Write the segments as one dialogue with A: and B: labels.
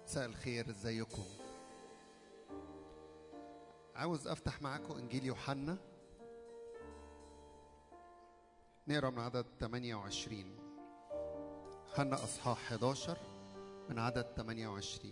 A: مساء الخير ازيكم عاوز افتح معاكم انجيل يوحنا نقرا من عدد 28 يوحنا اصحاح 11 من عدد 28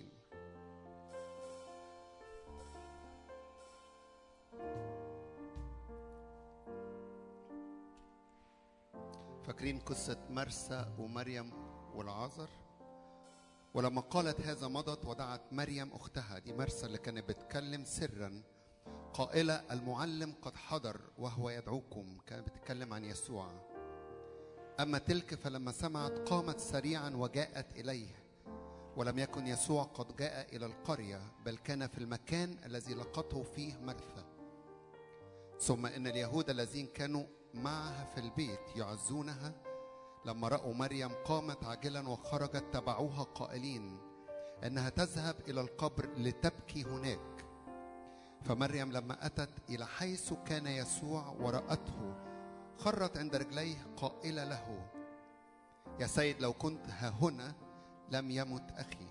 A: فاكرين قصة مرسى ومريم والعازر ولما قالت هذا مضت ودعت مريم أختها دي مرسى اللي كانت بتكلم سرا قائلة المعلم قد حضر وهو يدعوكم كانت بتتكلم عن يسوع أما تلك فلما سمعت قامت سريعا وجاءت إليه ولم يكن يسوع قد جاء إلى القرية بل كان في المكان الذي لقته فيه مرثى ثم إن اليهود الذين كانوا معها في البيت يعزونها لما رأوا مريم قامت عاجلا وخرجت تبعوها قائلين انها تذهب الى القبر لتبكي هناك فمريم لما اتت الى حيث كان يسوع ورأته خرت عند رجليه قائله له يا سيد لو كنت ها هنا لم يمت اخي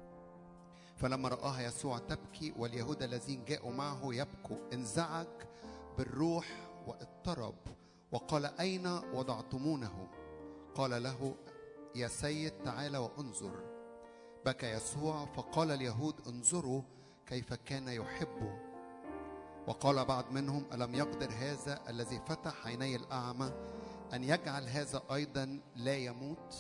A: فلما رآها يسوع تبكي واليهود الذين جاءوا معه يبكوا انزعج بالروح واضطرب وقال اين وضعتمونه قال له يا سيد تعال وانظر بكى يسوع فقال اليهود انظروا كيف كان يحبه وقال بعض منهم الم يقدر هذا الذي فتح عيني الاعمى ان يجعل هذا ايضا لا يموت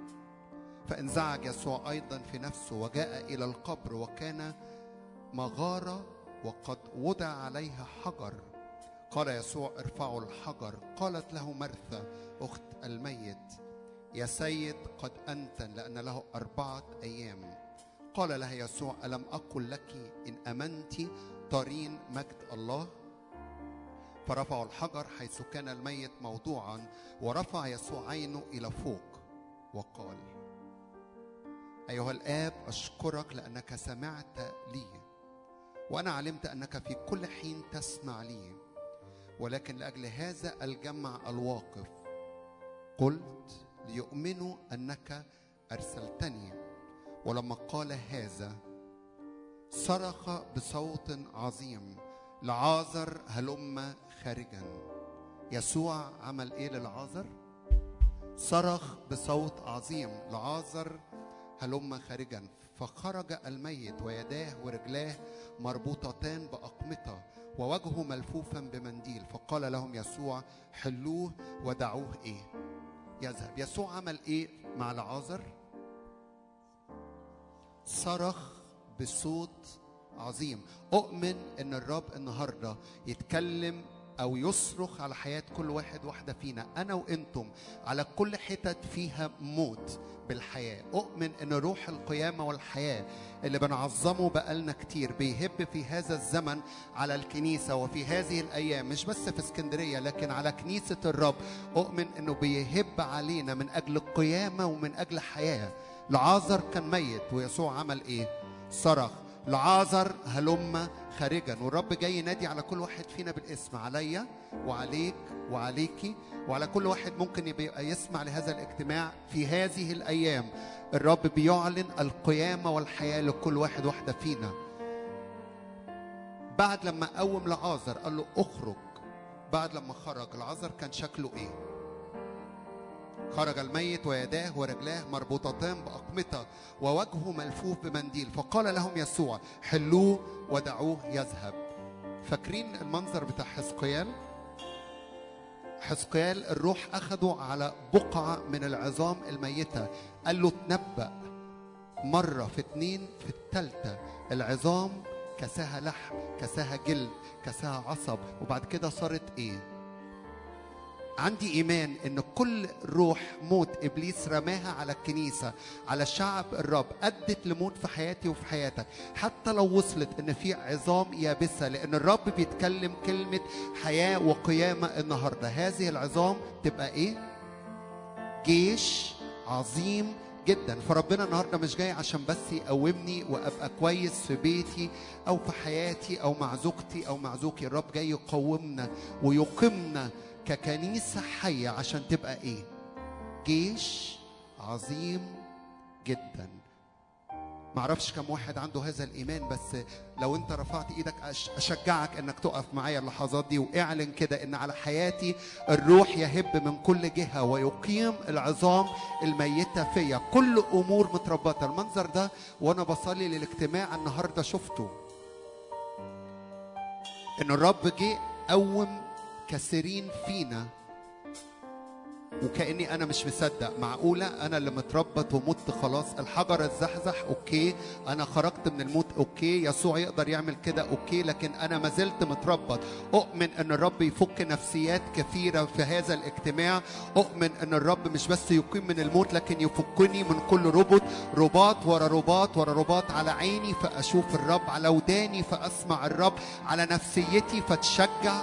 A: فانزعج يسوع ايضا في نفسه وجاء الى القبر وكان مغاره وقد وضع عليها حجر قال يسوع ارفعوا الحجر قالت له مرثى اخت الميت يا سيد قد أنتن لأن له أربعة أيام قال لها يسوع ألم أقل لك إن أمنت ترين مجد الله فرفعوا الحجر حيث كان الميت موضوعا ورفع يسوع عينه إلى فوق وقال أيها الآب أشكرك لأنك سمعت لي وأنا علمت أنك في كل حين تسمع لي ولكن لأجل هذا الجمع الواقف قلت ليؤمنوا انك ارسلتني ولما قال هذا صرخ بصوت عظيم لعازر هلم خارجا يسوع عمل ايه للعازر صرخ بصوت عظيم لعازر هلم خارجا فخرج الميت ويداه ورجلاه مربوطتان باقمطه ووجهه ملفوفا بمنديل فقال لهم يسوع حلوه ودعوه ايه يذهب يسوع عمل ايه مع العازر صرخ بصوت عظيم اؤمن ان الرب النهارده يتكلم او يصرخ على حياه كل واحد واحده فينا انا وانتم على كل حتت فيها موت بالحياه اؤمن ان روح القيامه والحياه اللي بنعظمه بقالنا كتير بيهب في هذا الزمن على الكنيسه وفي هذه الايام مش بس في اسكندريه لكن على كنيسه الرب اؤمن انه بيهب علينا من اجل القيامه ومن اجل حياه لعازر كان ميت ويسوع عمل ايه صرخ لعازر هلم خارجا والرب جاي ينادي على كل واحد فينا بالاسم عليا وعليك وعليكي وعلى كل واحد ممكن يبقى يسمع لهذا الاجتماع في هذه الايام الرب بيعلن القيامه والحياه لكل واحد واحده فينا بعد لما قوم لعازر قال له اخرج بعد لما خرج العازر كان شكله ايه خرج الميت ويداه ورجلاه مربوطتان بأقمطة ووجهه ملفوف بمنديل فقال لهم يسوع حلوه ودعوه يذهب فاكرين المنظر بتاع حزقيال حزقيال الروح أخده على بقعة من العظام الميتة قال له تنبأ مرة في اتنين في التالتة العظام كساها لحم كساها جلد كساها عصب وبعد كده صارت ايه عندي ايمان ان كل روح موت ابليس رماها على الكنيسه على شعب الرب ادت لموت في حياتي وفي حياتك حتى لو وصلت ان في عظام يابسه لان الرب بيتكلم كلمه حياه وقيامه النهارده هذه العظام تبقى ايه جيش عظيم جدا فربنا النهارده مش جاي عشان بس يقومني وابقى كويس في بيتي او في حياتي او مع زوجتي او مع زوجي الرب جاي يقومنا ويقيمنا ككنيسة حية عشان تبقى إيه؟ جيش عظيم جدا معرفش كم واحد عنده هذا الايمان بس لو انت رفعت ايدك أش- اشجعك انك تقف معايا اللحظات دي واعلن كده ان على حياتي الروح يهب من كل جهه ويقيم العظام الميته فيا كل امور متربطه المنظر ده وانا بصلي للاجتماع النهارده شفته ان الرب جه قوم كثيرين فينا وكاني انا مش مصدق معقوله انا اللي متربط ومت خلاص الحجر اتزحزح اوكي انا خرجت من الموت اوكي يسوع يقدر يعمل كده اوكي لكن انا ما زلت متربط اؤمن ان الرب يفك نفسيات كثيره في هذا الاجتماع اؤمن ان الرب مش بس يقيم من الموت لكن يفكني من كل ربط رباط ورا رباط ورا رباط على عيني فاشوف الرب على وداني فاسمع الرب على نفسيتي فتشجع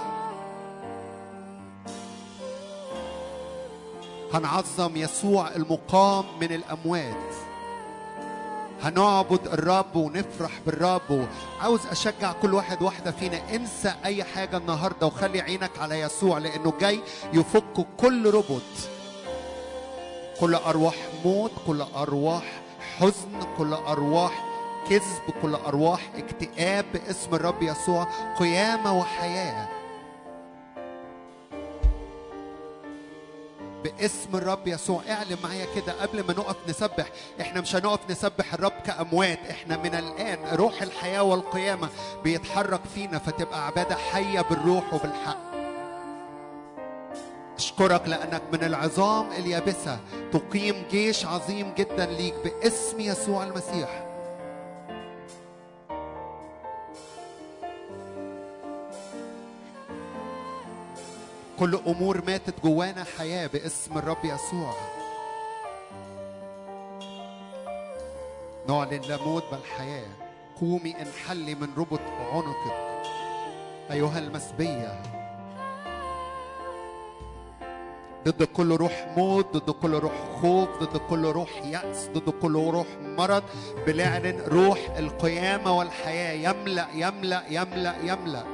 A: هنعظم يسوع المقام من الاموات هنعبد الرب ونفرح بالرب عاوز اشجع كل واحد واحده فينا انسى اي حاجه النهارده وخلي عينك على يسوع لانه جاي يفك كل ربط كل ارواح موت كل ارواح حزن كل ارواح كذب كل ارواح اكتئاب باسم الرب يسوع قيامه وحياه باسم الرب يسوع اعلن معايا كده قبل ما نقف نسبح احنا مش هنقف نسبح الرب كاموات احنا من الان روح الحياه والقيامه بيتحرك فينا فتبقى عباده حيه بالروح وبالحق اشكرك لانك من العظام اليابسه تقيم جيش عظيم جدا ليك باسم يسوع المسيح كل امور ماتت جوانا حياه باسم الرب يسوع نعلن لا موت بل حياه قومي انحلي من ربط عنقك ايها المسبيه ضد كل روح موت ضد كل روح خوف ضد كل روح يأس ضد كل روح مرض بنعلن روح القيامة والحياة يملأ يملأ يملأ يملأ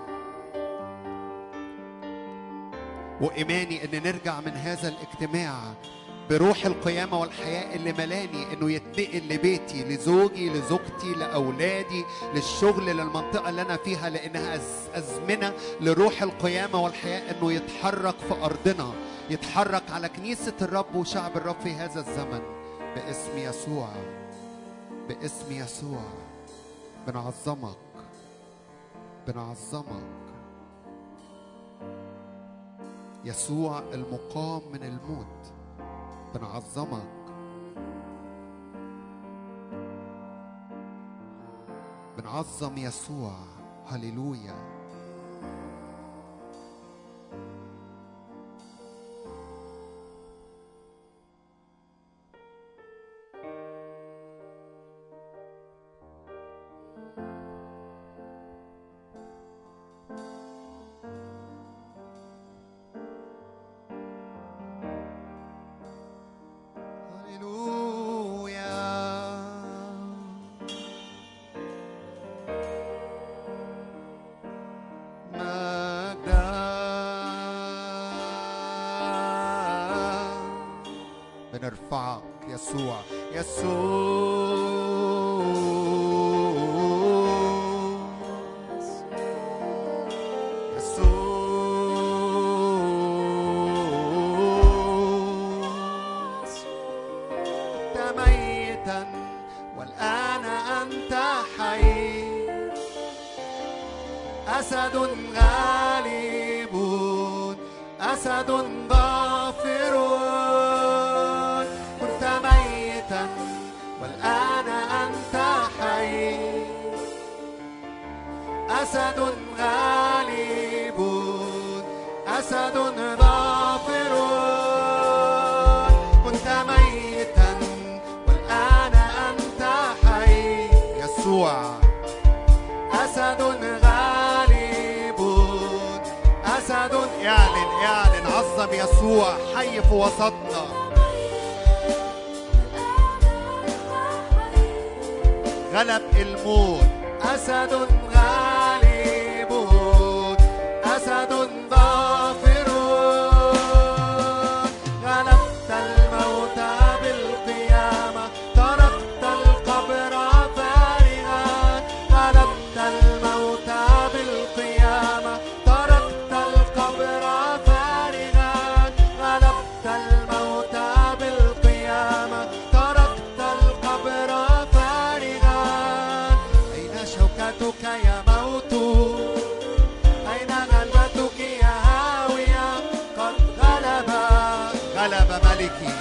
A: وإيماني إن نرجع من هذا الاجتماع بروح القيامة والحياة اللي ملاني إنه يتنقل لبيتي لزوجي لزوجتي لأولادي للشغل للمنطقة اللي أنا فيها لأنها أز- أزمنة لروح القيامة والحياة إنه يتحرك في أرضنا يتحرك على كنيسة الرب وشعب الرب في هذا الزمن باسم يسوع باسم يسوع بنعظمك بنعظمك يسوع المقام من الموت بنعظمك بنعظم يسوع هللويا هللويا مجدا بنرفعك يسوع يسوع يسوع كنت ميتا والآن أنت حي أسد غالب أسد ظافر كنت ميتا والآن أنت حي أسد غالب أسد ظافر كنت ميتا والآن أنت حي يسوع أسد غالب أسد اعلن اعلن عظم يسوع حي في وسطنا غلب الموت أسد غالب أسد ظافر غلبت الموت بالقيامة تركت القبر
B: الموت بالقيامة تركت القبر فارغا أين شوكتك يا موت أين غلبتك يا هاوية قد غلب
A: غلب ملكي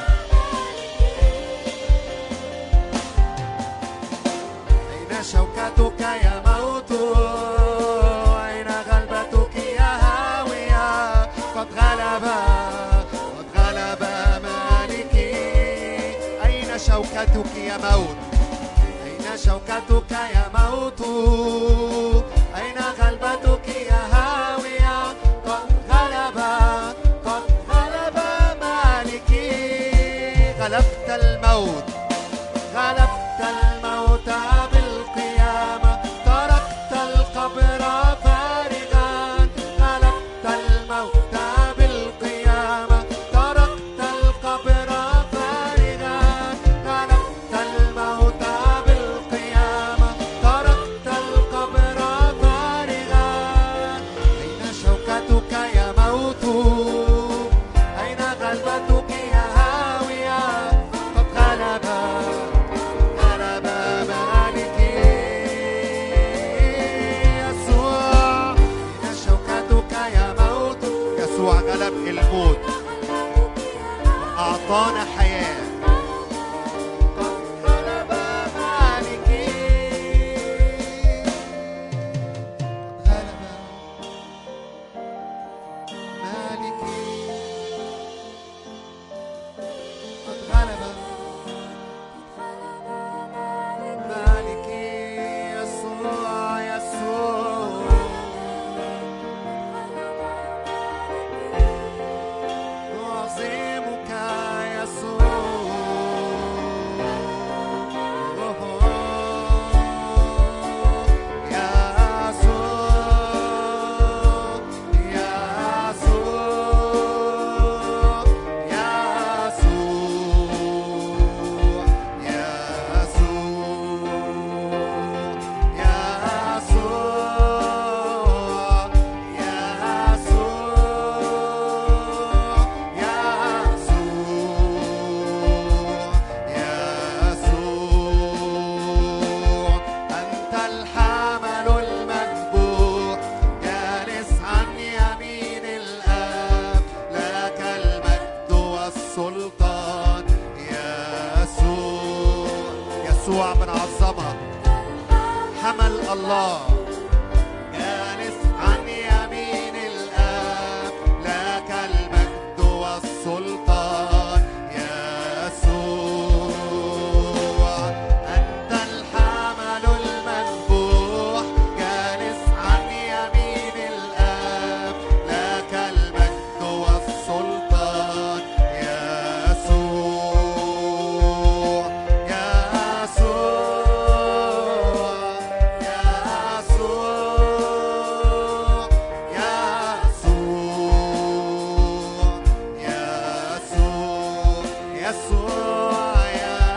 B: أين شوكتك يا موت أين غلبتك يا هاوية قد غلب
A: قد غلب مالكي أين شوكتك يا موت
B: أين شوكتك يا موت أين غلبتك يا هاوية قد غلب قد غلب مالكي
A: غلبت الموت
B: غلبت الموت بالقيامة تركت القبر فارغا غلبت الموت بالقيامة تركت القبر فارغا غلبت الموت بالقيامة تركت القبر فارغا أين شوكتك يا موت أين غلبتك يا هاوية قد غلب غلب مالكي يسوع أين شوكتك يا موت
A: يسوع غلب الموت أعطانا حياة
B: قد غلب مالكي
A: غلب مالكي
B: قد غلب مالكي يسوع يسوع نعظمك يسوع
A: يسوع أنت الحمل المذبوح جالس عن يمين الآب لك المجد والسلطان يسوع يسوع من عظمك حمل الله جالس عن يمين الآب لك المجد والسلطان يسوع أنت الحمل المذبوح جالس عن يمين الآب لك المجد والسلطان يسوع يسوع يسوع يسوع يسوع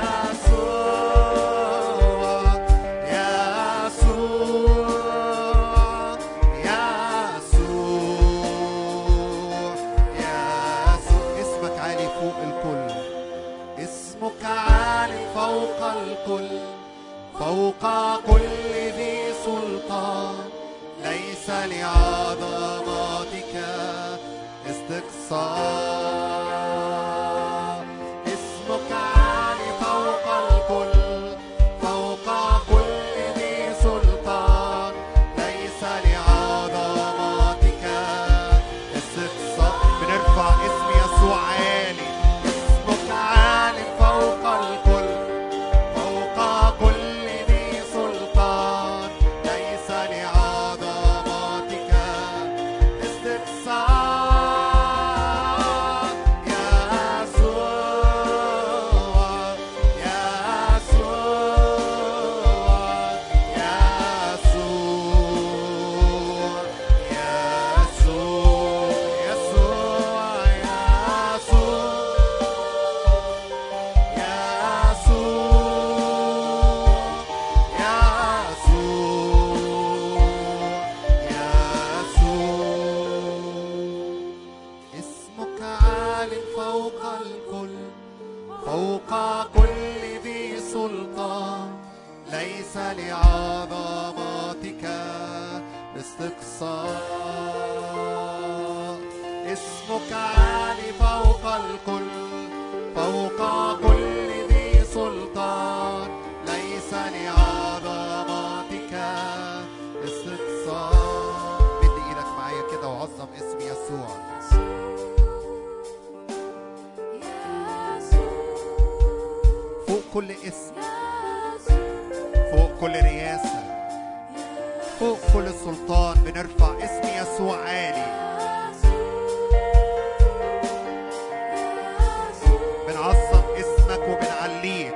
A: يسوع اسمك عالي فوق الكل اسمك عالي فوق الكل فوق كل ذي سلطان ليس لعظمتك استقصاء اسمك عالي فوق الكل فوق كل ذي سلطان ليس لعظمتك استقصاء بنرفع اسم يسوع عالي اسمك عالي فوق الكل فوق كل ذي سلطان ليس لعظمتك استقصاء عال فوق الكل فوق كل ذي سلطان ليس لعظمتك استقصاء اسمك عالي فوق الكل فوق كل ذي سلطان ليس لعظمتك استقصاء مد ايدك معايا كده وعظم اسم يسوع فوق كل اسم فوق كل رياسة فوق كل سلطان بنرفع اسم يسوع عالي بنعظم اسمك وبنعليك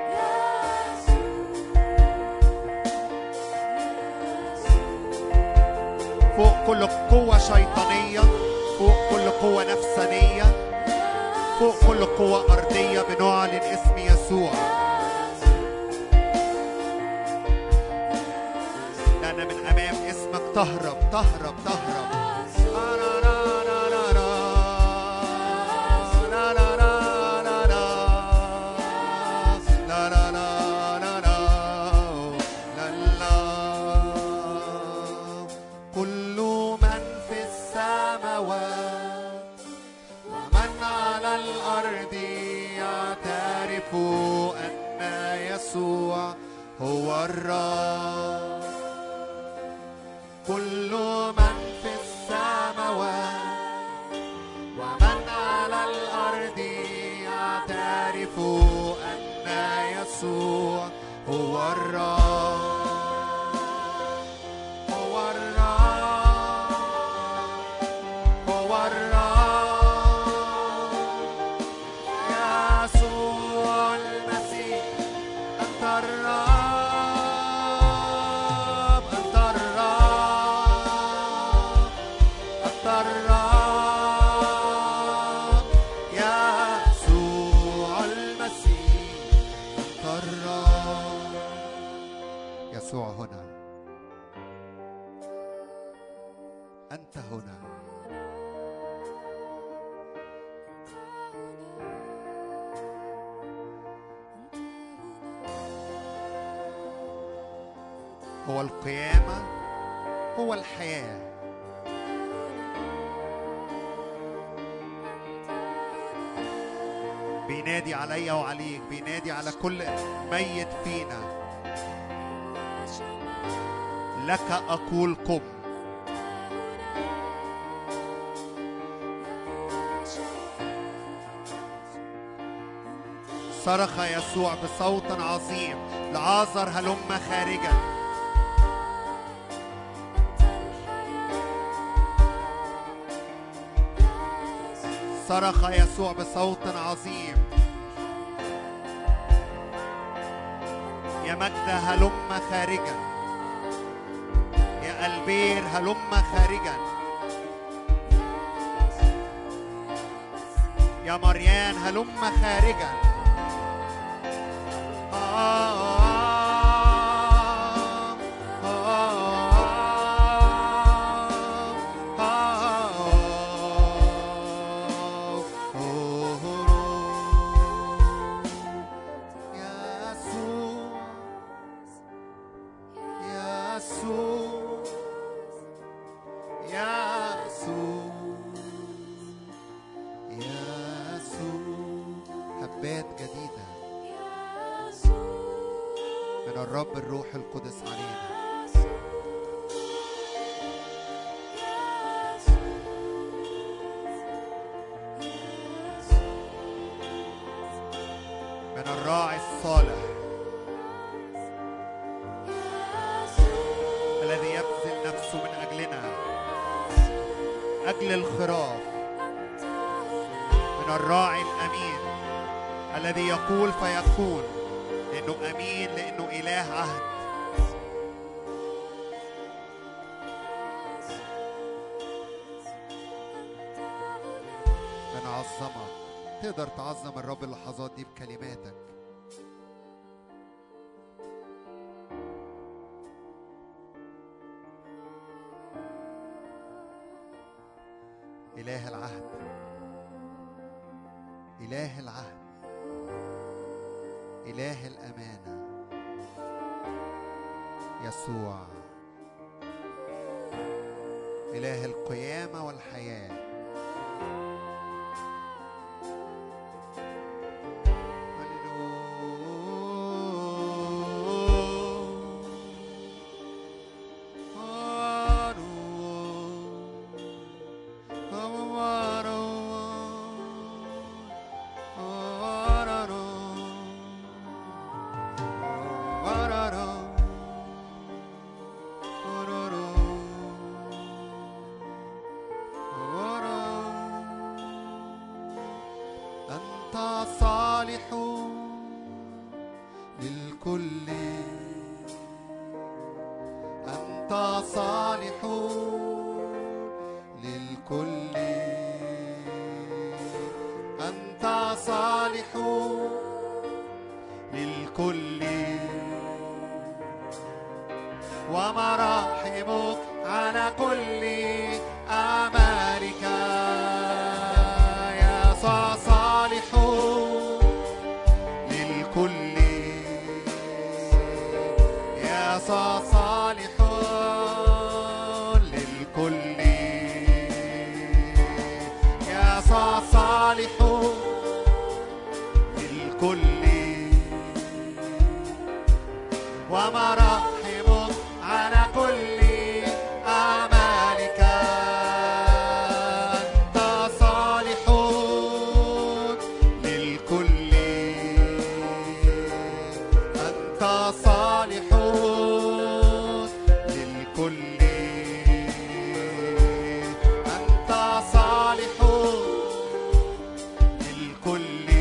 A: فوق كل قوة شيطانية فوق كل قوة نفسانية فوق كل قوة أرضية بنعلن اسم يسوع لأن من أمام اسمك تهرب تهرب تهرب كل من في السماوات ومن على الأرض يعترف أن يسوع هو الرب كل من في السماوات ومن على الأرض يعترف أن يسوع هو الرب هو الرب هو الرب يسوع المسيح أنت الرب أنت الرب أنت الرب يسوع المسيح أنت الرب يسوع هنا أنت هنا هو القيامة هو الحياة بينادي عليا وعليك بينادي على كل ميت فينا لك أقول قم صرخ يسوع بصوت عظيم لعازر هلم خارجا صرخ يسوع بصوت عظيم يا مجد هلم خارجا يا البير هلم خارجا يا مريان هلم خارجا يسوع يسوع يسوع يسوع هبات جديدة من الرب الروح القدس علينا من الراعي الصالح الذي يبذل نفسه من أجلنا أجل الخراف من الراعي الأمين الذي يقول فيكون لأنه أمين لأنه إله عهد بنعظمك تقدر تعظم الرب اللحظات دي بكلماتك إله العهد إله العهد إله الأمانة يسوع إله القيامة والحياة أنت صالح للكل أنت صالح للكل أنت صالح للكل ومراحمك على كل أعمالك يا صالح للكل يا صالح للكل يا صالح للكل ومراحمك على كل أعمالك أنت صالح للكل أنت صالح للكل أنت صالح للكل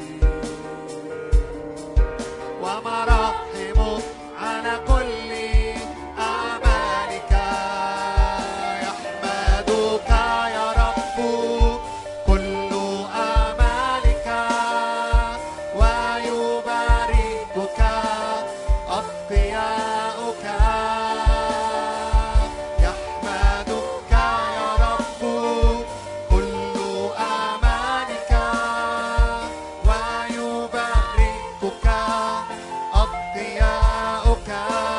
A: ومراحمك على كل أعمالك يحمدك يا رب كل أعمالك ويباركك أتقياؤك يحمدك يا رب كل أعمالك ويباركك أتقياؤك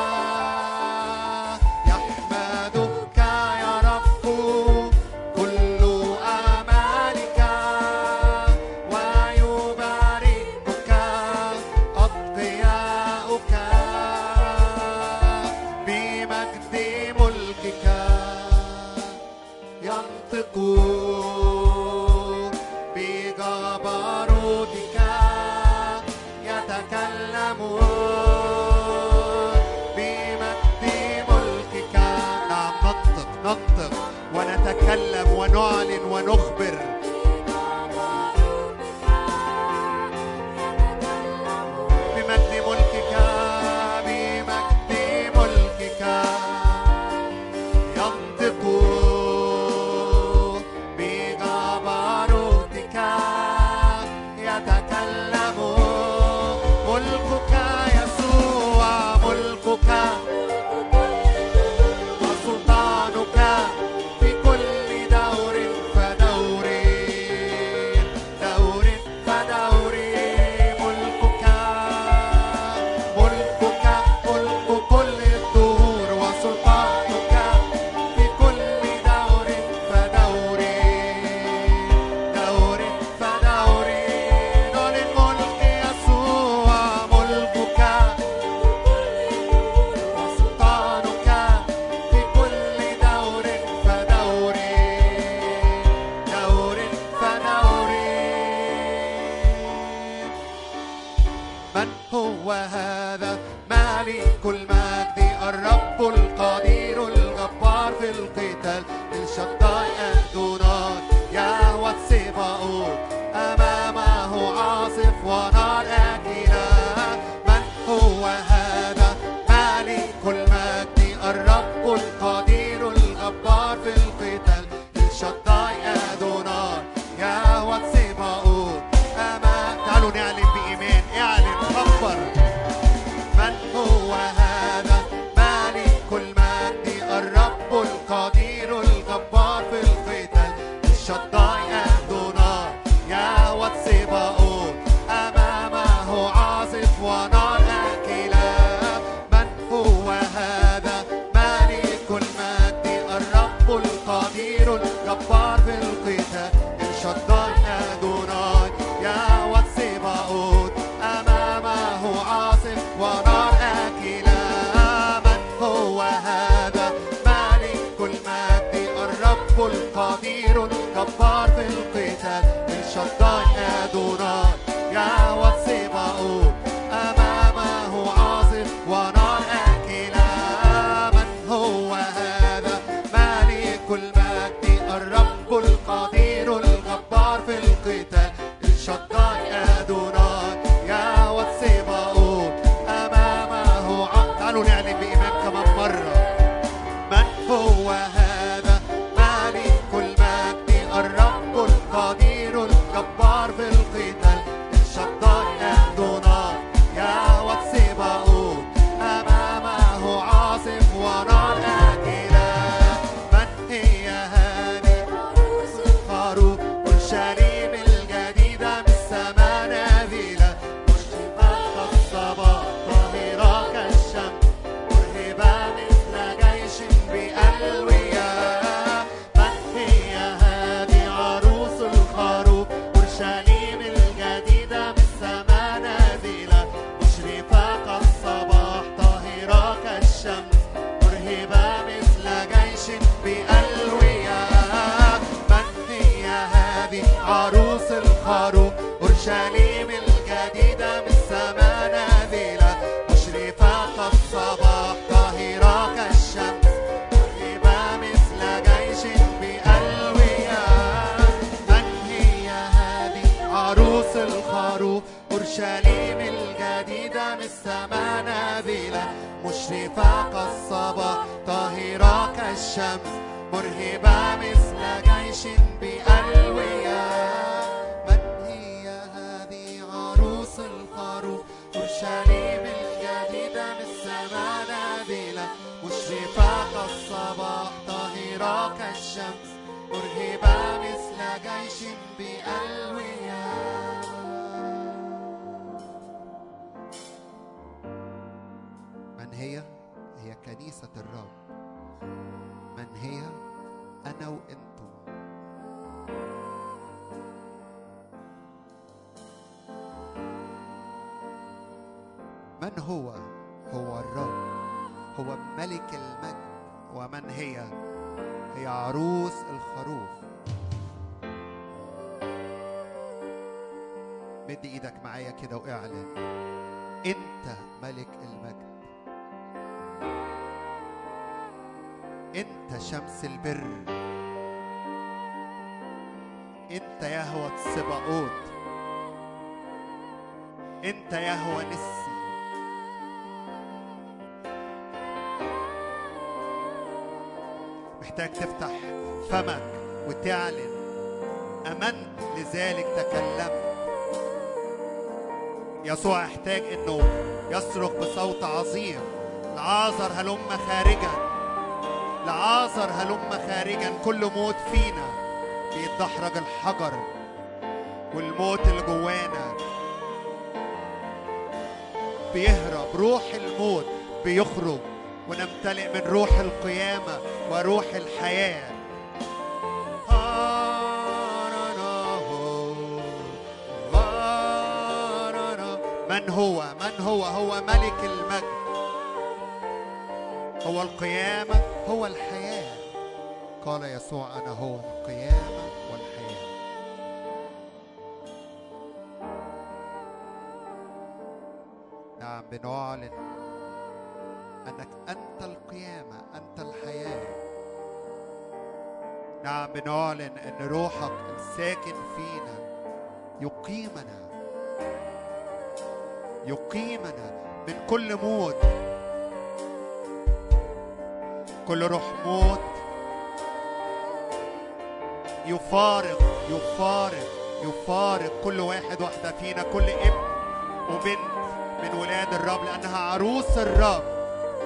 A: يحمدك يا رب كل أعمالك ويباركك أتقياؤك بمجد ملكك ينطقون بجبروتك يتكلمون بمجد ملكك نعم ننطق ننطق ونتكلم ونعلن ونخبر بمجد ملكك بمجد ملكك ينطقون بجبروتك يتكلمون ملكك يسوع ملكك وسلطانك في كل دور فدور دور فدور ملكك ملكك ملك كل الدهور وسلطانك في كل دور فدور دور فدور نور الملك يسوع ملكك وسلطانك في كل دور فدور دور فدور من هو هذا مالك المجد الرب القدير الجبار في القتال الشداي أدونان يهوى السباؤوت أمامه عاصف ونار أكلة من هو هذا مالك المجد الرب القدير الجبار في القتال الشداي أدونان يهوى السباؤوت أمام تعالوا نعلن بإيمان اعلن خبر من هو هذا مالك المجد الرب القدير الجبار في القتال الشداي أدونار يا واتسبا عروس الخروف أورشليم الجديدة من السماء نازلة مشرفة كالصباح طاهرة كالشمس مرهبة مثل جيش بألوية من هي هذه عروس الخروف أورشليم الجديدة من السماء نازلة مشرفة كالصباح طاهرة كالشمس مرهبة مثل جيش بألوية من هي؟ هي كنيسة الرب من هي؟ أنا وأنتم من هو؟ هو الرب هو ملك المجد ومن هي؟ هي عروس الخروف مد ايدك معايا كده واعلن انت ملك المجد انت شمس البر انت يهوى السباقوت انت يهوى نسي محتاج تفتح فمك وتعلن امنت لذلك تكلمت يسوع يحتاج انه يصرخ بصوت عظيم لعازر هلم خارجا لعازر هلم خارجا كل موت فينا بيتدحرج الحجر والموت اللي جوانا بيهرب روح الموت بيخرج ونمتلئ من روح القيامة وروح الحياة من هو من هو هو ملك المجد هو القيامة هو الحياة قال يسوع أنا هو القيامة والحياة نعم بنعلن أنك أنت القيامة أنت الحياة نعم بنعلن أن روحك الساكن فينا يقيمنا يقيمنا من كل موت كل روح موت يفارق يفارق يفارق كل واحد واحدة فينا كل ابن وبنت من ولاد الرب لأنها عروس الرب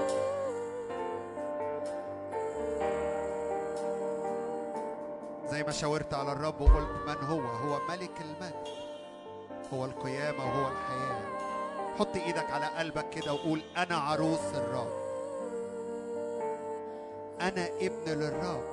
A: زي ما شاورت على الرب وقلت من هو هو ملك المجد هو القيامة وهو الحياة حط ايدك على قلبك كده وقول انا عروس الرب انا ابن للرب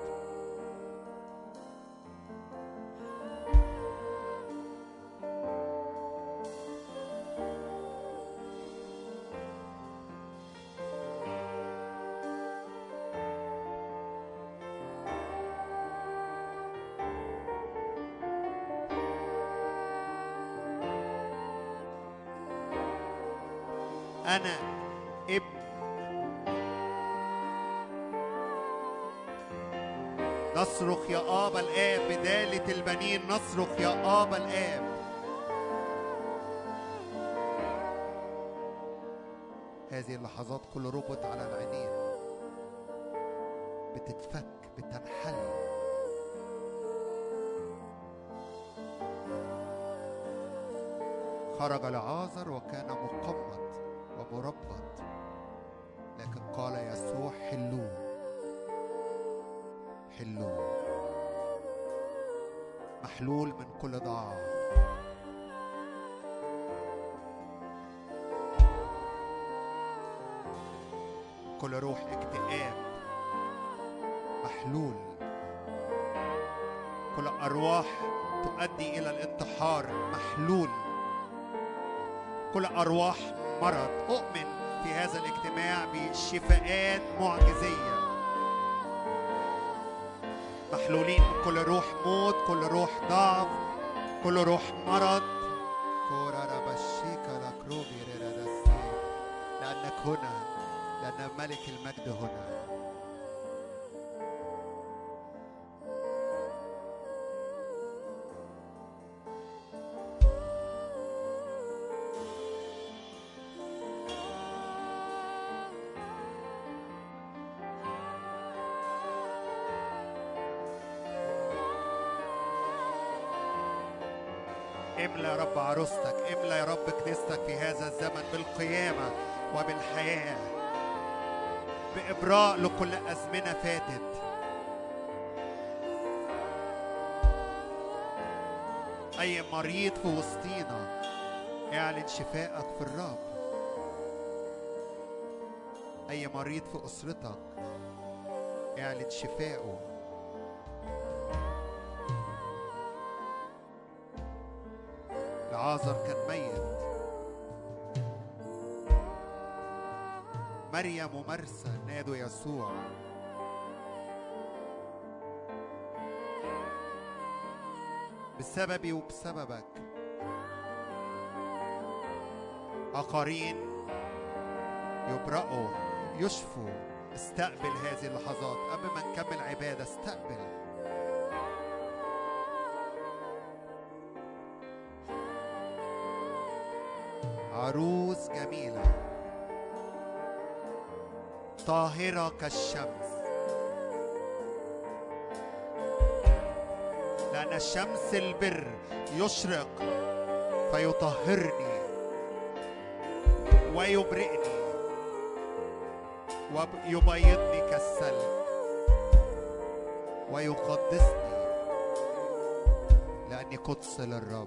A: انا ابن نصرخ يا ابا الاب بدالة البنين نصرخ يا ابا الاب هذه اللحظات كل ربط على العينين بتتفك بتنحل خرج لعازر وكان مقمط ومربط لكن قال يسوع حلوه حلوه محلول من كل ضعف كل روح اكتئاب محلول كل ارواح تؤدي الى الانتحار محلول كل ارواح مرض اؤمن في هذا الاجتماع بشفاءات معجزيه محلولين من كل روح موت كل روح ضعف كل روح مرض كورارابشيكا لاكروبي ريراداسي. لانك هنا لان ملك المجد هنا املى يا رب عروستك املى يا رب كنيستك في هذا الزمن بالقيامة وبالحياة بإبراء لكل أزمنة فاتت أي مريض في وسطينا اعلن شفائك في الرب أي مريض في أسرتك اعلن شفائه لعازر كان ميت مريم ومرسى نادوا يسوع بسببي وبسببك آخرين يبرأوا يشفوا استقبل هذه اللحظات قبل ما نكمل عبادة استقبل عروس جميلة طاهرة كالشمس لأن الشمس البر يشرق فيطهرني ويبرئني ويبيضني كالثلج ويقدسني لأني قدس للرب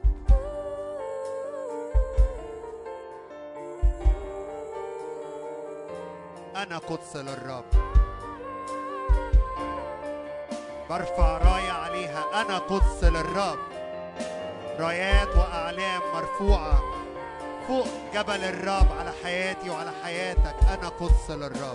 A: أنا قدس للرب برفع راية عليها أنا قدس للرب رايات وأعلام مرفوعة فوق جبل الرب على حياتي وعلى حياتك أنا قدس للرب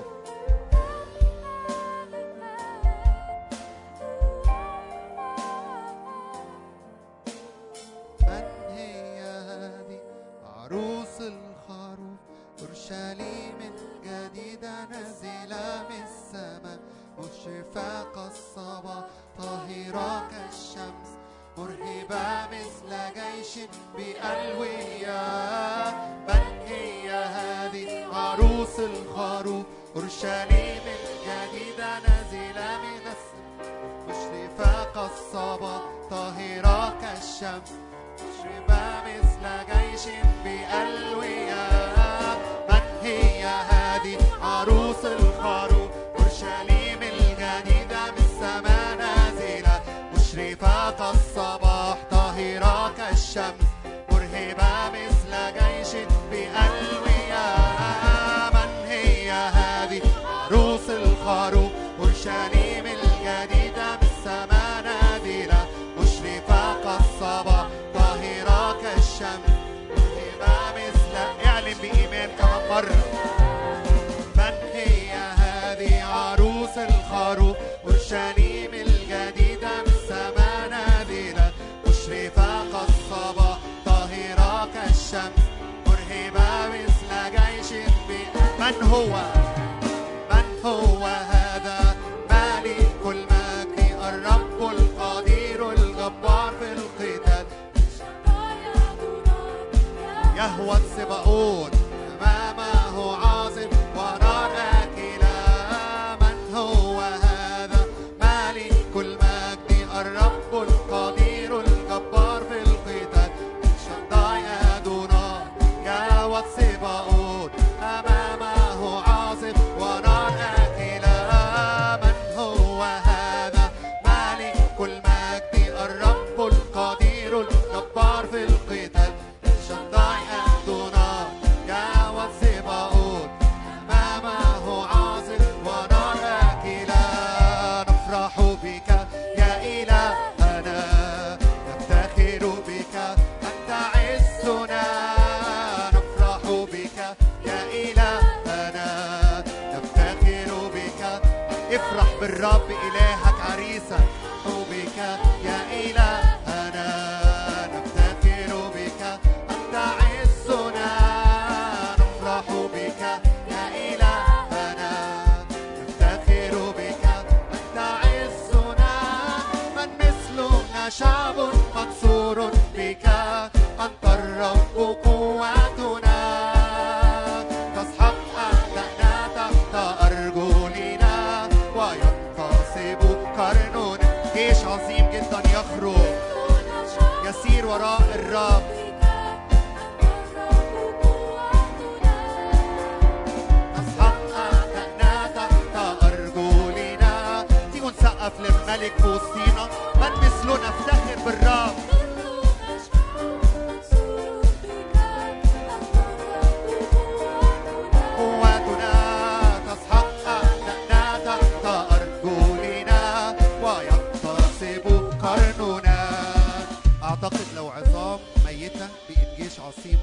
A: من هي هذه عروس الخروف أورشليم جديدة نازلة من السماء مشرفة كالصبا طاهرة كالشمس مرهبة مثل جيش بألوية من هي هذه عروس الخروف أورشليم الجديدة نازلة من السماء مشرفة كالصبا طاهرة كالشمس مشربة مثل جيش بألوية من هي هذه عروس الخروف أورشليم الجديدة من السماء نازلة مشرفة كالصباح طاهرة كالشمس مرهبة مثل جيش بألوية من هي هذه عروس الخروف أورشليم الجديدة من السماء نازلة مشرفة كالصباح طاهرة كالشمس مرهبة مثل اعلن بإيمان كمان مرة من هي هذه عروس الخروف أورشليم الجديدة من السماء نازلة مشرفة كالصبا طاهرة كالشمس مرهبة مثل جيش ب- من هو من هو هذا مالك المجد الرب القدير الجبار في القتال يهوى السباقون أمامه عاصم ونار آكلة من هو هذا مالك المجد الرب القدير الجبار في القتال شداي أدونا يهوى السباقون أمامه عاصم ونار آكلة من هو هذا مالك المجد الرب القدير الجبار في القتال شداي أدونا يهوى السباقون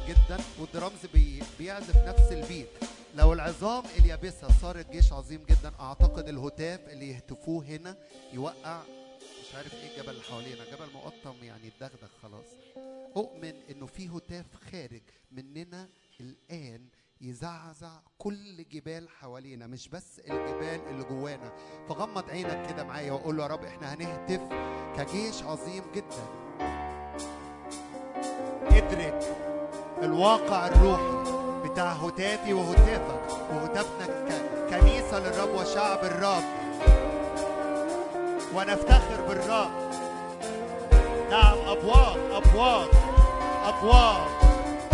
A: جدا والدرامز بي بيعزف نفس البيت لو العظام اليابسة صارت جيش عظيم جدا أعتقد الهتاف اللي يهتفوه هنا يوقع مش عارف ايه الجبل اللي حوالينا جبل مقطم يعني اتدغدغ خلاص أؤمن إنه في هتاف خارج مننا الآن يزعزع كل جبال حوالينا مش بس الجبال اللي جوانا فغمض عينك كده معايا وقول له يا رب احنا هنهتف كجيش عظيم جدا ادرك الواقع الروحي بتاع هتافي وهتافك وهتافنا ك- كنيسة للرب وشعب الرب ونفتخر بالرب نعم أبواق أبواق أبواق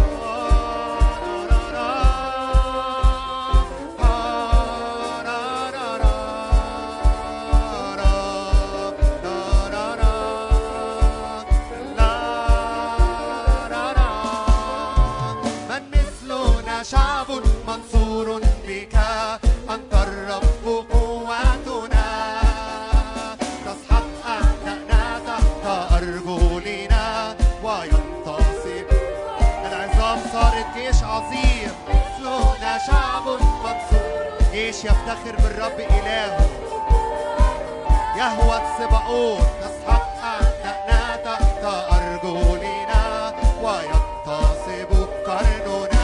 A: من مثلنا شعب منصور بك أنت الرب قوتنا تسحق أعدائنا تحت أرجلنا وينتصر العظام صارت جيش عظيم مثلنا شعب منصور جيش يفتخر بالرب إلهه يهوى السباقون تسحق أعدائنا تحت أرجلنا ويغتصب قرننا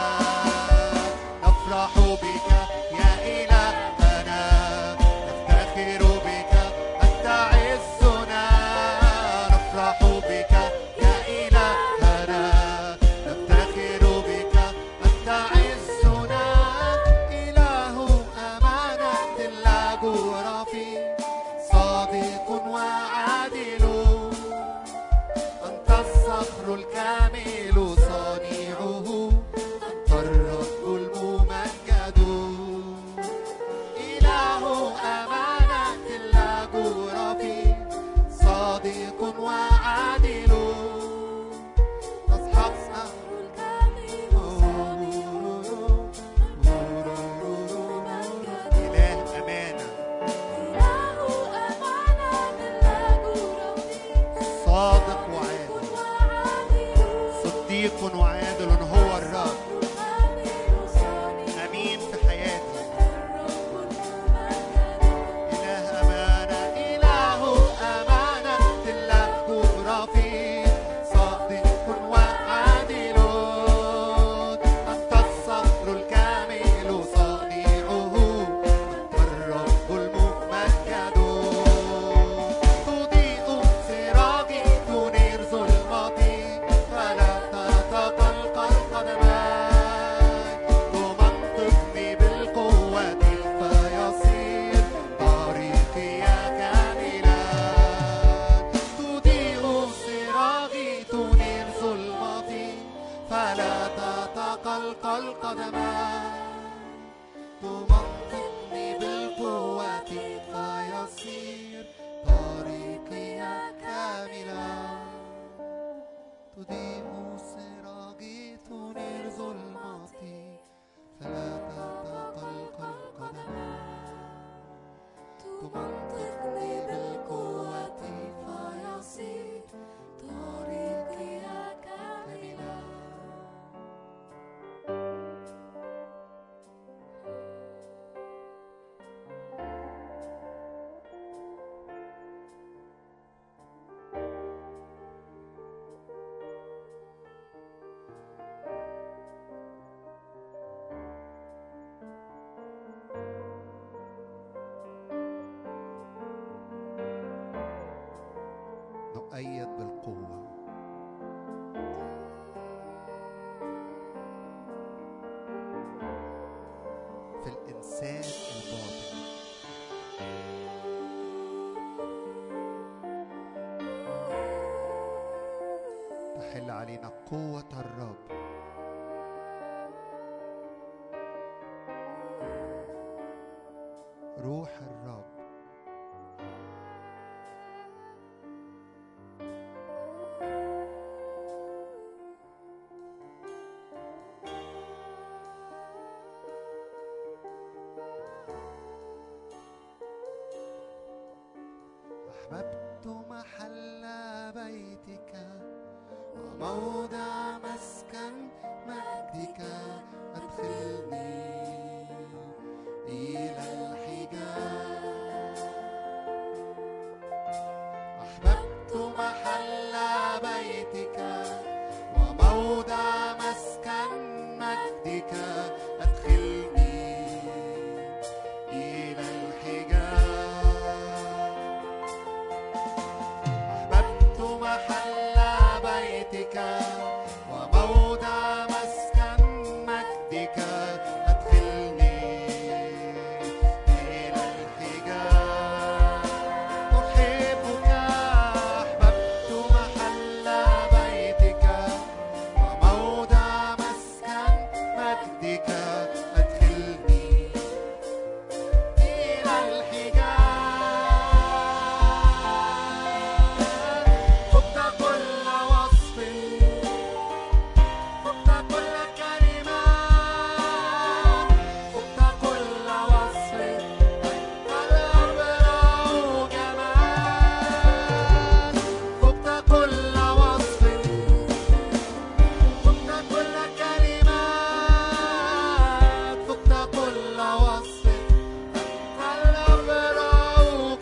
A: نفرح بك يا إلهنا نفتخر بك أنت عزنا نفرح بك يا إلهنا نفتخر بك أنت عزنا إله أمانة لا جغرافي صادق وعادل أنت الصخر الكامل صانعه أنت الرب الممجد إله أمانة لا جغرافي صادق وعادل تصحب إله أمانة صادق وعادل صديق وعادل هو الرب أمين في حياتي إله أمانة إله أمانة لا جغرافي صادق وعادل أنت الصخر الكامل صانعه أنت الرب الممجد تضيء سراجي تنير ظلمتي فلا تتقلقل قدماي تمنطقني بالقوة فيصير طريقي كاملا تضيء سراجي تنير ظلمتي فلا تتقلقل قدماي تمنطقني بالقوة فيصير طريقي كاملا تضيء سراجي تنير ظلمتي فلا تتقلقل قدماي تمنطقني بالقوة فيصير طريقي كاملا نؤيد بالقوة في الإنسان الباطن تحل علينا قوة الرب روح الرب أحببت محل بيتك وموضع مسكن بيتك أدخلني إلى الحجاب أحببت محل بيتك وموضع مسكن مجدك أدخلني إلى الحجاب أحبك أحببت محل بيتك وموضع مسكن مجدك أدخلني إلى الحجاب فقت كل وصف فقت كل كلمة فقت كل وصف الأبرع جمال فقت كل وصف فقت كل كلمات فقت كل وصف الأبرع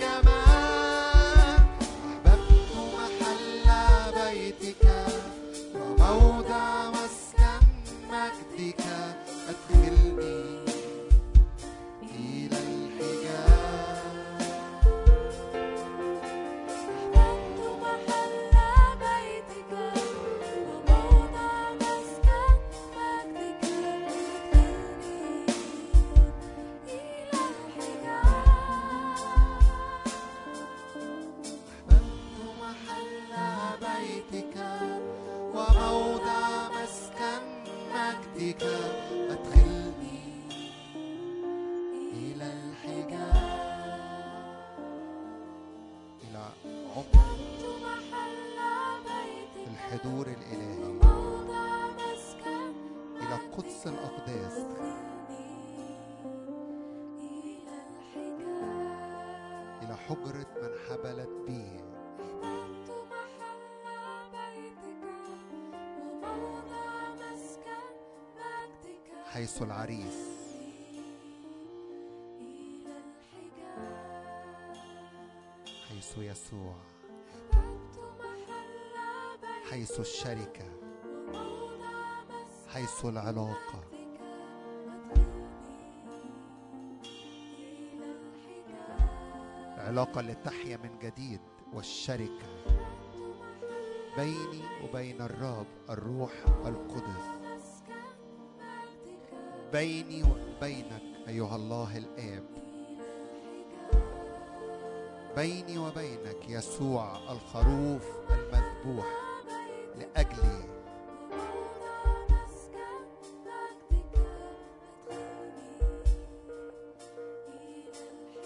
A: جمال أحببت محل بيتك وموضع مسكن مجدك أدخلني إلى الحجاب
C: أحببت محل بيتك وموضع مسكن مجدك أدخلني إلى الحجاب
A: أحببت محل بيتك وموضع مسكن مجدك أدخلني إلى الحجاب إلى عمق
C: أحببت محل بيتك
A: الحضور الإلهي
C: وموضع مسكن
A: إلى قدس الأقداس
C: إلى الحجاب
A: إلى حجرة من حبلت به
C: أحببت محل بيتك وموضع مسكن مجدك
A: حيث العريس
C: إلى الحجاب
A: حيث يسوع
C: أحببت محل بيتك
A: حيث الشركة
C: وموضع مسكن
A: حيث العلاقة
C: مجدك أدخلني إلى الحجاب
A: العلاقة اللي تحيا من جديد والشركة بيني وبين الرب الروح القدس
C: مسكن مجدك
A: بيني وبينك أيها الله الآب بيني وبينك يسوع الخروف المذبوح لأجلي
C: وموضع مسكن مجدك أدخلني إلى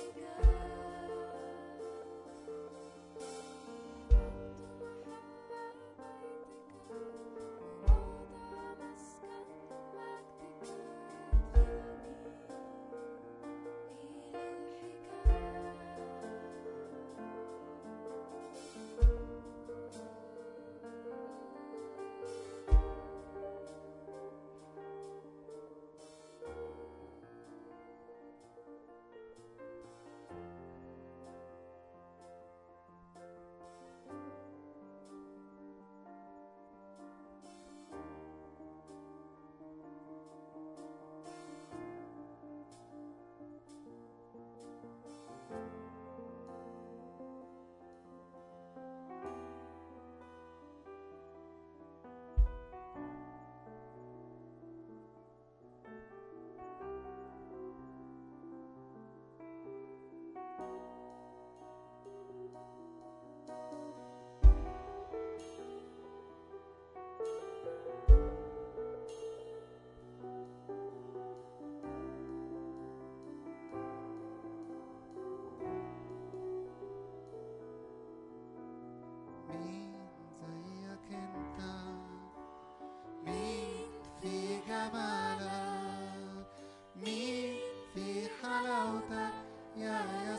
A: مين زيك انت مين في جمالك مين في حلاوتك يا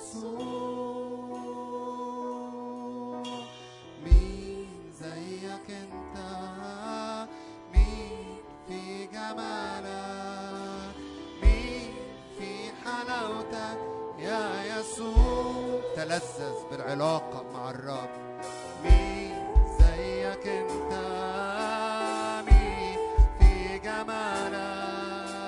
A: يسوع مين زيك انت مين في جمالك مين في حلاوتك يا يسوع تلذذ بالعلاقة مع الرب مين زيك انت مين في جمالك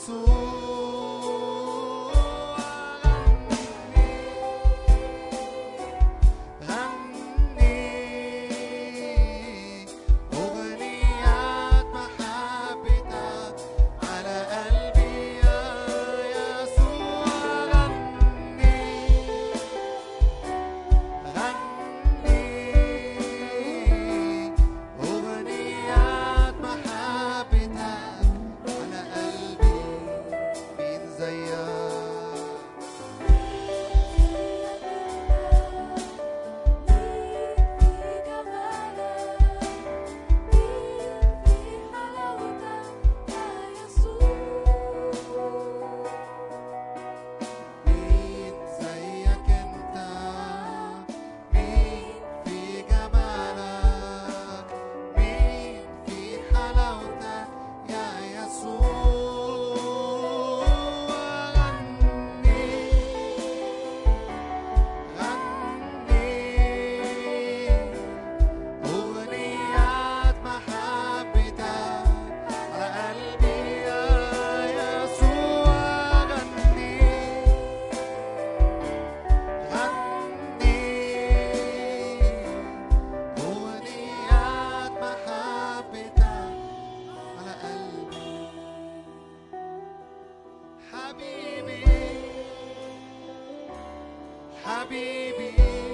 B: حبيبي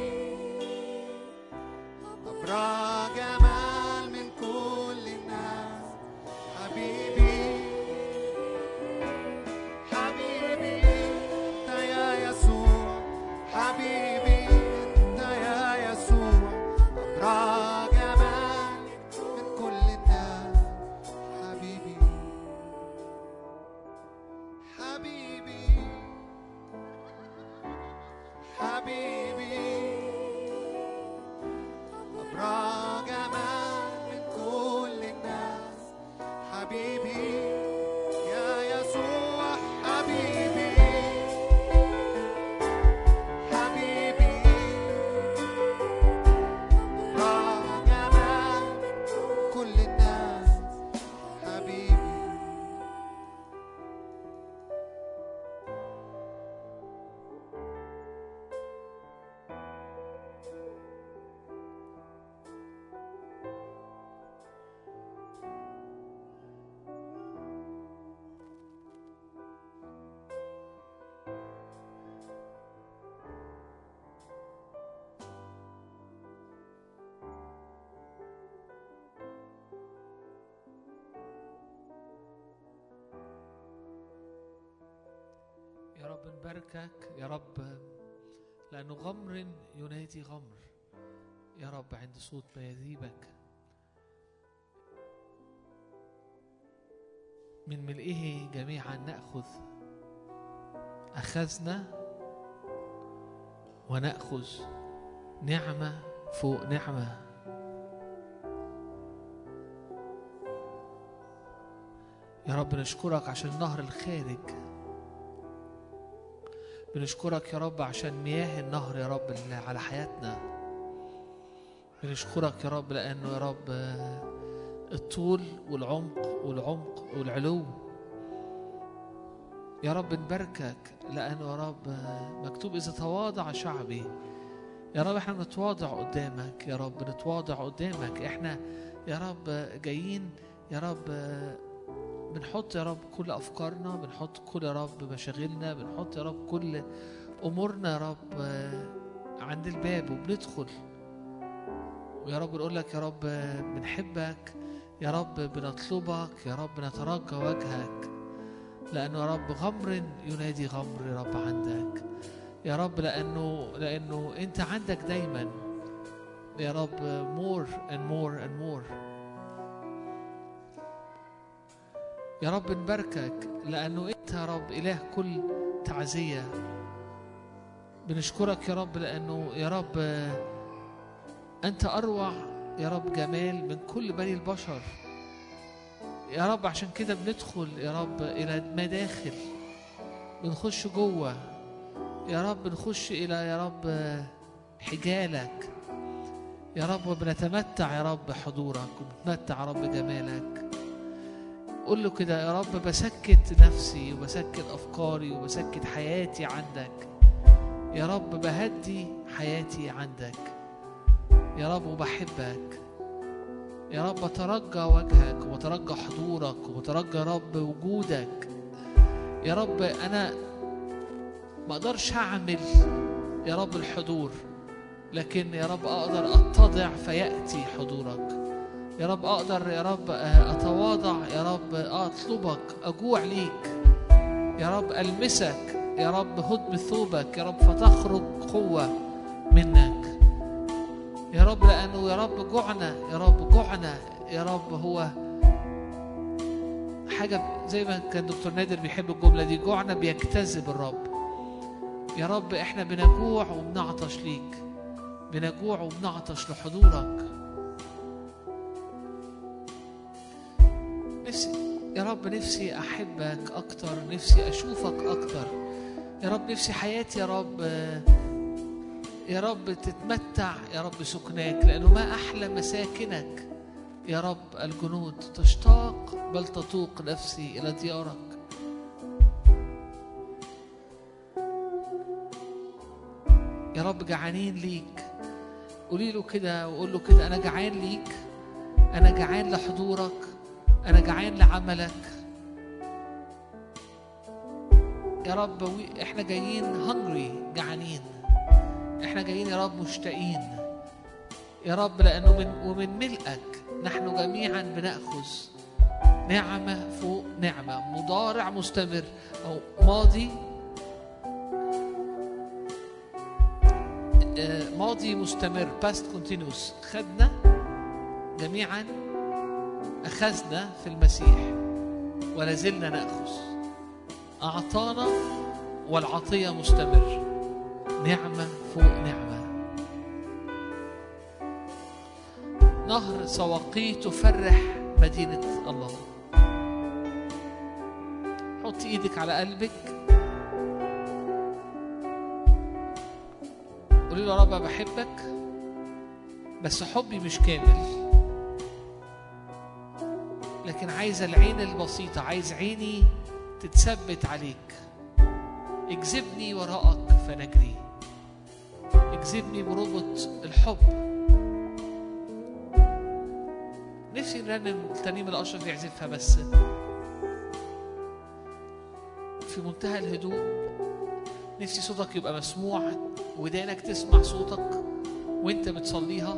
B: أبرى جمال من كل الناس حبيبي حبيبي أنت يا يسوع حبيبي أنت يا يسوع أبرى جمال من كل الناس حبيبي حبيبي حبيبي أبرى جمال من كل الناس حبيبي يا يسوع حبيبي حبيبي أبرى جمال من كل الناس حبيبي
D: يا رب نباركك يا رب لأنه غمر ينادي غمر يا رب عند صوت مياذيبك من ملئه جميعا نأخذ أخذنا ونأخذ نعمة فوق نعمة يا رب نشكرك عشان نهر الخارج بنشكرك يا رب عشان مياه النهر يا رب اللي على حياتنا بنشكرك يا رب لأنه يا رب آه، الطول والعمق والعمق والعلو يا رب نباركك لأنه يا رب آه، مكتوب إذا تواضع شعبي يا رب احنا بنتواضع قدامك يا رب نتواضع قدامك احنا يا رب آه، جايين يا رب آه، بنحط يا رب كل افكارنا بنحط كل يا رب مشاغلنا بنحط يا رب كل امورنا يا رب آه، عند الباب وبندخل ويا رب نقول لك يا رب آه، بنحبك يا رب بنطلبك يا رب نترجى وجهك لانه يا رب غمر ينادي غمر يا رب عندك يا رب لانه لانه انت عندك دايما يا رب more and more and more يا رب نباركك لأنه أنت يا رب إله كل تعزية بنشكرك يا رب لأنه يا رب آه، أنت أروع يا رب جمال من كل بني البشر يا رب عشان كده بندخل يا رب إلى مداخل بنخش جوه يا رب نخش إلى يا رب آه، حجالك يا رب وبنتمتع يا رب حضورك وبنتمتع يا رب جمالك قول له كده يا رب بسكت نفسي وبسكت افكاري وبسكت حياتي عندك يا رب بهدي حياتي عندك يا رب وبحبك يا رب بترجى وجهك وبترجى حضورك وبترجى يا رب وجودك يا رب انا ما اقدرش اعمل يا رب الحضور لكن يا رب اقدر اتضع فياتي حضورك يا رب اقدر يا رب اتواضع يا رب اطلبك اجوع ليك يا رب المسك يا رب هدم ثوبك يا رب فتخرج قوه منك يا رب لانه يا رب جوعنا يا رب جوعنا يا رب هو حاجه زي ما كان دكتور نادر بيحب الجمله دي جوعنا بيجتذب الرب يا رب احنا بنجوع وبنعطش ليك بنجوع وبنعطش لحضورك نفسي يا رب نفسي احبك اكتر نفسي اشوفك اكتر يا رب نفسي حياتي يا رب آه، يا رب تتمتع يا رب سكناك لانه ما احلى مساكنك يا رب الجنود تشتاق بل تطوق نفسي الى ديارك يا رب جعانين ليك قولي له كده وقول له كده انا جعان ليك انا جعان لحضورك انا جعان لعملك يا رب وي- احنا جايين هنجري جعانين احنا جايين يا رب مشتاقين يا رب لانه من ومن ملئك نحن جميعا بناخذ نعمه فوق نعمه مضارع مستمر او ماضي آه، ماضي مستمر past continuous خدنا جميعا أخذنا في المسيح ولا زلنا نأخذ أعطانا والعطية مستمر نعمة فوق نعمة نهر سواقيه تفرح مدينة الله حط ايدك على قلبك قولي له يا رب أنا بحبك بس حبي مش كامل لكن عايز العين البسيطة عايز عيني تتثبت عليك اجذبني وراءك فنجري اجذبني بربط الحب نفسي نرنم الترنيمة اللي أشرف يعزفها بس في منتهى الهدوء نفسي صوتك يبقى مسموع ودانك تسمع صوتك وانت بتصليها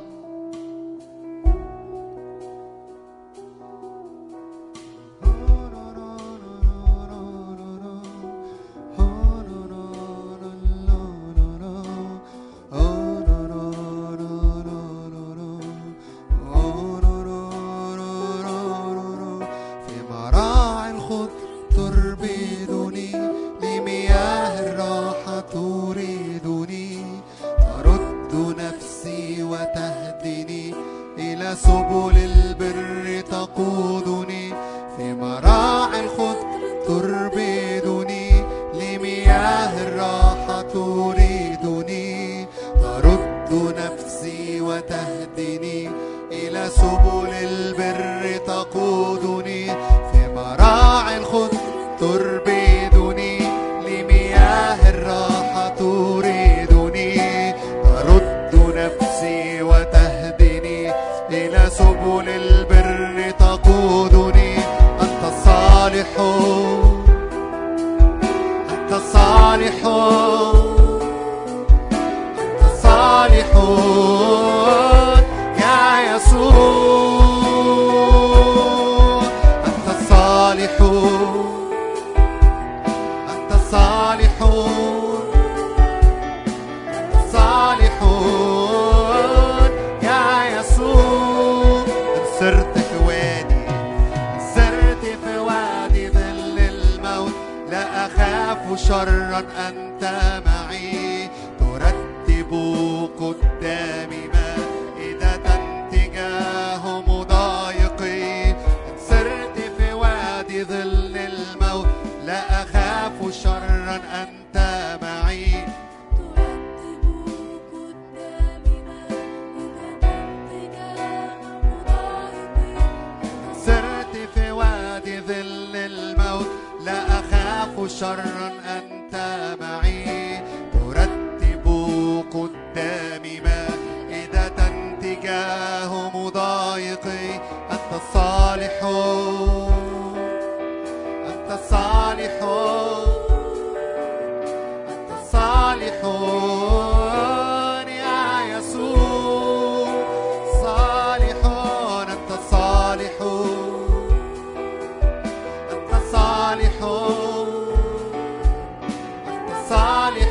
A: في مراعي الخضر تربدني لمياه الراحة تريدني ترد نفسي وتهدني إلى سبل البر تقودني في مراعي الخضر تربدني لمياه الراحة تريدني ترد نفسي وتهدني إلى سبل البر تقودني في مراعي الخضر تربدني لمياه الراحة تريدني ترد نفسي وتهدني إلى سبل البر تقودني أنت صالح أنت صالح أنت صالح يا يسوع أنت صالح أنت صالح أنت صالح يا يسوع إن سرت في وادي إن سرت في وادي ظل الموت لا أخاف شرا أنت معي ترتب قدامي مائدة تجاه شرا أنت معي ترتب قدامي مائدة تجاه مضايقي أنت الصالح أنت الصالح أنت الصالح يا يسوع صالح أنت الصالح أنت صالح أنت صالح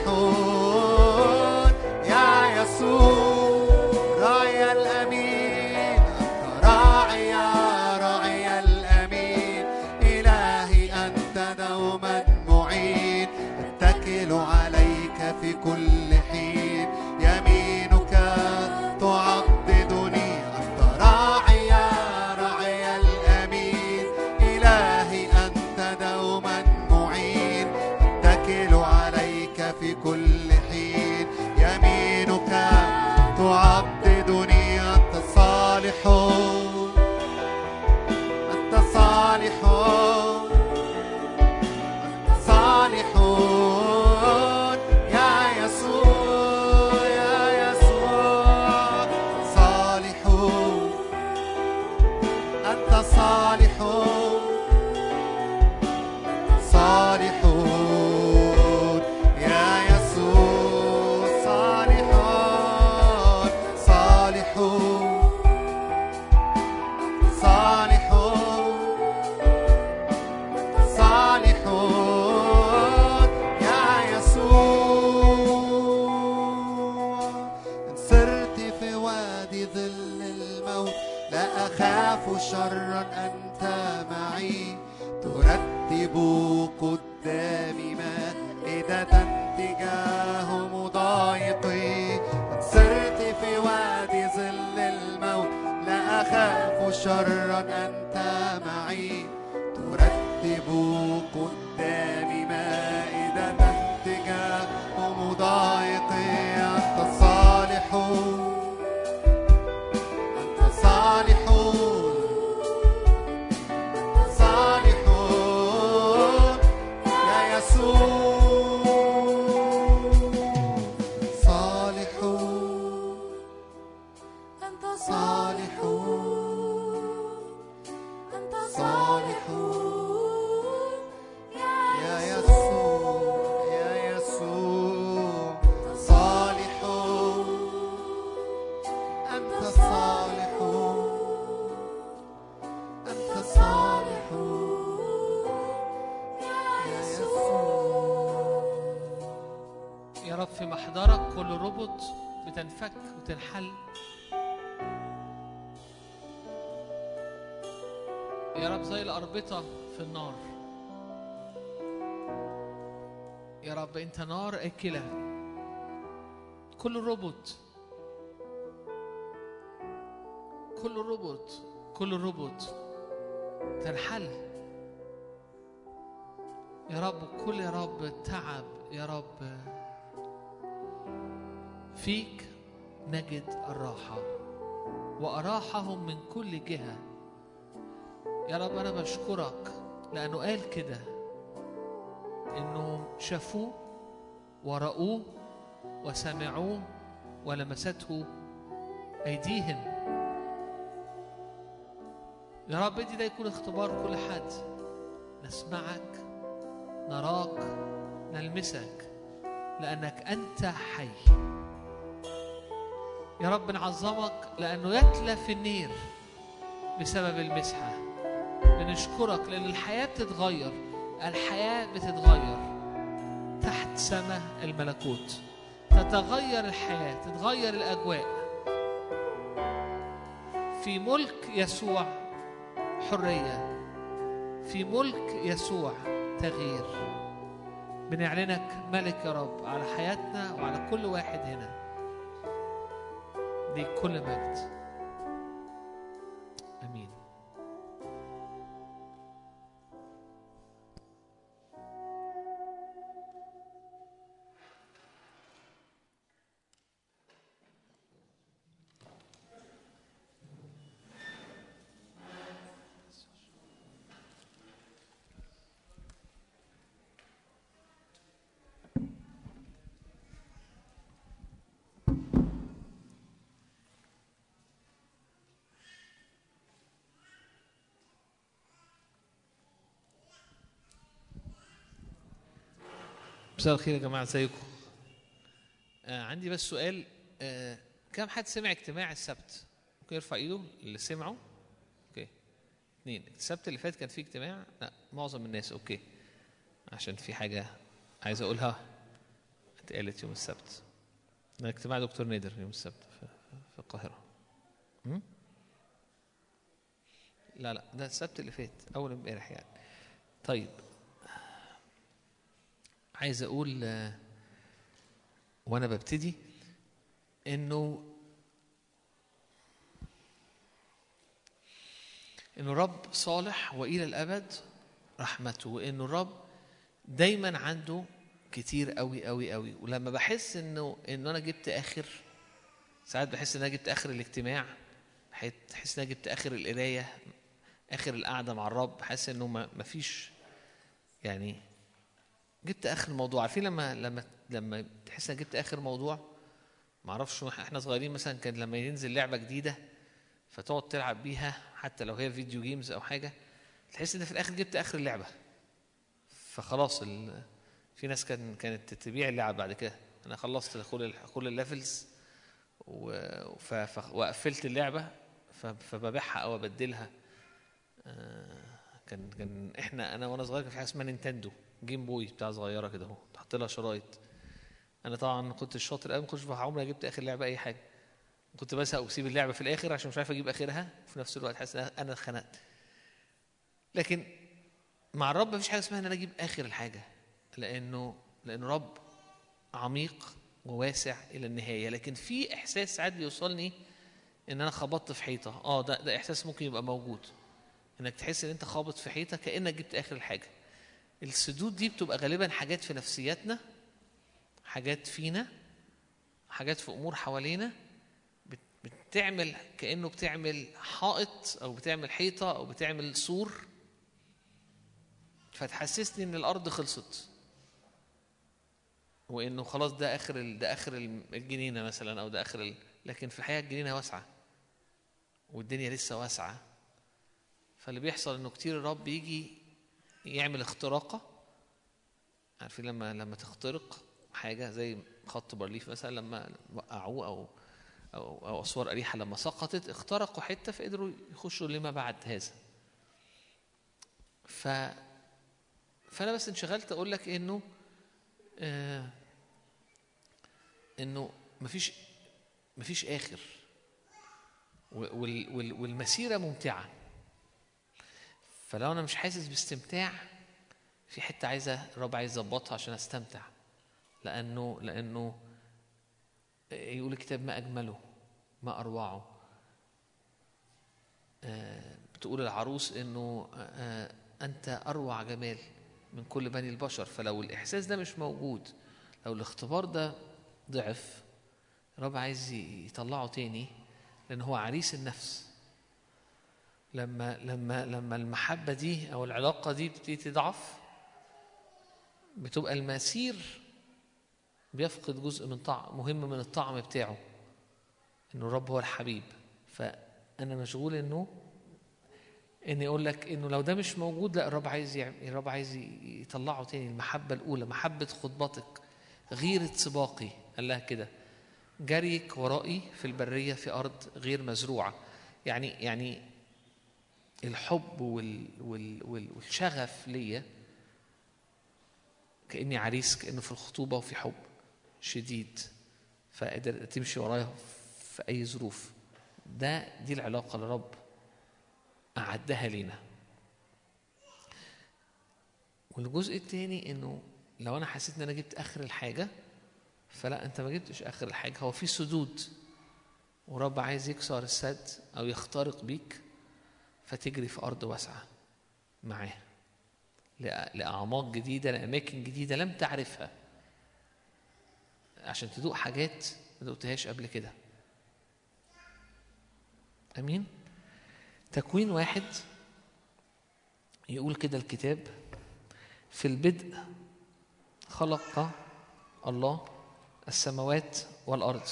A: يا يسوع راعي الأمين أنت راعي راعي الأمين إلهي أنت دوما معين أتكل عليك في كل حين يمينك تعضدني أنت راعي راعي الأمين إلهي أنت دوما معين أتكل عليك في كل حين يمينك تعضدني أنت صالح أنت صالح أنت صالح يا يسوع يا يسوع صالح أنت صالح صالح يا يسوع صالح صالح صالح صالح يا يسوع إن سرت في وادي ظل الموت لا أخاف شرا أنت معي ترتب قدامي مائدة تجاه مضايقي إن سرت في وادي ظل الموت لا أخاف شرا أنت معي ترتب قدامي مائدة تجاه مضايقي أنت صالح أنت صالح صالح يا يسوع صالح
C: أنت
A: صالح
C: أنت
A: صالح
C: يا
A: يا يسوع يا يسوع صالح أنت صالح أنت صالح يا يسوع
D: يا رب في محضرك كل ربط بتنفك وتنحل يا رب زي الأربطة في النار يا رب أنت نار أكلة كل ربط كل ربط كل ربط تنحل يا رب كل يا رب تعب يا رب فيك نجد الراحة وأراحهم من كل جهة يا رب أنا بشكرك لأنه قال كده إنهم شافوه ورأوه وسمعوه ولمسته أيديهم يا رب ادي ده يكون اختبار كل حد نسمعك نراك نلمسك لأنك أنت حي يا رب نعظمك لأنه يتلف النير بسبب المسحة بنشكرك لأن الحياة بتتغير الحياة بتتغير تحت سماء الملكوت تتغير الحياة تتغير الأجواء في ملك يسوع حرية في ملك يسوع تغيير بنعلنك ملك يا رب على حياتنا وعلى كل واحد هنا ليك كل مجد امين مساء الخير يا جماعه ازيكم آه عندي بس سؤال آه كم حد سمع اجتماع السبت ممكن يرفع ايده اللي سمعوا اوكي اثنين السبت اللي فات كان في اجتماع لا معظم الناس اوكي عشان في حاجه عايز اقولها اتقالت يوم السبت ده اجتماع دكتور نادر يوم السبت في, في القاهره م? لا لا ده السبت اللي فات اول امبارح يعني طيب عايز اقول آه، وانا ببتدي انه انه رب صالح والى الابد رحمته وانه الرب دايما عنده كتير قوي قوي قوي ولما بحس انه انه انا جبت اخر ساعات بحس ان انا جبت اخر الاجتماع بحس ان انا جبت اخر القرايه اخر القعده مع الرب بحس انه ما ما فيش يعني جبت اخر الموضوع عارفين لما لما لما تحس انك جبت اخر موضوع ما اعرفش احنا صغيرين مثلا كان لما ينزل لعبه جديده فتقعد تلعب بيها حتى لو هي فيديو جيمز او حاجه تحس ان في الاخر جبت اخر اللعبه فخلاص ال... في ناس كان كانت تبيع اللعب بعد كده انا خلصت كل ال- كل الليفلز و... ف... ف... وقفلت اللعبه ف... فببيعها او ابدلها آه، كان كان احنا انا وانا صغير كان في حاجه اسمها نينتندو جيم بوي بتاع صغيره كده اهو تحط لها شرايط انا طبعا كنت الشاطر قوي ما كنتش عمري جبت اخر لعبه اي حاجه كنت بزهق واسيب اللعبه في الاخر عشان مش عارف اجيب اخرها وفي نفس الوقت حاسس ان انا اتخنقت لكن مع الرب مفيش حاجه اسمها ان انا اجيب اخر الحاجه لانه لانه رب عميق وواسع الى النهايه لكن في احساس ساعات بيوصلني ان انا خبطت في حيطه اه ده ده احساس ممكن يبقى موجود انك تحس ان انت خابط في حيطه كانك جبت اخر الحاجه السدود دي بتبقى غالبا حاجات في نفسياتنا حاجات فينا حاجات في امور حوالينا بت- بتعمل كانه بتعمل حائط او بتعمل حيطه او بتعمل سور فتحسسني ان الارض خلصت وانه خلاص ده اخر ال- ده اخر ال- الجنينه مثلا او ده اخر ال... لكن في الحقيقه الجنينه واسعه والدنيا لسه واسعه فاللي بيحصل انه كتير الرب يجي يعمل اختراقه عارفين لما لما تخترق حاجه زي خط بارليف مثلا لما وقعوه او او او اسوار اريحه لما سقطت اخترقوا حته فقدروا يخشوا لما بعد هذا ف فانا بس انشغلت اقول لك انه آه انه مفيش مفيش اخر و- وال- وال- والمسيره ممتعه فلو انا مش حاسس باستمتاع في حته عايزه الرب عايز يظبطها عشان استمتع لانه لانه يقول الكتاب ما اجمله ما اروعه آه، بتقول العروس انه آه، انت اروع جمال من كل بني البشر فلو الاحساس ده مش موجود لو الاختبار ده ضعف الرب عايز ي- يطلعه تاني لان هو عريس النفس لما لما لما المحبه دي او العلاقه دي بتبتدي تضعف بتبقى المسير بيفقد جزء من طعم مهم من الطعم بتاعه انه الرب هو الحبيب فانا مشغول انه اني اقول لك انه لو ده مش موجود لا الرب عايز يعمل الرب عايز ي- يطلعه تاني المحبه الاولى محبه خطبتك غيره سباقي قال لها كده جريك ورائي في البريه في ارض غير مزروعه يعني يعني الحب وال وال وال والشغف ليا كاني عريس كانه في الخطوبه وفي حب شديد فقدر تمشي ورايا في اي ظروف ده دي العلاقه اللي الرب اعدها لينا والجزء الثاني انه لو انا حسيت ان انا جبت اخر الحاجه فلا انت ما جبتش اخر الحاجه هو في سدود ورب عايز يكسر السد او يخترق بيك فتجري في ارض واسعه معاه لأ- لاعماق جديده لاماكن جديده لم تعرفها عشان تدوق حاجات ما دقتهاش قبل كده امين تكوين واحد يقول كده الكتاب في البدء خلق الله السماوات والارض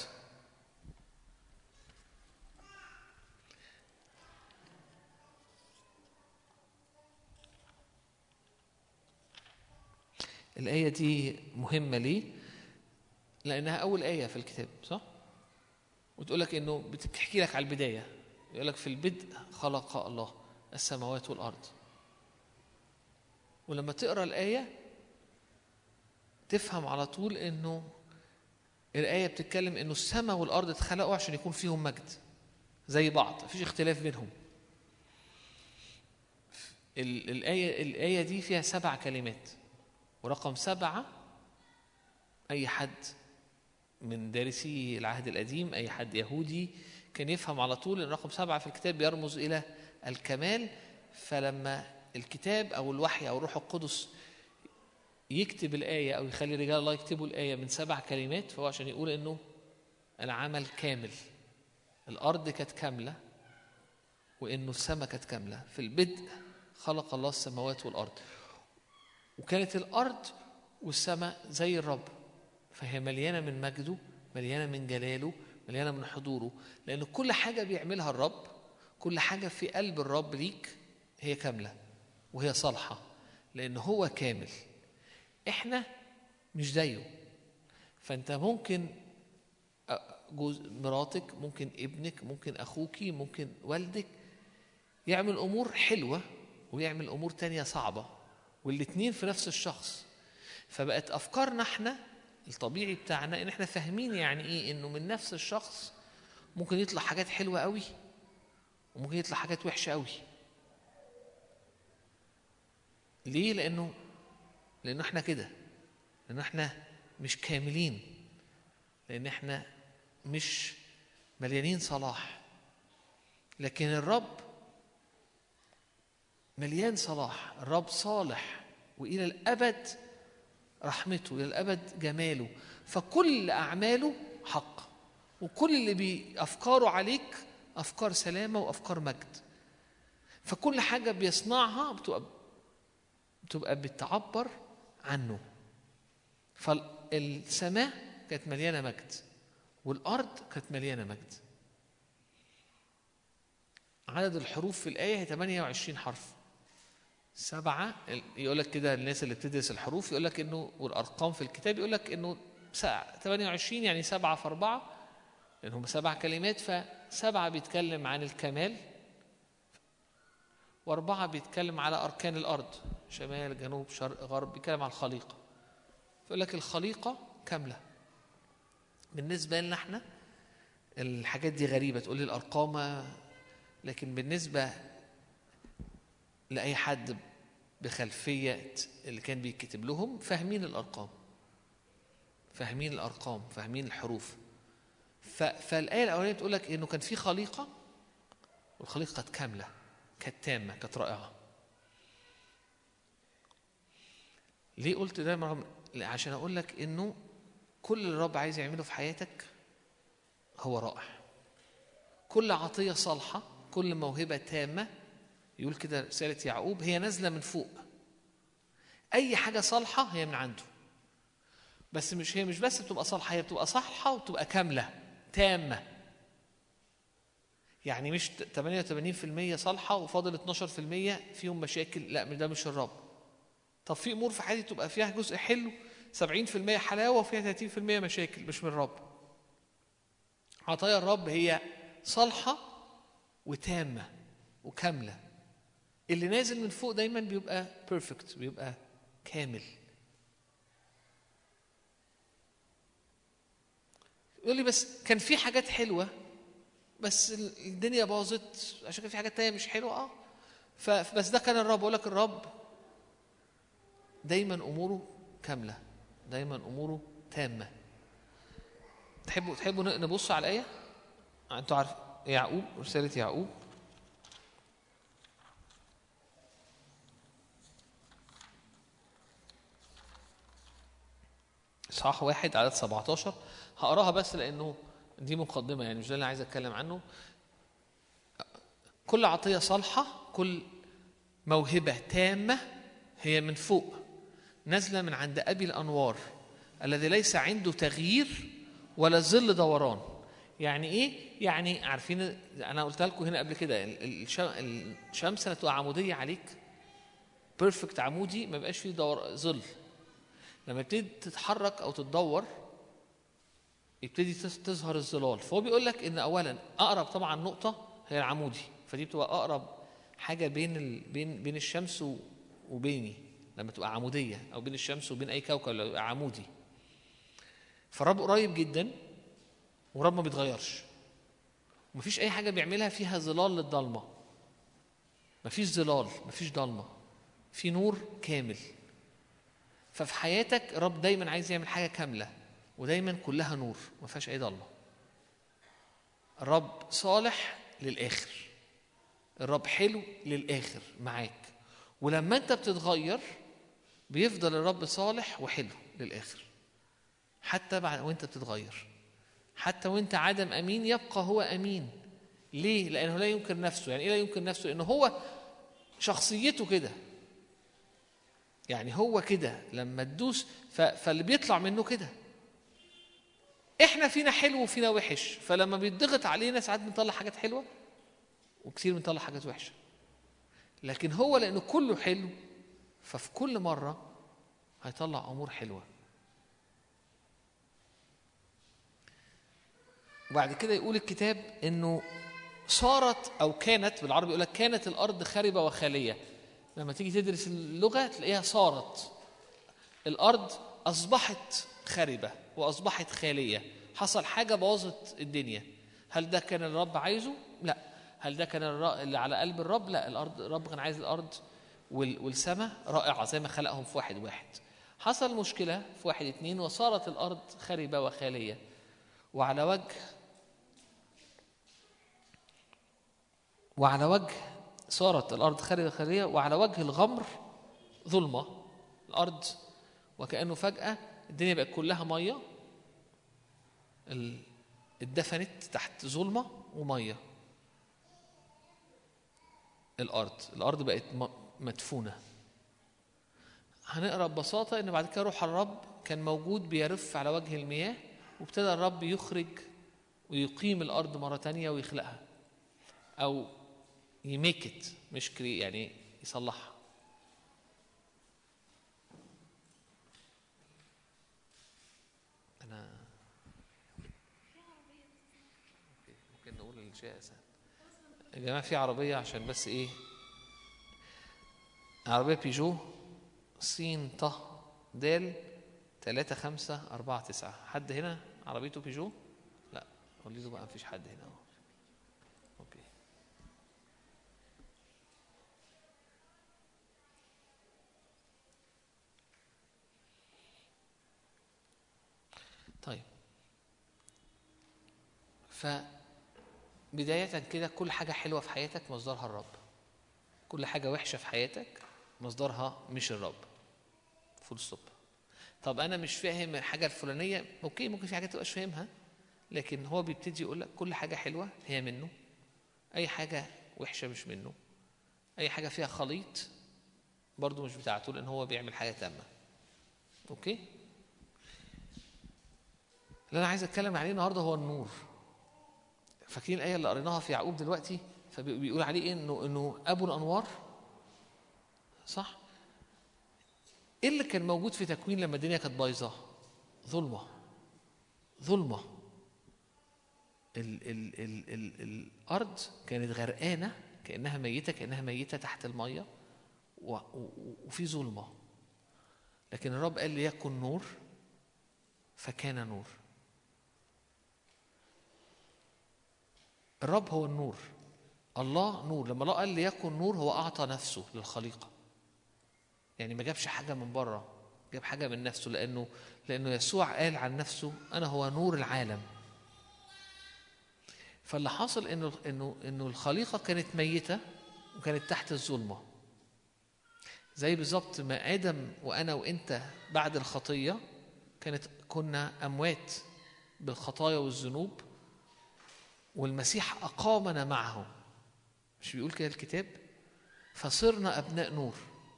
D: الآية دي مهمة ليه؟ لأنها أول آية في الكتاب صح؟ وتقول لك إنه بتحكي لك على البداية يقول لك في البدء خلق الله السماوات والأرض ولما تقرا الآية تفهم على طول إنه الآية بتتكلم إنه السماء والأرض اتخلقوا عشان يكون فيهم مجد زي بعض مفيش اختلاف بينهم ال- الآية الآية دي فيها سبع كلمات ورقم سبعة أي حد من دارسي العهد القديم أي حد يهودي كان يفهم على طول إن رقم سبعة في الكتاب بيرمز إلى الكمال فلما الكتاب أو الوحي أو الروح القدس يكتب الآية أو يخلي رجال الله يكتبوا الآية من سبع كلمات فهو عشان يقول إنه العمل كامل الأرض كانت كاملة وإنه السماء كانت كاملة في البدء خلق الله السماوات والأرض وكانت الأرض والسماء زي الرب فهي مليانة من مجده مليانة من جلاله مليانة من حضوره لأن كل حاجة بيعملها الرب كل حاجة في قلب الرب ليك هي كاملة وهي صالحة لأن هو كامل إحنا مش زيه فأنت ممكن أ- جوز مراتك ممكن ابنك ممكن أخوكي ممكن والدك يعمل أمور حلوة ويعمل أمور تانية صعبة والاتنين في نفس الشخص فبقت أفكارنا احنا الطبيعي بتاعنا إن احنا فاهمين يعني إيه إنه من نفس الشخص ممكن يطلع حاجات حلوة قوي وممكن يطلع حاجات وحشة قوي ليه؟ لأنه لأنه احنا كده لأنه احنا مش كاملين لأن احنا مش مليانين صلاح لكن الرب مليان صلاح الرب صالح وإلى الأبد رحمته إلى الأبد جماله فكل أعماله حق وكل اللي بأفكاره عليك أفكار سلامة وأفكار مجد فكل حاجة بيصنعها بتبقى بتبقى بتعبر عنه فالسماء كانت مليانة مجد والأرض كانت مليانة مجد عدد الحروف في الآية هي 28 حرف سبعة يقول لك كده الناس اللي بتدرس الحروف يقول لك انه والارقام في الكتاب يقول لك انه سا- 28 يعني سبعة في أربعة لأن هم سبع كلمات فسبعة بيتكلم عن الكمال وأربعة بيتكلم على أركان الأرض شمال جنوب شرق غرب بيتكلم عن الخليقة فيقول لك الخليقة كاملة بالنسبة لنا احنا الحاجات دي غريبة تقول لي الأرقام لكن بالنسبة لأي حد بخلفية اللي كان بيتكتب لهم فاهمين الأرقام فاهمين الأرقام فاهمين الحروف ف... فالآية الأولانية بتقول لك إنه كان في خليقة والخليقة كانت كاملة كانت تامة كانت رائعة ليه قلت ده مرة عشان أقول لك إنه كل اللي الرب عايز يعمله في حياتك هو رائع كل عطية صالحة كل موهبة تامة يقول كده رسالة يعقوب هي نازلة من فوق أي حاجة صالحة هي من عنده بس مش هي مش بس بتبقى صالحة هي بتبقى صالحة وبتبقى كاملة تامة يعني مش 88% صالحة وفاضل 12% فيهم مشاكل لا ده مش الرب طب في أمور في حياتي تبقى فيها جزء حلو 70% حلاوة وفيها 30% مشاكل مش من الرب عطايا الرب هي صالحة وتامة وكاملة اللي نازل من فوق دايما بيبقى بيرفكت بيبقى كامل يقول لي بس كان في حاجات حلوة بس الدنيا باظت عشان كان في حاجات تانية مش حلوة اه فبس ده كان الرب اقول لك الرب دايما اموره كاملة دايما اموره تامة تحبوا تحبوا نبص على الآية؟ انتوا عارف يعقوب رسالة يعقوب اصحاح واحد عدد 17 هقراها بس لانه دي مقدمه يعني مش ده اللي عايز اتكلم عنه كل عطيه صالحه كل موهبه تامه هي من فوق نازله من عند ابي الانوار الذي ليس عنده تغيير ولا ظل دوران يعني ايه يعني عارفين انا قلت لكم هنا قبل كده الشمس لما تبقى عموديه عليك بيرفكت عمودي ما بقاش فيه دور ظل لما تبتدي تتحرك او تتدور يبتدي تظ- تظهر الظلال فهو بيقول لك ان اولا اقرب طبعا نقطه هي العمودي فدي بتبقى اقرب حاجه بين ال... بين بين الشمس و... وبيني لما تبقى عموديه او بين الشمس وبين اي كوكب لو يبقى عمودي فالرب قريب جدا والرب ما بيتغيرش ومفيش اي حاجه بيعملها فيها ظلال للضلمه مفيش ظلال مفيش ضلمه في نور كامل ففي حياتك الرب دايما عايز يعمل حاجه كامله ودايما كلها نور ما فيهاش اي ضلمه الرب صالح للاخر الرب حلو للاخر معاك ولما انت بتتغير بيفضل الرب صالح وحلو للاخر حتى بعد وانت بتتغير حتى وانت عدم امين يبقى هو امين ليه لانه لا ينكر نفسه يعني ايه لا ينكر نفسه لانه هو شخصيته كده يعني هو كده لما تدوس ف... فاللي بيطلع منه كده احنا فينا حلو وفينا وحش فلما بيتضغط علينا ساعات بنطلع حاجات حلوه وكتير بنطلع حاجات وحشه لكن هو لانه كله حلو ففي كل مره هيطلع امور حلوه وبعد كده يقول الكتاب انه صارت او كانت بالعربي يقول لك كانت الارض خربه وخاليه لما تيجي تدرس اللغه تلاقيها صارت الارض اصبحت خربه واصبحت خاليه حصل حاجه بوظت الدنيا هل ده كان الرب عايزه لا هل ده كان الر- اللي على قلب الرب لا الارض الرب كان عايز الارض وال- والسماء رائعه زي ما خلقهم في واحد واحد حصل مشكله في واحد اتنين وصارت الارض خربه وخاليه وعلى وجه وعلى وجه صارت الارض خاليه خاليه وعلى وجه الغمر ظلمه الارض وكانه فجاه الدنيا بقت كلها ميه ال- اتدفنت تحت ظلمه وميه الارض الارض بقت م- مدفونه هنقرا ببساطه ان بعد كده روح الرب كان موجود بيرف على وجه المياه وابتدى الرب يخرج ويقيم الارض مره تانية ويخلقها او يميكت مش كري يعني يصلحها انا ممكن نقول الشيء اسهل يا جماعه في عربيه عشان بس ايه عربيه بيجو سين ط د تلاتة خمسة أربعة تسعة حد هنا عربيته بيجو؟ لا قولي له بقى مفيش حد هنا أهو أوكي طيب فبداية كده كل حاجة حلوة في حياتك مصدرها الرب كل حاجة وحشة في حياتك مصدرها مش الرب فول ستوب طب أنا مش فاهم الحاجة الفلانية أوكي ممكن في حاجات تبقاش فاهمها لكن هو بيبتدي يقول لك كل حاجة حلوة هي منه أي حاجة وحشة مش منه أي حاجة فيها خليط برضو مش بتاعته لأن هو بيعمل حاجة تامة أوكي اللي أنا عايز أتكلم عليه النهاردة هو النور فاكرين الآية اللي قريناها في يعقوب دلوقتي فبيقول عليه إيه إنه إنه أبو الأنوار صح؟ إيه اللي كان موجود في تكوين لما الدنيا كانت بايظة؟ ظلمة ظلمة ال ال ال ال الأرض كانت غرقانة كأنها ميتة كأنها ميتة تحت المية و- و- وفي ظلمة لكن الرب قال ليكن نور فكان نور الرب هو النور الله نور لما الله قال ليكن نور هو أعطى نفسه للخليقة يعني ما جابش حاجة من بره جاب حاجة من نفسه لأنه لأنه يسوع قال عن نفسه أنا هو نور العالم فاللي حاصل انه انه انه الخليقه كانت ميته وكانت تحت الظلمه زي بالظبط ما ادم وانا وانت بعد الخطيه كانت كنا اموات بالخطايا والذنوب والمسيح اقامنا معه مش بيقول كده الكتاب فصرنا ابناء نور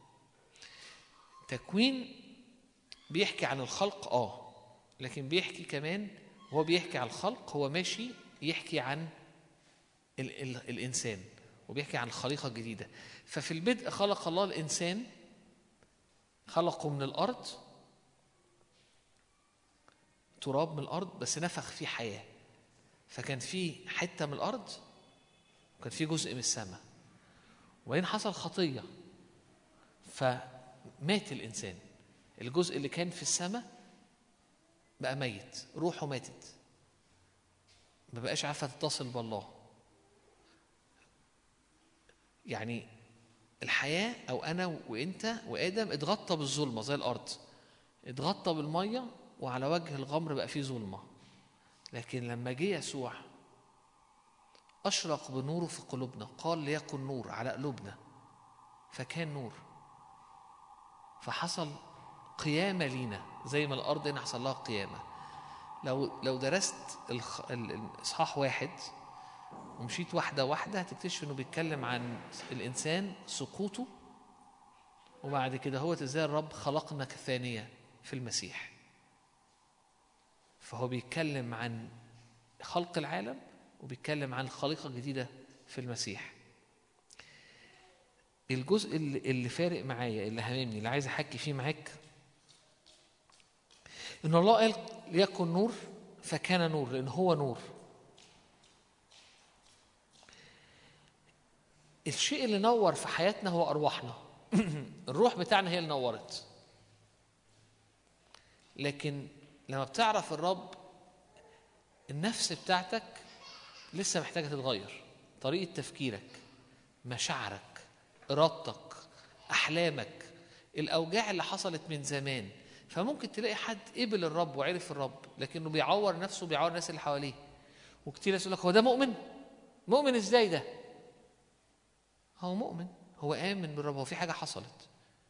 D: تكوين بيحكي عن الخلق اه لكن بيحكي كمان هو بيحكي عن الخلق هو ماشي يحكي عن ال ال الانسان وبيحكي عن الخليقه الجديده ففي البدء خلق الله الانسان خلقه من الارض تراب من الارض بس نفخ فيه حياه فكان في حته من الارض وكان في جزء من السماء وبعدين حصل خطيه فمات الانسان الجزء اللي كان في السماء بقى ميت روحه ماتت ما بقاش عارفه تتصل بالله يعني الحياه او انا وانت وادم اتغطى بالظلمه زي الارض اتغطى بالميه وعلى وجه الغمر بقى فيه ظلمه لكن لما جه يسوع اشرق بنوره في قلوبنا قال ليكن نور على قلوبنا فكان نور فحصل قيامه لينا زي ما الارض هنا حصل لها قيامه لو لو درست الخ- ال- الاصحاح واحد ومشيت واحده واحده هتكتشف انه بيتكلم عن الانسان سقوطه وبعد كده هو ازاي الرب خلقنا كثانيه في المسيح فهو بيتكلم عن خلق العالم وبيتكلم عن الخليقه الجديده في المسيح الجزء اللي, اللي فارق معايا اللي هاممني اللي عايز احكي فيه معاك ان الله قال ليكن نور فكان نور لان هو نور الشيء اللي نور في حياتنا هو ارواحنا الروح بتاعنا هي اللي نورت لكن لما بتعرف الرب النفس بتاعتك لسه محتاجه تتغير طريقه تفكيرك مشاعرك ارادتك احلامك الاوجاع اللي حصلت من زمان فممكن تلاقي حد قبل الرب وعرف الرب لكنه بيعور نفسه وبيعور الناس اللي حواليه وكتير ناس يقول لك هو ده مؤمن مؤمن ازاي ده هو مؤمن هو آمن بالرب هو في حاجة حصلت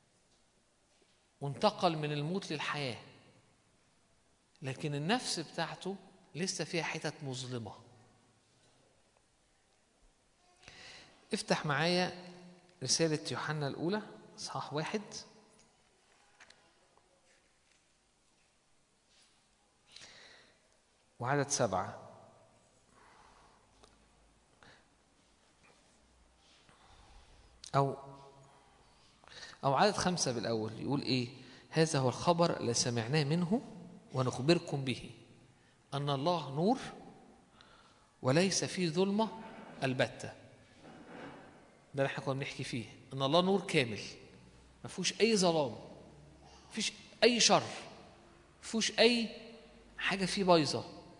D: وانتقل من الموت للحياة لكن النفس بتاعته لسه فيها حتت مظلمة افتح معايا رسالة يوحنا الأولى إصحاح واحد وعدد سبعة أو أو عدد خمسة بالأول يقول إيه هذا هو الخبر الذي سمعناه منه ونخبركم به أن الله نور وليس فيه ظلمة البتة ده اللي احنا كنا بنحكي فيه أن الله نور كامل ما فيهوش أي ظلام ما فيش أي شر ما فيهوش أي حاجة فيه بايظة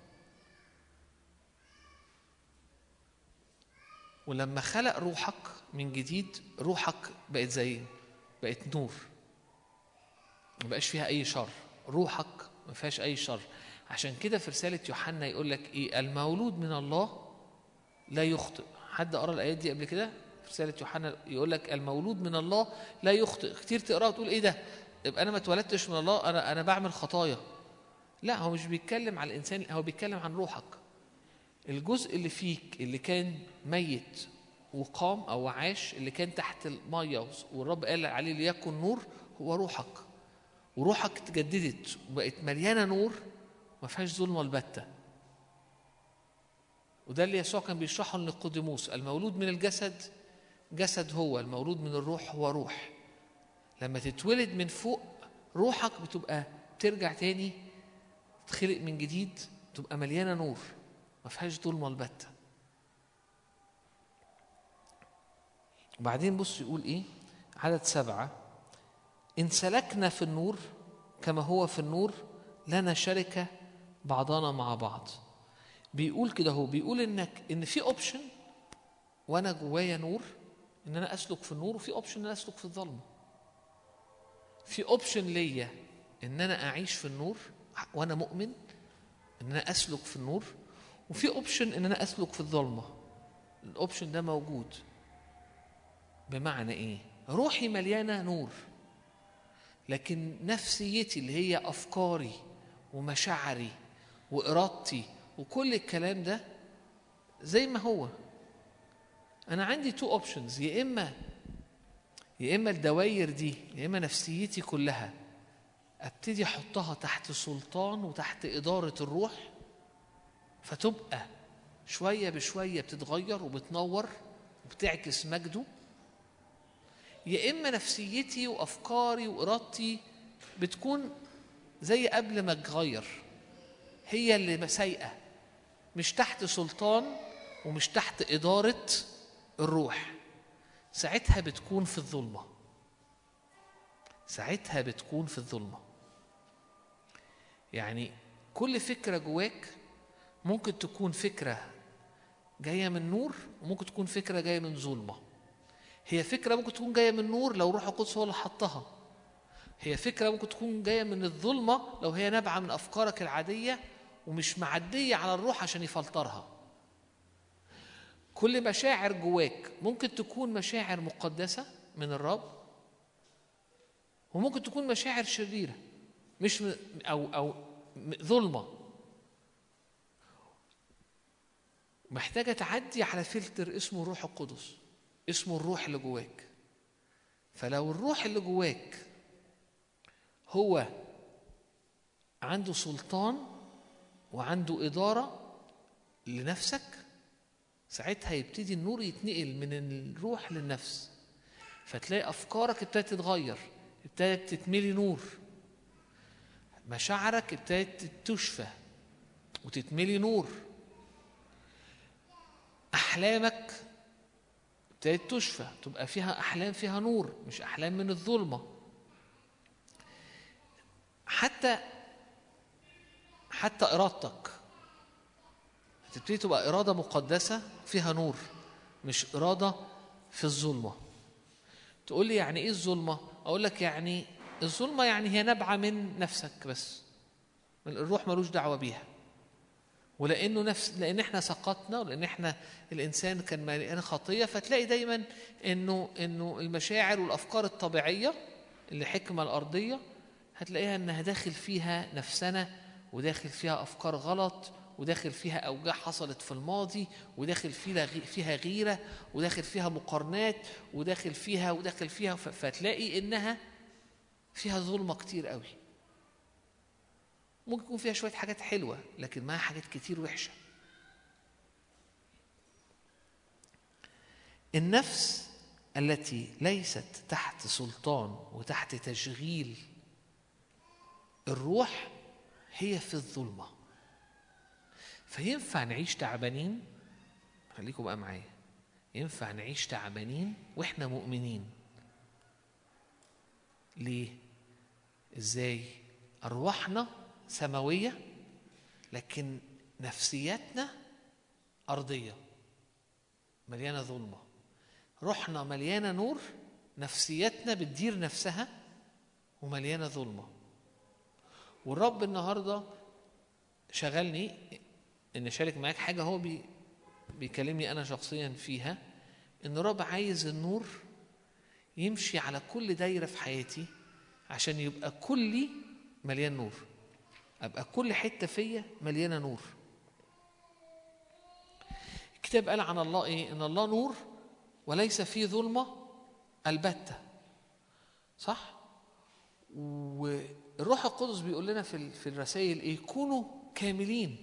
D: ولما خلق روحك من جديد روحك بقت زي بقت نور ما بقاش فيها اي شر روحك ما فيهاش اي شر عشان كده في رساله يوحنا يقول لك ايه المولود من الله لا يخطئ حد قرا الايات دي قبل كده في رساله يوحنا يقول لك المولود من الله لا يخطئ كتير تقراها وتقول ايه ده يبقى انا ما اتولدتش من الله انا انا بعمل خطايا لا هو مش بيتكلم عن الانسان هو بيتكلم عن روحك الجزء اللي فيك اللي كان ميت وقام او عاش اللي كان تحت الميه والرب قال عليه ليكن نور هو روحك وروحك اتجددت وبقت مليانه نور ما فيهاش ظلمه البته وده اللي يسوع كان بيشرحه لنيقوديموس المولود من الجسد جسد هو المولود من الروح هو روح لما تتولد من فوق روحك بتبقى ترجع تاني تخلق من جديد تبقى مليانه نور ما فيهاش ظلمه البته وبعدين بص يقول ايه عدد سبعة إن سلكنا في النور كما هو في النور لنا شركة بعضنا مع بعض بيقول كده هو بيقول انك ان في اوبشن وانا جوايا نور ان انا اسلك في النور وفي اوبشن ان انا اسلك في الظلمه في اوبشن ليا ان انا اعيش في النور وانا مؤمن ان انا اسلك في النور وفي اوبشن ان انا اسلك في الظلمه الاوبشن ده موجود بمعنى ايه روحي مليانه نور لكن نفسيتي اللي هي افكاري ومشاعري وارادتي وكل الكلام ده زي ما هو انا عندي تو اوبشنز يا اما يا اما الدواير دي يا اما نفسيتي كلها ابتدي احطها تحت سلطان وتحت اداره الروح فتبقى شويه بشويه بتتغير وبتنور وبتعكس مجده يا اما نفسيتي وافكاري وارادتي بتكون زي قبل ما اتغير هي اللي سايقه مش تحت سلطان ومش تحت اداره الروح ساعتها بتكون في الظلمه ساعتها بتكون في الظلمه يعني كل فكره جواك ممكن تكون فكره جايه من نور وممكن تكون فكره جايه من ظلمه هي فكره ممكن تكون جايه من نور لو روح القدس هو اللي حطها هي فكره ممكن تكون جايه من الظلمه لو هي نابعه من افكارك العاديه ومش معديه على الروح عشان يفلترها كل مشاعر جواك ممكن تكون مشاعر مقدسه من الرب وممكن تكون مشاعر شريره مش م- او او م- ظلمه محتاجه تعدي على فلتر اسمه الروح القدس اسمه الروح اللي جواك فلو الروح اللي جواك هو عنده سلطان وعنده إدارة لنفسك ساعتها يبتدي النور يتنقل من الروح للنفس فتلاقي أفكارك ابتدت تتغير ابتدت تتملي نور مشاعرك ابتدت تشفى وتتملي نور أحلامك ابتدت تشفى تبقى فيها أحلام فيها نور مش أحلام من الظلمة حتى حتى إرادتك هتبتدي تبقى إرادة مقدسة فيها نور مش إرادة في الظلمة تقول لي يعني إيه الظلمة؟ أقول لك يعني الظلمة يعني هي نابعة من نفسك بس الروح ملوش دعوة بيها ولانه نفس لان احنا سقطنا ولان احنا الانسان كان مليان خطيه فتلاقي دايما انه انه المشاعر والافكار الطبيعيه اللي حكمه الارضيه هتلاقيها انها داخل فيها نفسنا وداخل فيها افكار غلط وداخل فيها اوجاع حصلت في الماضي وداخل فيها غي- فيها غيره وداخل فيها مقارنات وداخل فيها وداخل فيها ف- فتلاقي انها فيها ظلمه كتير قوي ممكن يكون فيها شويه حاجات حلوه لكن معاها حاجات كتير وحشه النفس التي ليست تحت سلطان وتحت تشغيل الروح هي في الظلمه فينفع نعيش تعبانين خليكم بقى معايا ينفع نعيش تعبانين واحنا مؤمنين ليه ازاي ارواحنا سماويه لكن نفسياتنا ارضيه مليانه ظلمه روحنا مليانه نور نفسياتنا بتدير نفسها ومليانه ظلمه والرب النهارده شغلني ان اشارك معاك حاجه هو بي بيكلمني انا شخصيا فيها ان الرب عايز النور يمشي على كل دايره في حياتي عشان يبقى كلي مليان نور ابقى كل حته فيا مليانه نور الكتاب قال عن الله ايه ان الله نور وليس فيه ظلمه البته صح والروح القدس بيقول لنا في ال- في الرسائل ايه كونوا كاملين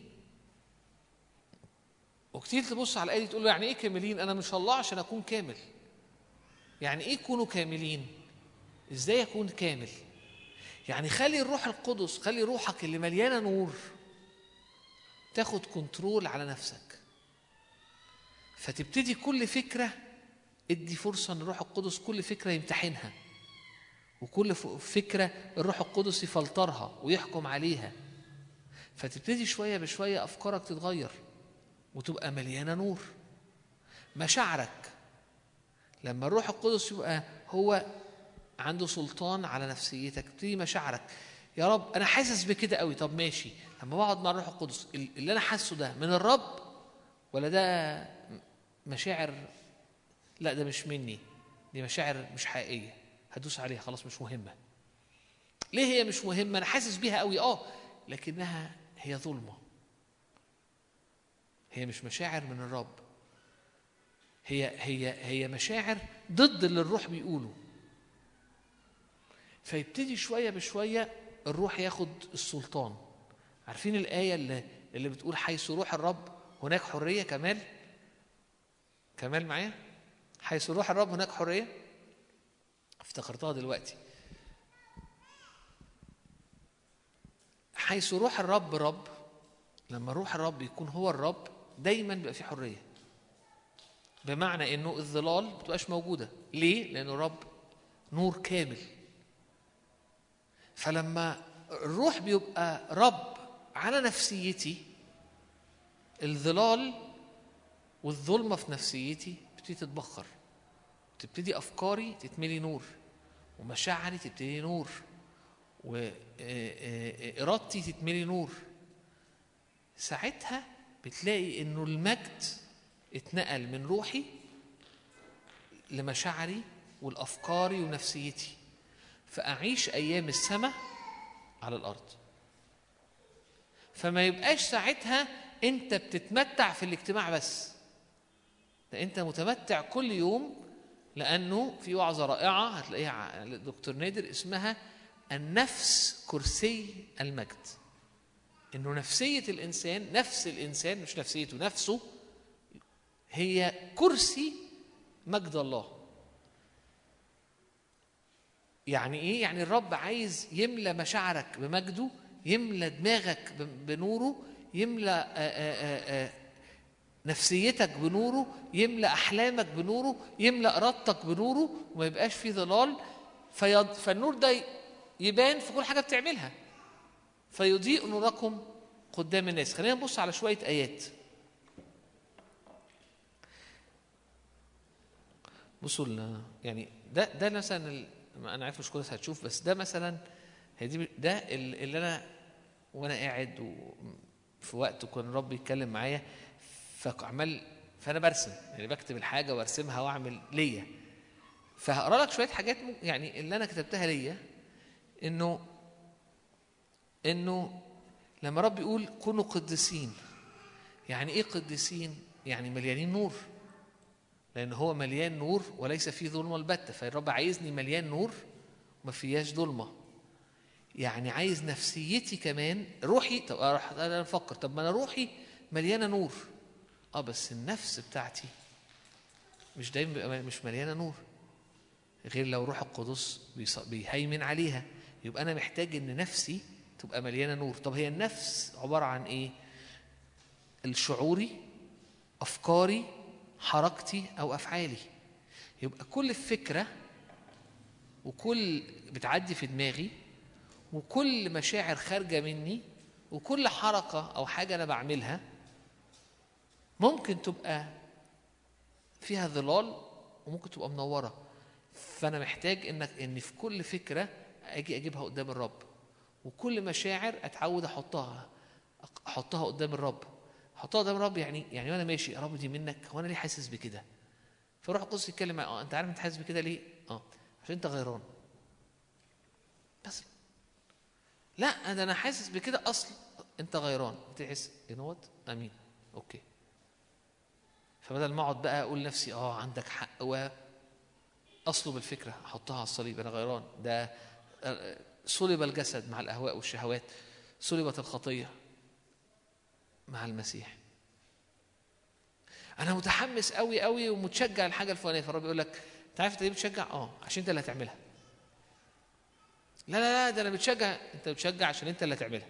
D: وكتير تبص على الايه دي تقول له يعني ايه كاملين انا مش الله عشان اكون كامل يعني ايه كونوا كاملين ازاي اكون كامل يعني خلي الروح القدس خلي روحك اللي مليانه نور تاخد كنترول على نفسك فتبتدي كل فكره ادي فرصه ان الروح القدس كل فكره يمتحنها وكل ف- فكره الروح القدس يفلترها ويحكم عليها فتبتدي شويه بشويه افكارك تتغير وتبقى مليانه نور مشاعرك لما الروح القدس يبقى هو عنده سلطان على نفسيتك تبتدي مشاعرك يا رب انا حاسس بكده قوي طب ماشي لما بقعد مع الروح القدس ال- اللي انا حاسه ده من الرب ولا ده مشاعر لا ده مش مني دي مشاعر مش حقيقيه هدوس عليها خلاص مش مهمه ليه هي مش مهمه انا حاسس بيها قوي اه لكنها هي ظلمه هي مش مشاعر من الرب هي هي هي مشاعر ضد اللي الروح بيقوله فيبتدي شويه بشويه الروح ياخد السلطان عارفين الايه اللي اللي بتقول حيث روح الرب هناك حريه كمال كمال معايا حيث روح الرب هناك حريه افتكرتها دلوقتي حيث روح الرب رب لما روح الرب يكون هو الرب دايما بيبقى في حريه بمعنى انه الظلال ما بتبقاش موجوده ليه لانه الرب نور كامل فلما الروح بيبقى رب على نفسيتي الظلال والظلمه في نفسيتي بتبتدي تتبخر تبتدي افكاري تتملي نور ومشاعري تبتدي نور وارادتي تتملي نور ساعتها بتلاقي انه المجد اتنقل من روحي لمشاعري والافكاري ونفسيتي فاعيش ايام السماء على الارض فما يبقاش ساعتها انت بتتمتع في الاجتماع بس ده انت متمتع كل يوم لانه في وعظه رائعه هتلاقيها ع- دكتور نادر اسمها النفس كرسي المجد انه نفسيه الانسان نفس الانسان مش نفسيته نفسه هي كرسي مجد الله يعني ايه يعني الرب عايز يملى مشاعرك بمجده يملى دماغك ب- بنوره يملى آآ آآ آآ نفسيتك بنوره يملى احلامك بنوره يملى ارادتك بنوره وما يبقاش فيه ظلال فيض... فالنور ده يبان في كل حاجه بتعملها فيضيء نوركم قدام الناس خلينا نبص على شويه ايات بصوا ال- يعني ده ده مثلا ال- ما انا عارف مش كل الناس هتشوف بس ده مثلا هي دي ده ال- اللي انا وانا قاعد و- في وقت كان الرب يتكلم معايا فعمال فانا برسم يعني بكتب الحاجه وارسمها واعمل ليا فهقرا لك شويه حاجات مم- يعني اللي انا كتبتها ليا انه انه لما رب يقول كونوا قديسين يعني ايه قديسين يعني مليانين نور لان هو مليان نور وليس فيه ظلمه البته فالرب عايزني مليان نور ما فيهاش ظلمه يعني عايز نفسيتي كمان روحي طب اروح انا افكر طب ما انا روحي مليانه نور اه بس النفس بتاعتي مش دايما بيبقى مش مليانه نور غير لو روح القدس بيص- بيهيمن عليها يبقى انا محتاج ان نفسي تبقى مليانه نور طب هي النفس عباره عن ايه الشعوري افكاري حركتي او افعالي يبقى كل فكره وكل بتعدي في دماغي وكل مشاعر خارجه مني وكل حركه او حاجه انا بعملها ممكن تبقى فيها ظلال وممكن تبقى منوره فانا محتاج انك ان في كل فكره اجي اجيبها قدام الرب وكل مشاعر اتعود احطها احطها قدام الرب احطها قدام الرب يعني يعني وانا ماشي يا رب دي منك هو انا ليه حاسس بكده فروح القدس يتكلم معايا اه انت عارف انت حاسس بكده ليه اه عشان انت غيران بس لا ده انا حاسس بكده اصل انت غيران تحس يو نو امين اوكي فبدل ما اقعد بقى اقول لنفسي اه عندك حق و اصلب الفكره احطها على الصليب انا غيران ده آه، صلب الجسد مع الاهواء والشهوات صلبت الخطيه مع المسيح انا متحمس قوي قوي ومتشجع الحاجه الفلانيه فالرب يقول لك انت عارف انت ليه بتشجع اه عشان انت اللي هتعملها لا لا لا ده انا بتشجع انت بتشجع عشان انت اللي هتعملها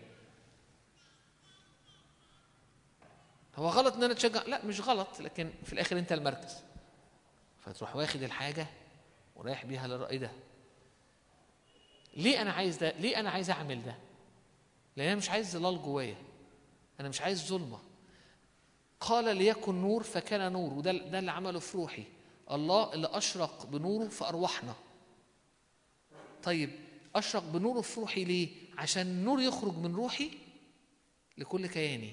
D: هو غلط ان انا اتشجع لا مش غلط لكن في الاخر انت المركز فتروح واخد الحاجه ورايح بيها للرأي ده ليه انا عايز ده ليه انا عايز اعمل ده لان انا مش عايز ظلال جوايا انا مش عايز ظلمه قال ليكن نور فكان نور وده ده اللي عمله في روحي الله اللي اشرق بنوره في ارواحنا طيب اشرق بنوره في روحي ليه عشان النور يخرج من روحي لكل كياني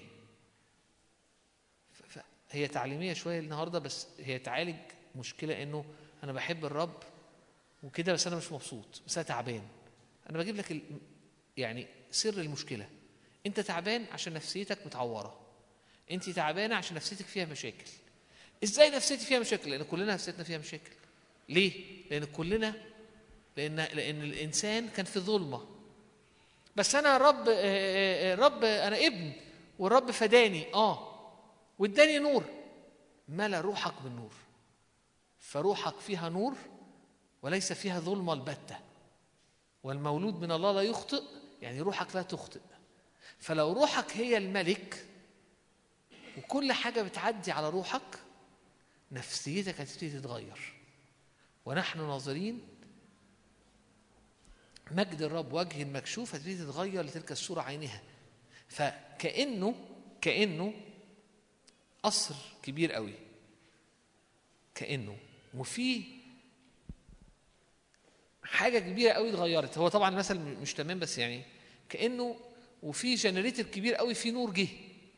D: ف- ف- هي تعليميه شويه النهارده بس هي تعالج مشكله انه انا بحب الرب وكده بس انا مش مبسوط بس انا تعبان انا بجيب لك ال... يعني سر المشكله انت تعبان عشان نفسيتك متعوره انت تعبانه عشان نفسيتك فيها مشاكل ازاي نفسيتي فيها مشاكل لان كلنا نفسيتنا فيها مشاكل ليه لان كلنا لان لان الانسان كان في ظلمه بس انا رب آه، آه، آه، رب انا ابن والرب فداني اه واداني نور ملا روحك بالنور فروحك فيها نور وليس فيها ظلمه البته والمولود من الله لا يخطئ يعني روحك لا تخطئ فلو روحك هي الملك وكل حاجه بتعدي على روحك نفسيتك هتبتدي تتغير ونحن ناظرين مجد الرب وجه المكشوف هتبتدي تتغير لتلك الصوره عينها فكانه كانه قصر كبير قوي كانه وفي حاجه كبيره قوي اتغيرت هو طبعا المثل مش تمام بس يعني كانه وفي جنريتور كبير قوي في نور جه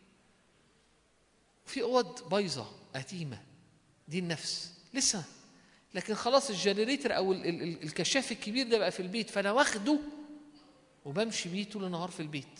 D: في اوض بايظه قديمه دي النفس لسه لكن خلاص الجنريتور او ال- ال- ال- الكشاف الكبير ده بقى في البيت فانا واخده وبمشي بيه طول النهار في البيت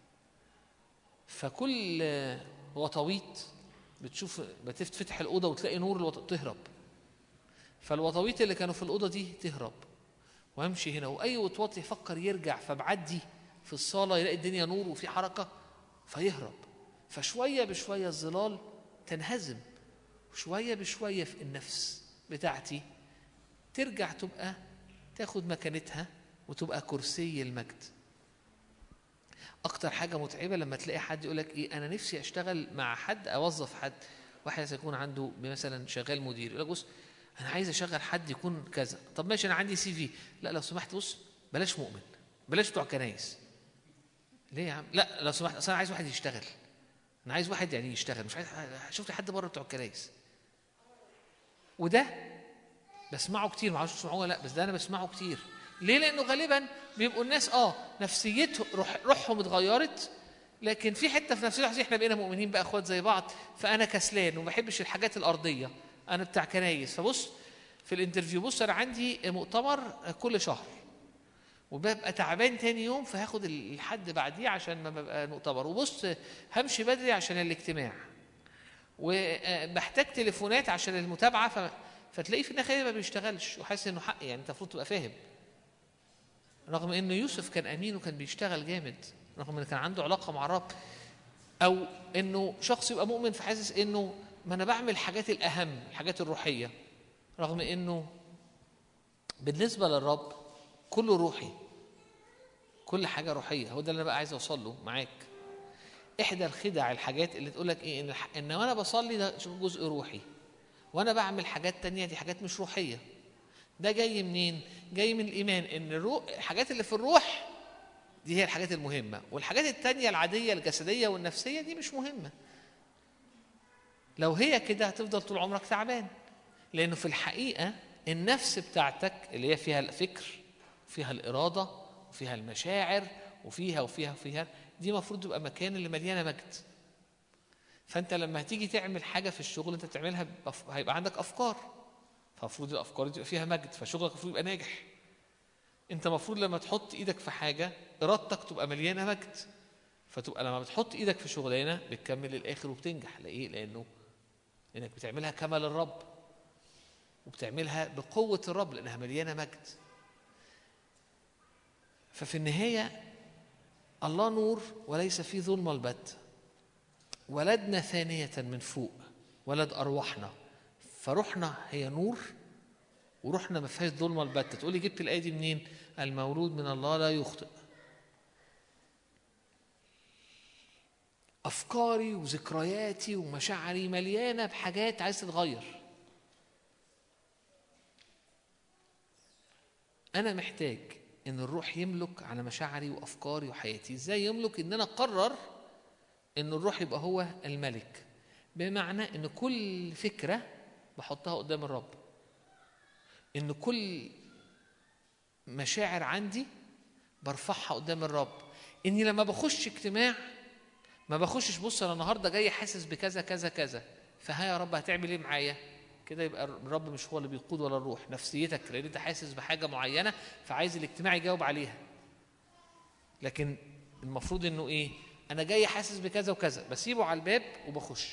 D: فكل آه، وطويط بتشوف بتفتح الاوضه وتلاقي نور الوط... تهرب فالوطويط اللي كانوا في الاوضه دي تهرب وامشي هنا واي وطواط يفكر يرجع فبعدي في الصاله يلاقي الدنيا نور وفي حركه فيهرب فشويه بشويه الظلال تنهزم وشويه بشويه في النفس بتاعتي ترجع تبقى تاخد مكانتها وتبقى كرسي المجد اكتر حاجه متعبه لما تلاقي حد يقول لك ايه انا نفسي اشتغل مع حد اوظف حد واحد يكون عنده مثلا شغال مدير يقول لك بص انا عايز اشغل حد يكون كذا طب ماشي انا عندي سي في لا لو سمحت بص بلاش مؤمن بلاش بتوع كنايس ليه يا عم لا لو سمحت اصل انا عايز واحد يشتغل انا عايز واحد يعني يشتغل مش عايز شفت حد بره بتوع الكنايس وده بسمعه كتير ما اعرفش تسمعوه ولا لا بس ده انا بسمعه كتير ليه لانه غالبا بيبقوا الناس اه نفسيتهم روح روحهم اتغيرت لكن في حته في نفسيتهم احنا بقينا مؤمنين بقى اخوات زي بعض فانا كسلان وما بحبش الحاجات الارضيه انا بتاع كنايس فبص في الانترفيو بص انا عندي مؤتمر كل شهر وببقى تعبان تاني يوم فهاخد الحد بعديه عشان ما ببقى مؤتمر وبص همشي بدري عشان الاجتماع وبحتاج تليفونات عشان المتابعه ف... فتلاقيه في النهايه ما بيشتغلش وحاسس انه حق يعني انت المفروض تبقى فاهم رغم ان يوسف كان امين وكان بيشتغل جامد رغم ان كان عنده علاقه مع الرب او انه شخص يبقى مؤمن فحاسس انه ما انا بعمل الحاجات الاهم الحاجات الروحيه رغم انه بالنسبه للرب كله روحي كل حاجه روحيه هو ده اللي انا بقى عايز اوصل له معاك احدى الخدع الحاجات اللي تقول لك ايه ان الح- ان وانا بصلي ده جزء روحي وانا بعمل حاجات تانية دي حاجات مش روحيه ده جاي منين جاي من الايمان ان الروح الحاجات اللي في الروح دي هي الحاجات المهمه والحاجات التانية العاديه الجسديه والنفسيه دي مش مهمه لو هي كده هتفضل طول عمرك تعبان لانه في الحقيقه النفس بتاعتك اللي هي فيها الفكر فيها الاراده وفيها المشاعر وفيها وفيها وفيها دي المفروض تبقى مكان اللي مليانه مجد فانت لما هتيجي تعمل حاجه في الشغل انت بتعملها بأف... هيبقى عندك افكار فالمفروض الافكار دي تبقى فيها مجد فشغلك المفروض يبقى ناجح انت المفروض لما تحط ايدك في حاجه ارادتك تبقى مليانه مجد فتبقى لما بتحط ايدك في شغلانه بتكمل للاخر وبتنجح ليه لانه لانك بتعملها كما للرب وبتعملها بقوه الرب لانها مليانه مجد ففي النهايه الله نور وليس فيه ظلم البت ولدنا ثانية من فوق ولد أرواحنا فروحنا هي نور وروحنا ما فيهاش ظلم البتة تقولي جبت الآية دي منين المولود من الله لا يخطئ أفكاري وذكرياتي ومشاعري مليانة بحاجات عايز تتغير أنا محتاج إن الروح يملك على مشاعري وأفكاري وحياتي إزاي يملك إن أنا أقرر إن الروح يبقى هو الملك بمعنى إن كل فكرة بحطها قدام الرب إن كل مشاعر عندي برفعها قدام الرب إني لما بخش اجتماع ما بخشش بص أنا النهاردة جاي حاسس بكذا كذا كذا فها يا رب هتعمل إيه معايا؟ كده يبقى الرب مش هو اللي بيقود ولا الروح نفسيتك لان انت حاسس بحاجه معينه فعايز الاجتماع يجاوب عليها لكن المفروض انه ايه انا جاي حاسس بكذا وكذا بسيبه على الباب وبخش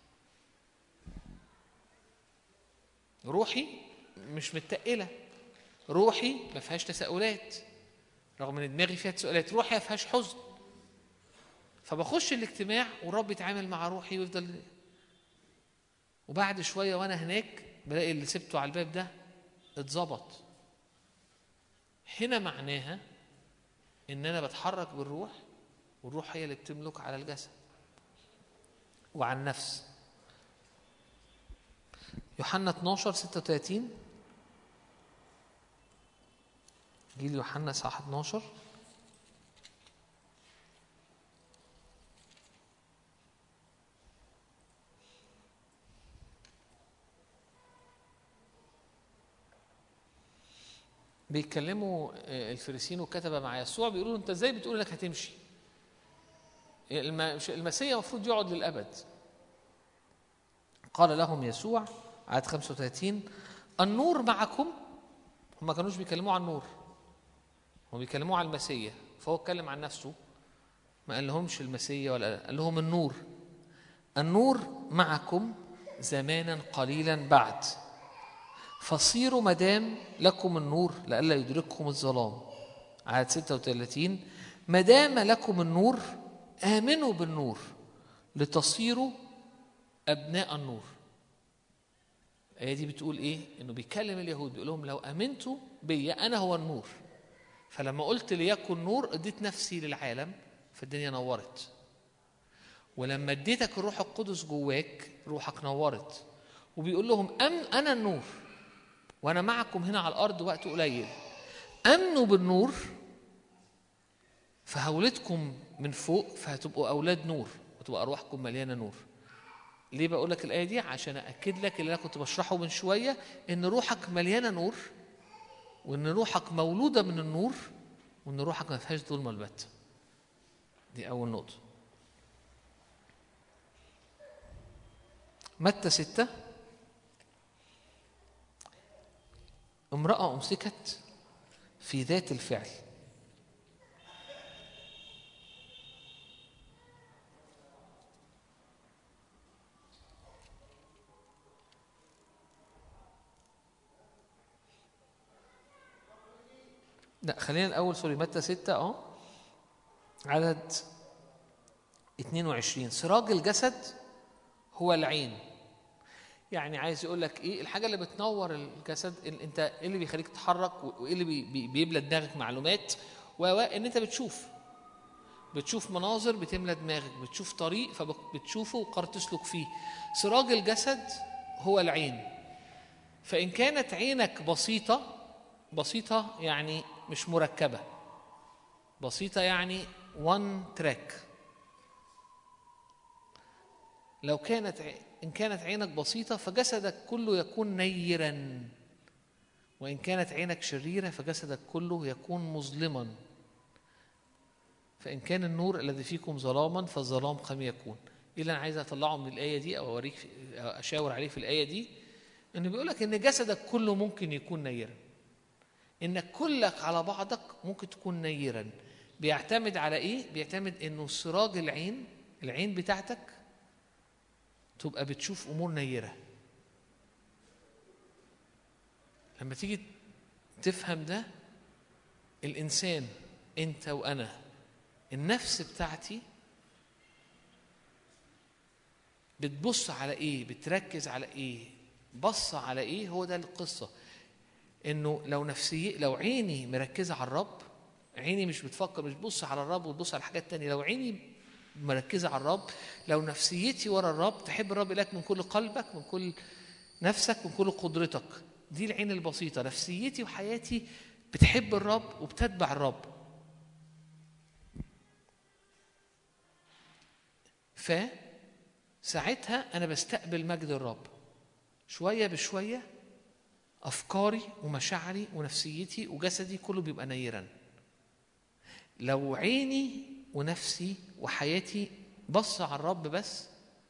D: روحي مش متقله روحي ما فيهاش تساؤلات رغم ان دماغي فيها تساؤلات روحي ما فيهاش حزن فبخش الاجتماع والرب يتعامل مع روحي ويفضل وبعد شوية وأنا هناك بلاقي اللي سبته على الباب ده اتظبط هنا معناها إن أنا بتحرك بالروح والروح هي اللي بتملك على الجسد وعن نفس يوحنا 12 36 جيل يوحنا صح 12 بيتكلموا آه، الفريسيين والكتبه مع يسوع بيقولوا له انت ازاي بتقول انك هتمشي؟ الم- مش- المسيح المفروض يقعد للابد. قال لهم يسوع عدد 35 النور معكم هم ما كانوش بيكلموا عن النور هم بيكلموا عن المسيح فهو اتكلم عن نفسه ما قال لهمش المسيح ولا قال لهم النور النور معكم زمانا قليلا بعد فصيروا مدام لكم النور لئلا يدرككم الظلام عدد 36 مدام لكم النور آمنوا بالنور لتصيروا أبناء النور الآية دي بتقول إيه؟ إنه بيكلم اليهود بيقول لهم لو آمنتوا بيا أنا هو النور فلما قلت ليكن نور اديت نفسي للعالم فالدنيا نورت ولما اديتك الروح القدس جواك روحك نورت وبيقول لهم أم أنا النور وأنا معكم هنا على الأرض وقت قليل أمنوا بالنور فهولتكم من فوق فهتبقوا أولاد نور وتبقى أرواحكم مليانة نور ليه بقول لك الآية دي عشان أأكد لك اللي أنا كنت بشرحه من شوية إن روحك مليانة نور وإن روحك مولودة من النور وإن روحك ما فيهاش ظلمة البتة دي أول نقطة متى ستة امرأة أمسكت في ذات الفعل لا خلينا الأول سوري متى ستة أه عدد 22 سراج الجسد هو العين يعني عايز يقول لك ايه الحاجه اللي بتنور الجسد ال- انت ايه اللي بيخليك تتحرك وايه اللي بي- بي- بيملى دماغك معلومات و و- ان انت بتشوف بتشوف مناظر بتملى دماغك بتشوف طريق فبتشوفه وقرر تسلك فيه سراج الجسد هو العين فان كانت عينك بسيطه بسيطه يعني مش مركبه بسيطه يعني وان تراك لو كانت ع- إن كانت عينك بسيطة فجسدك كله يكون نيرا وإن كانت عينك شريرة فجسدك كله يكون مظلما فإن كان النور الذي فيكم ظلاما فالظلام كم يكون إيه اللي أنا عايز أطلعه من الآية دي أو أوريك في- أو أشاور عليه في الآية دي إنه بيقول لك إن جسدك كله ممكن يكون نيرا إنك كلك على بعضك ممكن تكون نيرا بيعتمد على إيه؟ بيعتمد إنه سراج العين العين بتاعتك تبقى بتشوف امور نيره لما تيجي تفهم ده الانسان انت وانا النفس بتاعتي بتبص على ايه بتركز على ايه بص على ايه هو ده القصه انه لو نفسي لو عيني مركزه على الرب عيني مش بتفكر مش بتبص على الرب وتبص على حاجات تانية لو عيني مركزه على الرب لو نفسيتي ورا الرب تحب الرب لك من كل قلبك من كل نفسك من كل قدرتك دي العين البسيطه نفسيتي وحياتي بتحب الرب وبتتبع الرب ف ساعتها انا بستقبل مجد الرب شويه بشويه افكاري ومشاعري ونفسيتي وجسدي كله بيبقى نيرا لو عيني ونفسي وحياتي بص على الرب بس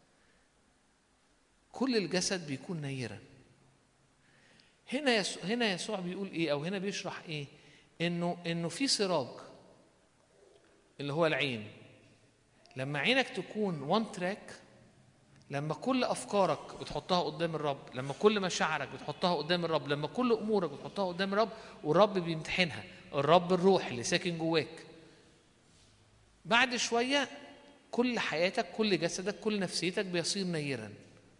D: كل الجسد بيكون نيرا هنا يسوع هنا يسوع بيقول ايه او هنا بيشرح ايه انه انه في سراج اللي هو العين لما عينك تكون وان تراك لما كل افكارك بتحطها قدام الرب لما كل مشاعرك بتحطها قدام الرب لما كل امورك بتحطها قدام الرب والرب بيمتحنها الرب الروح اللي ساكن جواك بعد شويه كل حياتك كل جسدك كل نفسيتك بيصير نيرا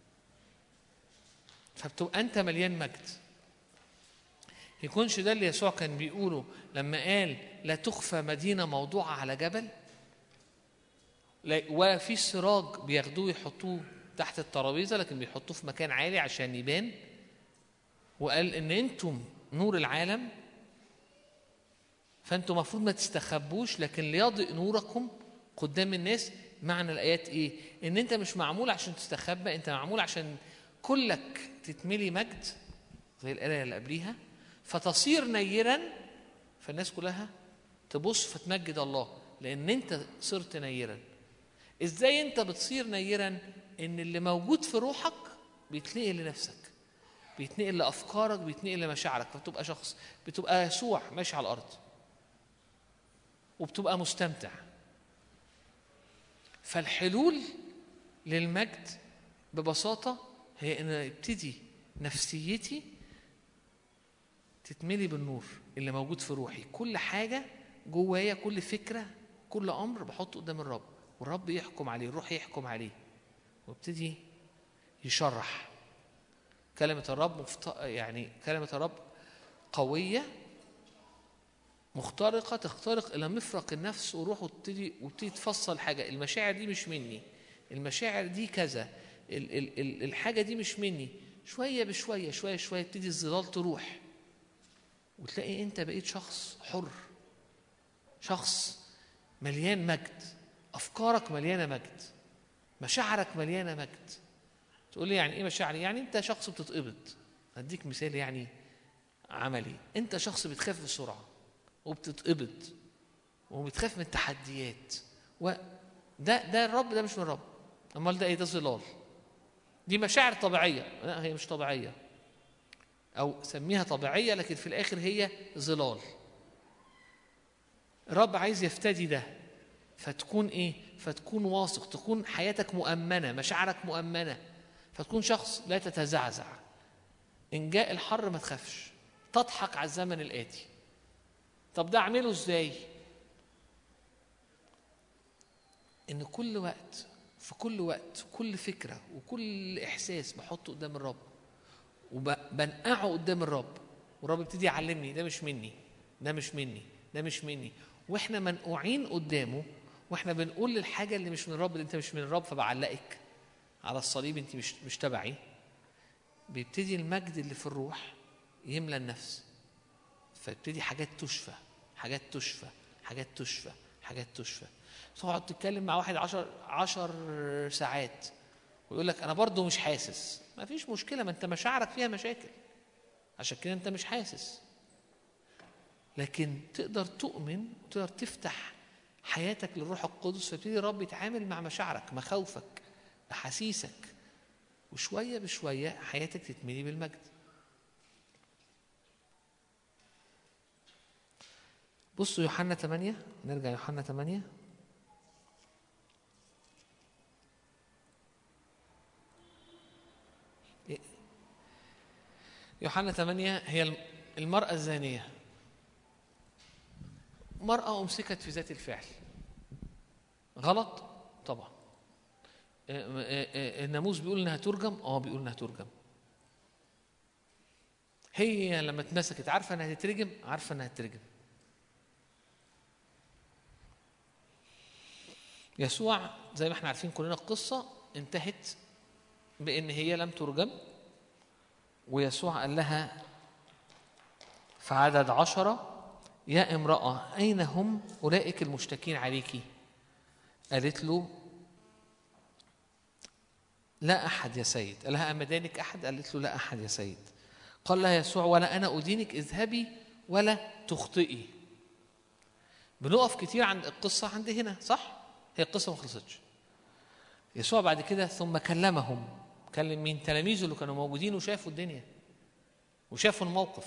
D: فبتبقى انت مليان مجد يكونش ده اللي يسوع كان بيقوله لما قال لا تخفى مدينه موضوعه على جبل لا- ولا في سراج بياخدوه يحطوه تحت الترابيزه لكن بيحطوه في مكان عالي عشان يبان وقال ان انتم نور العالم فانتم المفروض ما تستخبوش لكن ليضئ نوركم قدام الناس معنى الايات ايه ان انت مش معمول عشان تستخبى انت معمول عشان كلك تتملي مجد زي الايه اللي قبليها فتصير نيرا فالناس كلها تبص فتمجد الله لان انت صرت نيرا ازاي انت بتصير نيرا ان اللي موجود في روحك بيتنقل لنفسك بيتنقل لافكارك بيتنقل لمشاعرك فبتبقى شخص بتبقى يسوع ماشي على الارض وبتبقى مستمتع فالحلول للمجد ببساطه هي ان ابتدي نفسيتي تتملي بالنور اللي موجود في روحي كل حاجه جوايا كل فكره كل امر بحطه قدام الرب والرب يحكم عليه الروح يحكم عليه وابتدي يشرح كلمة الرب مفت... يعني كلمة الرب قوية مخترقة تخترق إلى مفرق النفس وروح وتبتدي وتبتدي تفصل حاجة المشاعر دي مش مني المشاعر دي كذا ال... ال... ال... الحاجة دي مش مني شوية بشوية شوية شوية تبتدي الظلال تروح وتلاقي أنت بقيت شخص حر شخص مليان مجد أفكارك مليانة مجد مشاعرك مليانة مجد تقول لي يعني ايه مشاعري يعني انت شخص بتتقبض هديك مثال يعني عملي انت شخص بتخاف بسرعه وبتتقبض وبتخاف من التحديات وده ده الرب ده مش من الرب امال ده ايه ده ظلال دي مشاعر طبيعيه لا هي مش طبيعيه او سميها طبيعيه لكن في الاخر هي ظلال الرب عايز يفتدي ده فتكون ايه فتكون واثق تكون حياتك مؤمنه مشاعرك مؤمنه فتكون شخص لا تتزعزع ان جاء الحر ما تخافش تضحك على الزمن الاتي طب ده اعمله ازاي ان كل وقت في كل وقت كل فكره وكل احساس بحطه قدام الرب وبنقعه قدام الرب والرب يبتدي يعلمني ده مش مني ده مش مني ده مش مني واحنا منقوعين قدامه واحنا بنقول للحاجه اللي مش من الرب اللي انت مش من الرب فبعلقك على الصليب انت مش مش تبعي بيبتدي المجد اللي في الروح يملى النفس فيبتدي حاجات تشفى حاجات تشفى حاجات تشفى حاجات تشفى تقعد تتكلم مع واحد عشر, عشر ساعات ويقول لك انا برضو مش حاسس ما فيش مشكله ما انت مشاعرك فيها مشاكل عشان كده انت مش حاسس لكن تقدر تؤمن تقدر تفتح حياتك للروح القدس فيبتدي الرب يتعامل مع مشاعرك مخاوفك احاسيسك وشويه بشويه حياتك تتملي بالمجد بصوا يوحنا 8 نرجع يوحنا 8 يوحنا 8 هي المرأة الزانية مرأة أمسكت في ذات الفعل غلط طبعا الناموس بيقول انها ترجم اه بيقول انها ترجم هي لما اتمسكت عارفه انها تترجم عارفه انها تترجم يسوع زي ما احنا عارفين كلنا القصه انتهت بان هي لم ترجم ويسوع قال لها في عدد عشرة يا امرأة أين هم أولئك المشتكين عليك قالت له لا أحد يا سيد قال لها أما دانك أحد قالت له لا أحد يا سيد قال لها يسوع ولا أنا أدينك اذهبي ولا تخطئي بنقف كتير عند القصة عند هنا صح؟ هي القصة ما خلصتش يسوع بعد كده ثم كلمهم كلم مين تلاميذه اللي كانوا موجودين وشافوا الدنيا وشافوا الموقف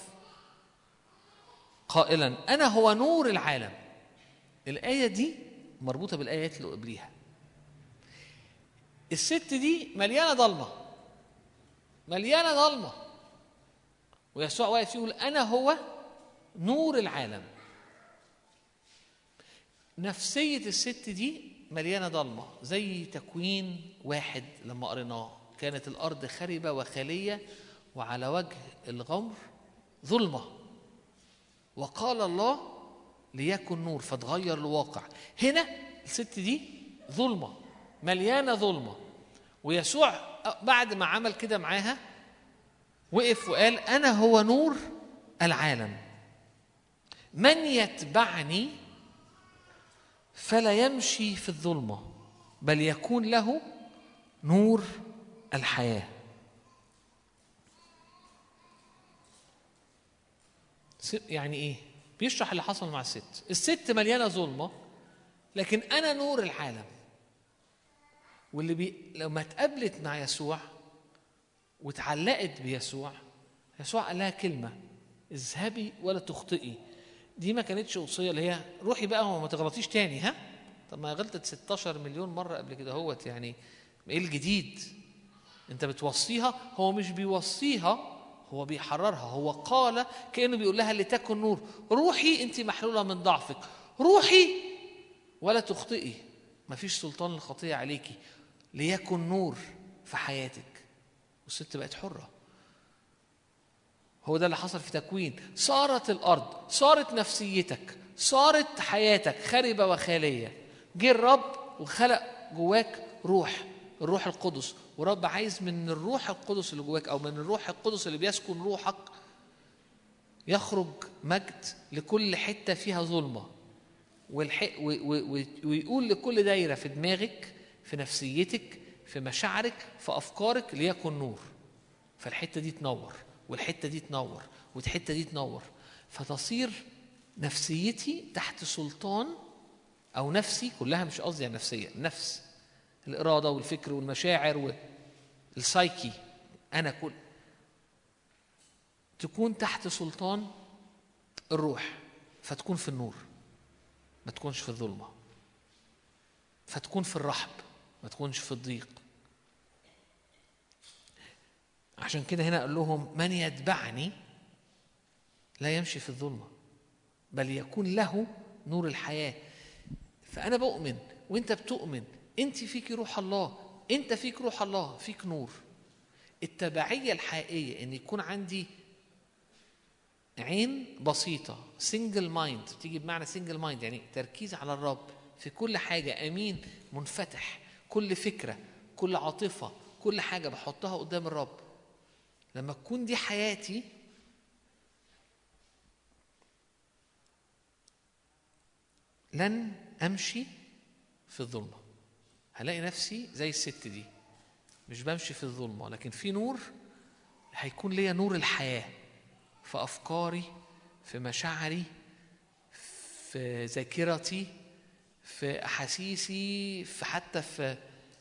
D: قائلا أنا هو نور العالم الآية دي مربوطة بالآيات اللي قبليها الست دي مليانه ضلمه مليانه ضلمه ويسوع واقف يقول انا هو نور العالم نفسيه الست دي مليانه ضلمه زي تكوين واحد لما قريناه كانت الارض خربه وخاليه وعلى وجه الغمر ظلمه وقال الله ليكن نور فتغير الواقع هنا الست دي ظلمه مليانه ظلمه ويسوع بعد ما عمل كده معاها وقف وقال انا هو نور العالم من يتبعني فلا يمشي في الظلمه بل يكون له نور الحياه س- يعني ايه بيشرح اللي حصل مع الست الست مليانه ظلمه لكن انا نور العالم واللي بي... لما اتقابلت مع يسوع واتعلقت بيسوع يسوع قال لها كلمه اذهبي ولا تخطئي دي ما كانتش وصيه اللي هي روحي بقى وما تغلطيش تاني ها طب ما هي غلطت 16 مليون مره قبل كده هوت يعني ايه الجديد انت بتوصيها هو مش بيوصيها هو بيحررها هو قال كانه بيقول لها لتكن نور روحي انت محلوله من ضعفك روحي ولا تخطئي مفيش سلطان الخطيه عليكي ليكن نور في حياتك والست بقت حره هو ده اللي حصل في تكوين صارت الارض صارت نفسيتك صارت حياتك خربه وخاليه جه الرب وخلق جواك روح الروح القدس ورب عايز من الروح القدس اللي جواك او من الروح القدس اللي بيسكن روحك يخرج مجد لكل حته فيها ظلمه والح... و... و... و... ويقول لكل دايره في دماغك في نفسيتك في مشاعرك في افكارك ليكن نور فالحته دي تنور والحته دي تنور والحته دي تنور فتصير نفسيتي تحت سلطان او نفسي كلها مش قصدي على نفسيه نفس الاراده والفكر والمشاعر والسايكي انا كل تكون تحت سلطان الروح فتكون في النور ما تكونش في الظلمه فتكون في الرحب ما تكونش في الضيق عشان كده هنا قال لهم من يتبعني لا يمشي في الظلمه بل يكون له نور الحياه فانا بؤمن وانت بتؤمن انت فيك روح الله انت فيك روح الله فيك نور التبعيه الحقيقيه ان يكون عندي عين بسيطه سنجل مايند تيجي بمعنى سنجل مايند يعني تركيز على الرب في كل حاجه امين منفتح كل فكره كل عاطفه كل حاجه بحطها قدام الرب لما تكون دي حياتي لن امشي في الظلمه هلاقي نفسي زي الست دي مش بمشي في الظلمه لكن في نور هيكون ليا نور الحياه في افكاري في مشاعري في ذاكرتي في احاسيسي في حتى في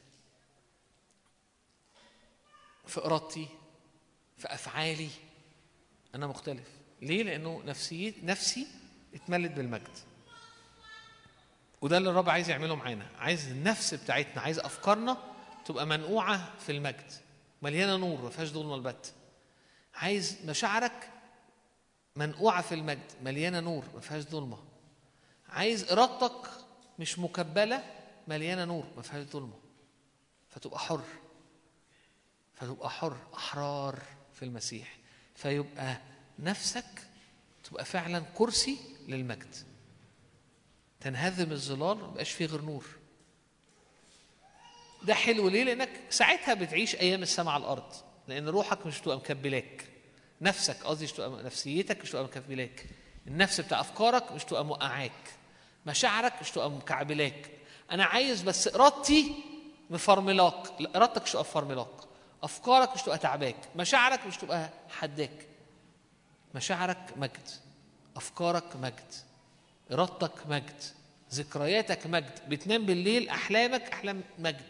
D: في ارادتي في افعالي انا مختلف ليه لانه نفسي نفسي اتملت بالمجد وده اللي الرب عايز يعمله معانا عايز النفس بتاعتنا عايز افكارنا تبقى منقوعه في المجد مليانه نور ما فيهاش ظلمه البت عايز مشاعرك منقوعه في المجد مليانه نور ما فيهاش ظلمه عايز ارادتك مش مكبله مليانه نور ما فيهاش ظلمه فتبقى حر فتبقى حر احرار في المسيح فيبقى نفسك تبقى فعلا كرسي للمجد تنهزم الظلال ما يبقاش فيه غير نور ده حلو ليه لانك ساعتها بتعيش ايام السماء على الارض لان روحك مش تبقى مكبلاك نفسك قصدي مش تبقى نفسيتك مش تبقى مكبلاك النفس بتاع افكارك مش تبقى موقعاك مشاعرك مش تبقى مكعبلاك انا عايز بس ارادتي مفرملاك لا ارادتك مش تبقى مفرملاك افكارك مش تبقى تعباك مشاعرك مش تبقى حداك مشاعرك مجد افكارك مجد ارادتك مجد ذكرياتك مجد بتنام بالليل احلامك احلام مجد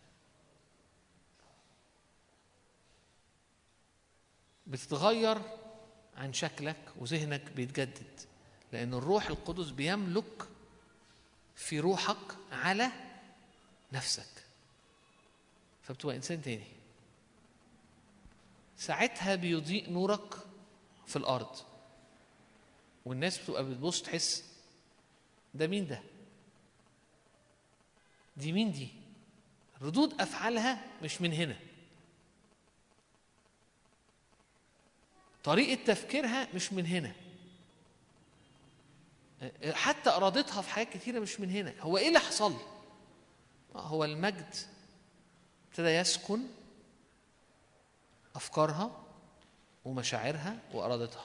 D: بتتغير عن شكلك وذهنك بيتجدد لان الروح القدس بيملك في روحك على نفسك فبتبقى انسان تاني ساعتها بيضيء نورك في الارض والناس بتبقى بتبص تحس ده مين ده دي مين دي ردود افعالها مش من هنا طريقه تفكيرها مش من هنا حتى ارادتها في حاجات كتيره مش من هنا هو ايه اللي حصل هو المجد ابتدى يسكن افكارها ومشاعرها وارادتها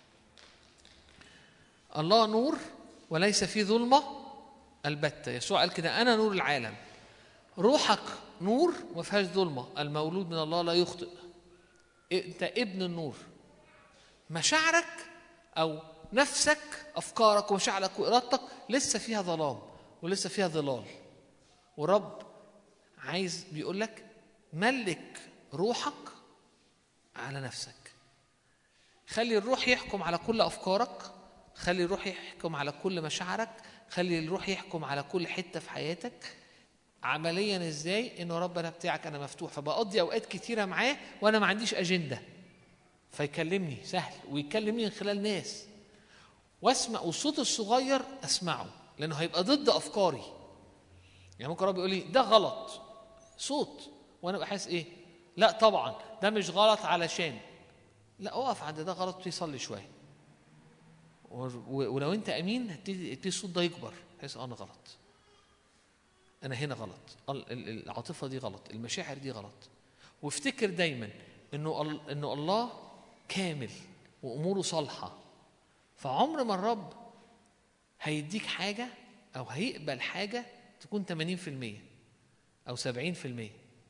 D: الله نور وليس فيه ظلمه البتة يسوع قال كده انا نور العالم روحك نور وما فيهاش ظلمه المولود من الله لا يخطئ انت ابن النور مشاعرك او نفسك افكارك ومشاعرك وارادتك لسه فيها ظلام ولسه فيها ظلال ورب عايز بيقول لك ملك روحك على نفسك خلي الروح يحكم على كل افكارك خلي الروح يحكم على كل مشاعرك خلي الروح يحكم على كل حته في حياتك عمليا ازاي انه رب انا بتاعك انا مفتوح فبقضي اوقات كتيره معاه وانا ما عنديش اجنده فيكلمني سهل ويكلمني من خلال ناس واسمع والصوت الصغير اسمعه لانه هيبقى ضد افكاري يعني ممكن رب يقول لي ده غلط صوت وانا ابقى حاسس ايه لا طبعا ده مش غلط علشان لا اقف عند ده غلط وتصلي شويه و- و- ولو انت امين هتبتدي هتبتدي الصوت ده يكبر تحس اه انا غلط انا هنا غلط ال- ال- العاطفه دي غلط المشاعر دي غلط وافتكر دايما انه ال- انه الله كامل واموره صالحه فعمر ما الرب هيديك حاجه او هيقبل حاجه تكون 80% او 70%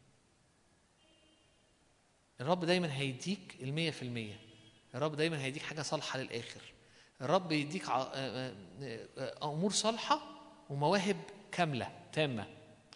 D: الرب دايما هيديك المية في المية الرب دايما هيديك حاجة صالحة للآخر الرب يديك ع- آه، آه، آه، أمور صالحة ومواهب كاملة تامة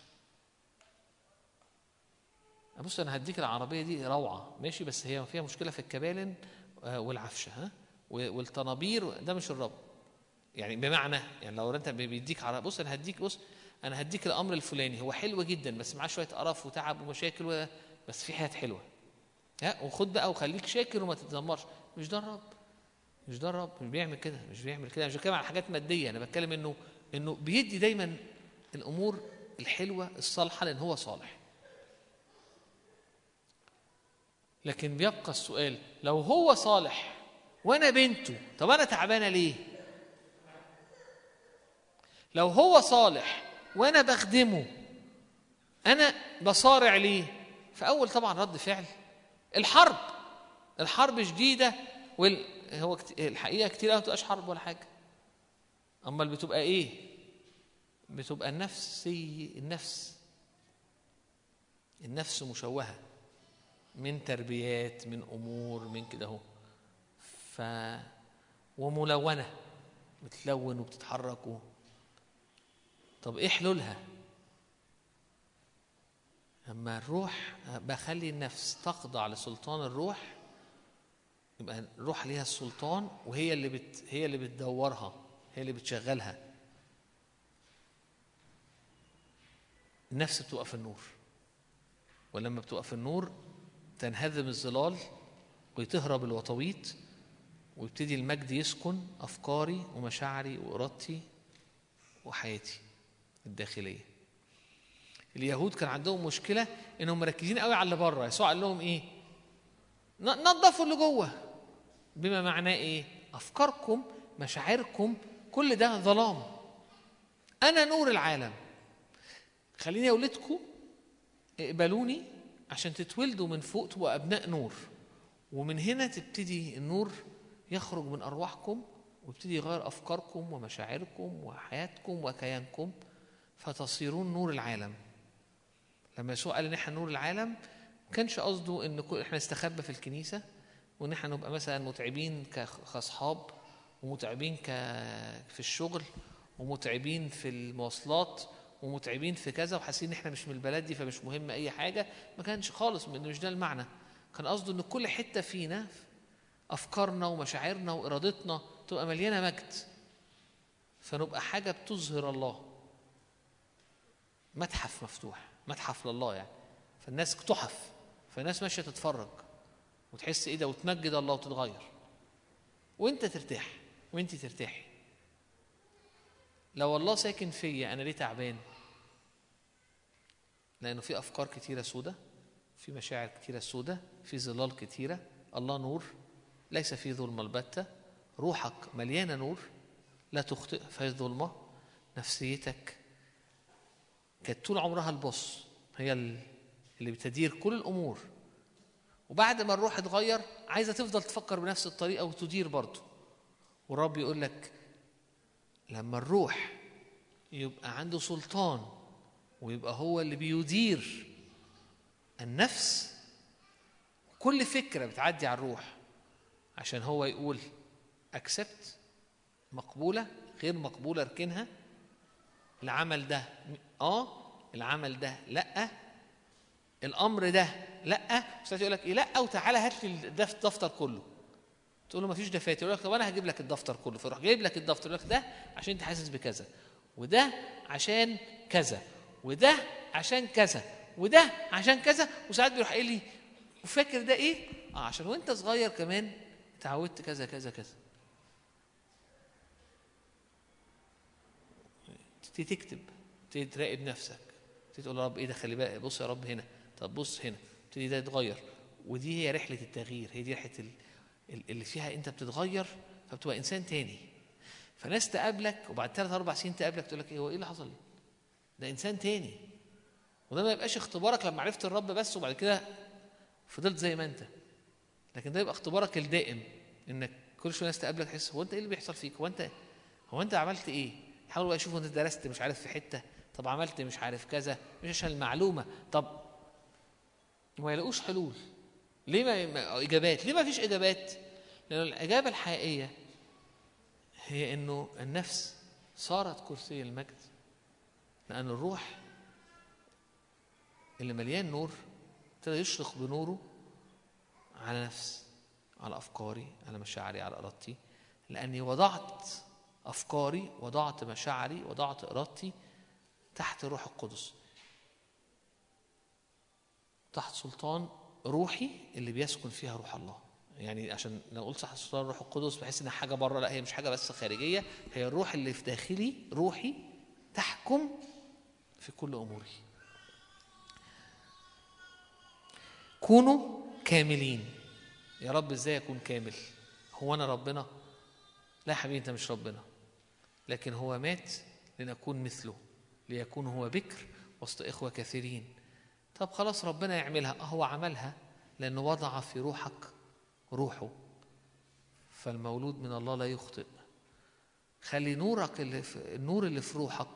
D: بص أنا هديك العربية دي روعة ماشي بس هي فيها مشكلة في الكبالن آه، والعفشة ها و- والطنابير ده مش الرب يعني بمعنى يعني لو انت بيديك عربية بص انا هديك بص انا هديك الامر الفلاني هو حلو جدا بس معاه شويه قرف وتعب ومشاكل و... بس في حاجات حلوه ها وخد بقى وخليك شاكر وما تتذمرش مش ده الرب مش ده الرب مش بيعمل كده مش بيعمل كده مش بتكلم على حاجات ماديه انا بتكلم انه انه بيدي دايما الامور الحلوه الصالحه لان هو صالح لكن بيبقى السؤال لو هو صالح وانا بنته طب انا تعبانه ليه لو هو صالح وانا بخدمه انا بصارع ليه فاول طبعا رد فعل الحرب الحرب شديده وال... هو كت... الحقيقه كتير قوي ما بتبقاش حرب ولا حاجه امال بتبقى ايه بتبقى النفسي النفس النفس مشوهه من تربيات من امور من كده اهو ف وملونه بتلون وبتتحرك و... طب ايه حلولها اما الروح بخلي النفس تخضع لسلطان الروح يبقى الروح ليها السلطان وهي اللي بت هي اللي بتدورها هي اللي بتشغلها النفس بتبقى في النور ولما بتبقى في النور تنهزم الظلال وتهرب الوطويط ويبتدي المجد يسكن افكاري ومشاعري وارادتي وحياتي الداخليه اليهود كان عندهم مشكله انهم مركزين قوي على اللي بره يسوع قال لهم ايه ن- نظفوا اللي جوه بما معناه ايه افكاركم مشاعركم كل ده ظلام انا نور العالم خليني اولدكم اقبلوني عشان تتولدوا من فوق تبقوا ابناء نور ومن هنا تبتدي النور يخرج من ارواحكم ويبتدي يغير افكاركم ومشاعركم وحياتكم وكيانكم فتصيرون نور العالم لما يسوع قال ان احنا نور العالم ما كانش قصده ان كل- احنا نستخبى في الكنيسه وان احنا نبقى مثلا متعبين كخ- كاصحاب ومتعبين ك في الشغل ومتعبين في المواصلات ومتعبين في كذا وحاسين ان احنا مش من البلد دي فمش مهم اي حاجه ما كانش خالص مش ده المعنى كان قصده ان كل حته فينا افكارنا ومشاعرنا وارادتنا تبقى مليانه مجد فنبقى حاجه بتظهر الله متحف مفتوح متحف لله يعني فالناس تحف فالناس ماشيه تتفرج وتحس ايه ده وتمجد الله وتتغير وانت ترتاح وانت ترتاحي لو الله ساكن فيا انا ليه تعبان لانه في افكار كتيره سودة في مشاعر كتيره سودة في ظلال كتيره الله نور ليس في ظلمه البته روحك مليانه نور لا تخطئ في ظلمه نفسيتك كانت طول عمرها البص هي ال- اللي بتدير كل الامور وبعد ما الروح اتغير عايزه تفضل تفكر بنفس الطريقه وتدير برضه والرب يقول لك لما الروح يبقى عنده سلطان ويبقى هو اللي بيدير النفس كل فكره بتعدي على الروح عشان هو يقول اكسبت مقبوله غير مقبوله اركنها العمل ده اه العمل ده لا الامر ده لا استاذ يقول لك ايه لا وتعالى هات لي الدف- الدفتر كله تقول له ما فيش دفاتر يقول لك طب انا هجيب لك الدفتر كله فيروح جايب لك الدفتر يقول لك ده عشان انت حاسس بكذا وده عشان كذا وده عشان كذا وده عشان كذا وساعات بيروح قايل لي وفاكر ده ايه؟ اه عشان وانت صغير كمان اتعودت كذا كذا كذا تبتدي تكتب تبتدي تراقب نفسك تبتدي تقول يا رب ايه ده خلي بالك بص يا رب هنا طب بص هنا تبتدي ده يتغير ودي هي رحله التغيير هي دي رحله ال- ال- اللي فيها انت بتتغير فبتبقى انسان تاني فناس تقابلك وبعد ثلاث اربع سنين تقابلك تقول لك ايه هو ايه اللي حصل؟ ده انسان تاني وده ما يبقاش اختبارك لما عرفت الرب بس وبعد كده فضلت زي ما انت لكن ده يبقى اختبارك الدائم انك كل شويه ناس تقابلك تحس هو انت ايه اللي بيحصل فيك؟ هو انت هو انت عملت ايه؟ حاولوا بقى يشوفوا انت درست مش عارف في حته طب عملت مش عارف كذا مش عشان المعلومه طب وما يلاقوش حلول ليه ما ما- اجابات ليه ما فيش اجابات لان الاجابه الحقيقيه هي انه النفس صارت كرسي المجد لان الروح اللي مليان نور ابتدى يشرق بنوره على نفس على افكاري على مشاعري على ارادتي لاني وضعت افكاري وضعت مشاعري وضعت ارادتي تحت الروح القدس تحت سلطان روحي اللي بيسكن فيها روح الله يعني عشان لو قلت تحت سلطان الروح القدس بحس انها حاجه بره لا هي مش حاجه بس خارجيه هي الروح اللي في داخلي روحي تحكم في كل اموري كونوا كاملين يا رب ازاي اكون كامل هو انا ربنا لا يا حبيبي انت مش ربنا لكن هو مات لنكون مثله ليكون هو بكر وسط اخوه كثيرين طب خلاص ربنا يعملها آه هو عملها لانه وضع في روحك روحه فالمولود من الله لا يخطئ خلي نورك اللي في النور اللي في روحك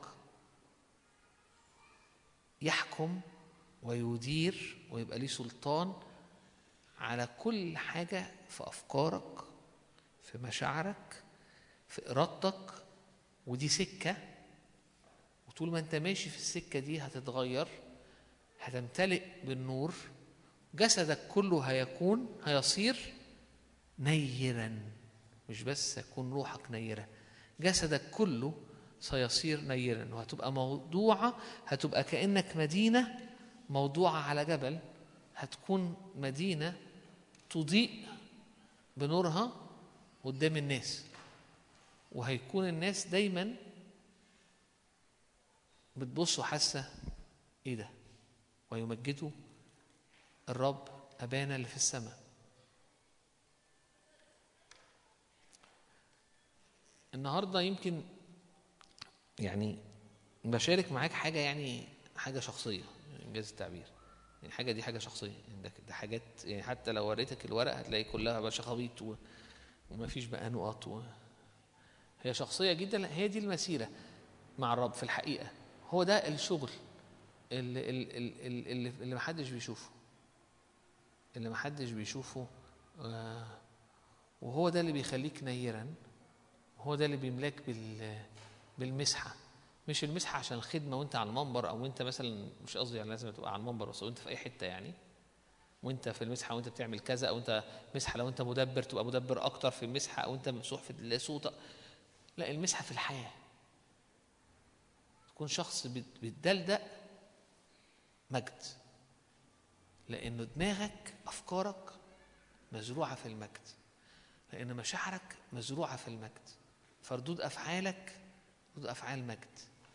D: يحكم ويدير ويبقى ليه سلطان على كل حاجة في أفكارك في مشاعرك في إرادتك ودي سكة وطول ما أنت ماشي في السكة دي هتتغير هتمتلئ بالنور جسدك كله هيكون هيصير نيرا مش بس يكون روحك نيرة جسدك كله سيصير نيرا وهتبقى موضوعة هتبقى كأنك مدينة موضوعة على جبل هتكون مدينة تضيء بنورها قدام الناس وهيكون الناس دايما بتبص وحاسة ايه ده ويمجدوا الرب أبانا اللي في السماء النهارده يمكن يعني بشارك معاك حاجه يعني حاجه شخصيه انجاز التعبير يعني حاجه دي حاجه شخصيه يعني ده, ده حاجات يعني حتى لو وريتك الورق هتلاقي كلها بقى شخابيط و... وما فيش بقى نقط و... هي شخصيه جدا هي دي المسيره مع الرب في الحقيقه هو ده الشغل اللي اللي اللي, اللي, اللي محدش بيشوفه اللي محدش بيشوفه آه وهو ده اللي بيخليك نيرا هو ده اللي بيملاك بال بالمسحه مش المسحه عشان الخدمه وانت على المنبر او انت مثلا مش قصدي يعني لازم تبقى على المنبر بس وانت في اي حته يعني وانت في المسحه وانت بتعمل كذا او انت مسحه لو انت مدبر تبقى مدبر اكتر في المسحه او انت ممسوح في الصوت لا المسحه في الحياه تكون شخص بت- بتدلدق مجد لأن دماغك أفكارك مزروعة في المجد لأن مشاعرك مزروعة في المجد فردود أفعالك ردود أفعال مجد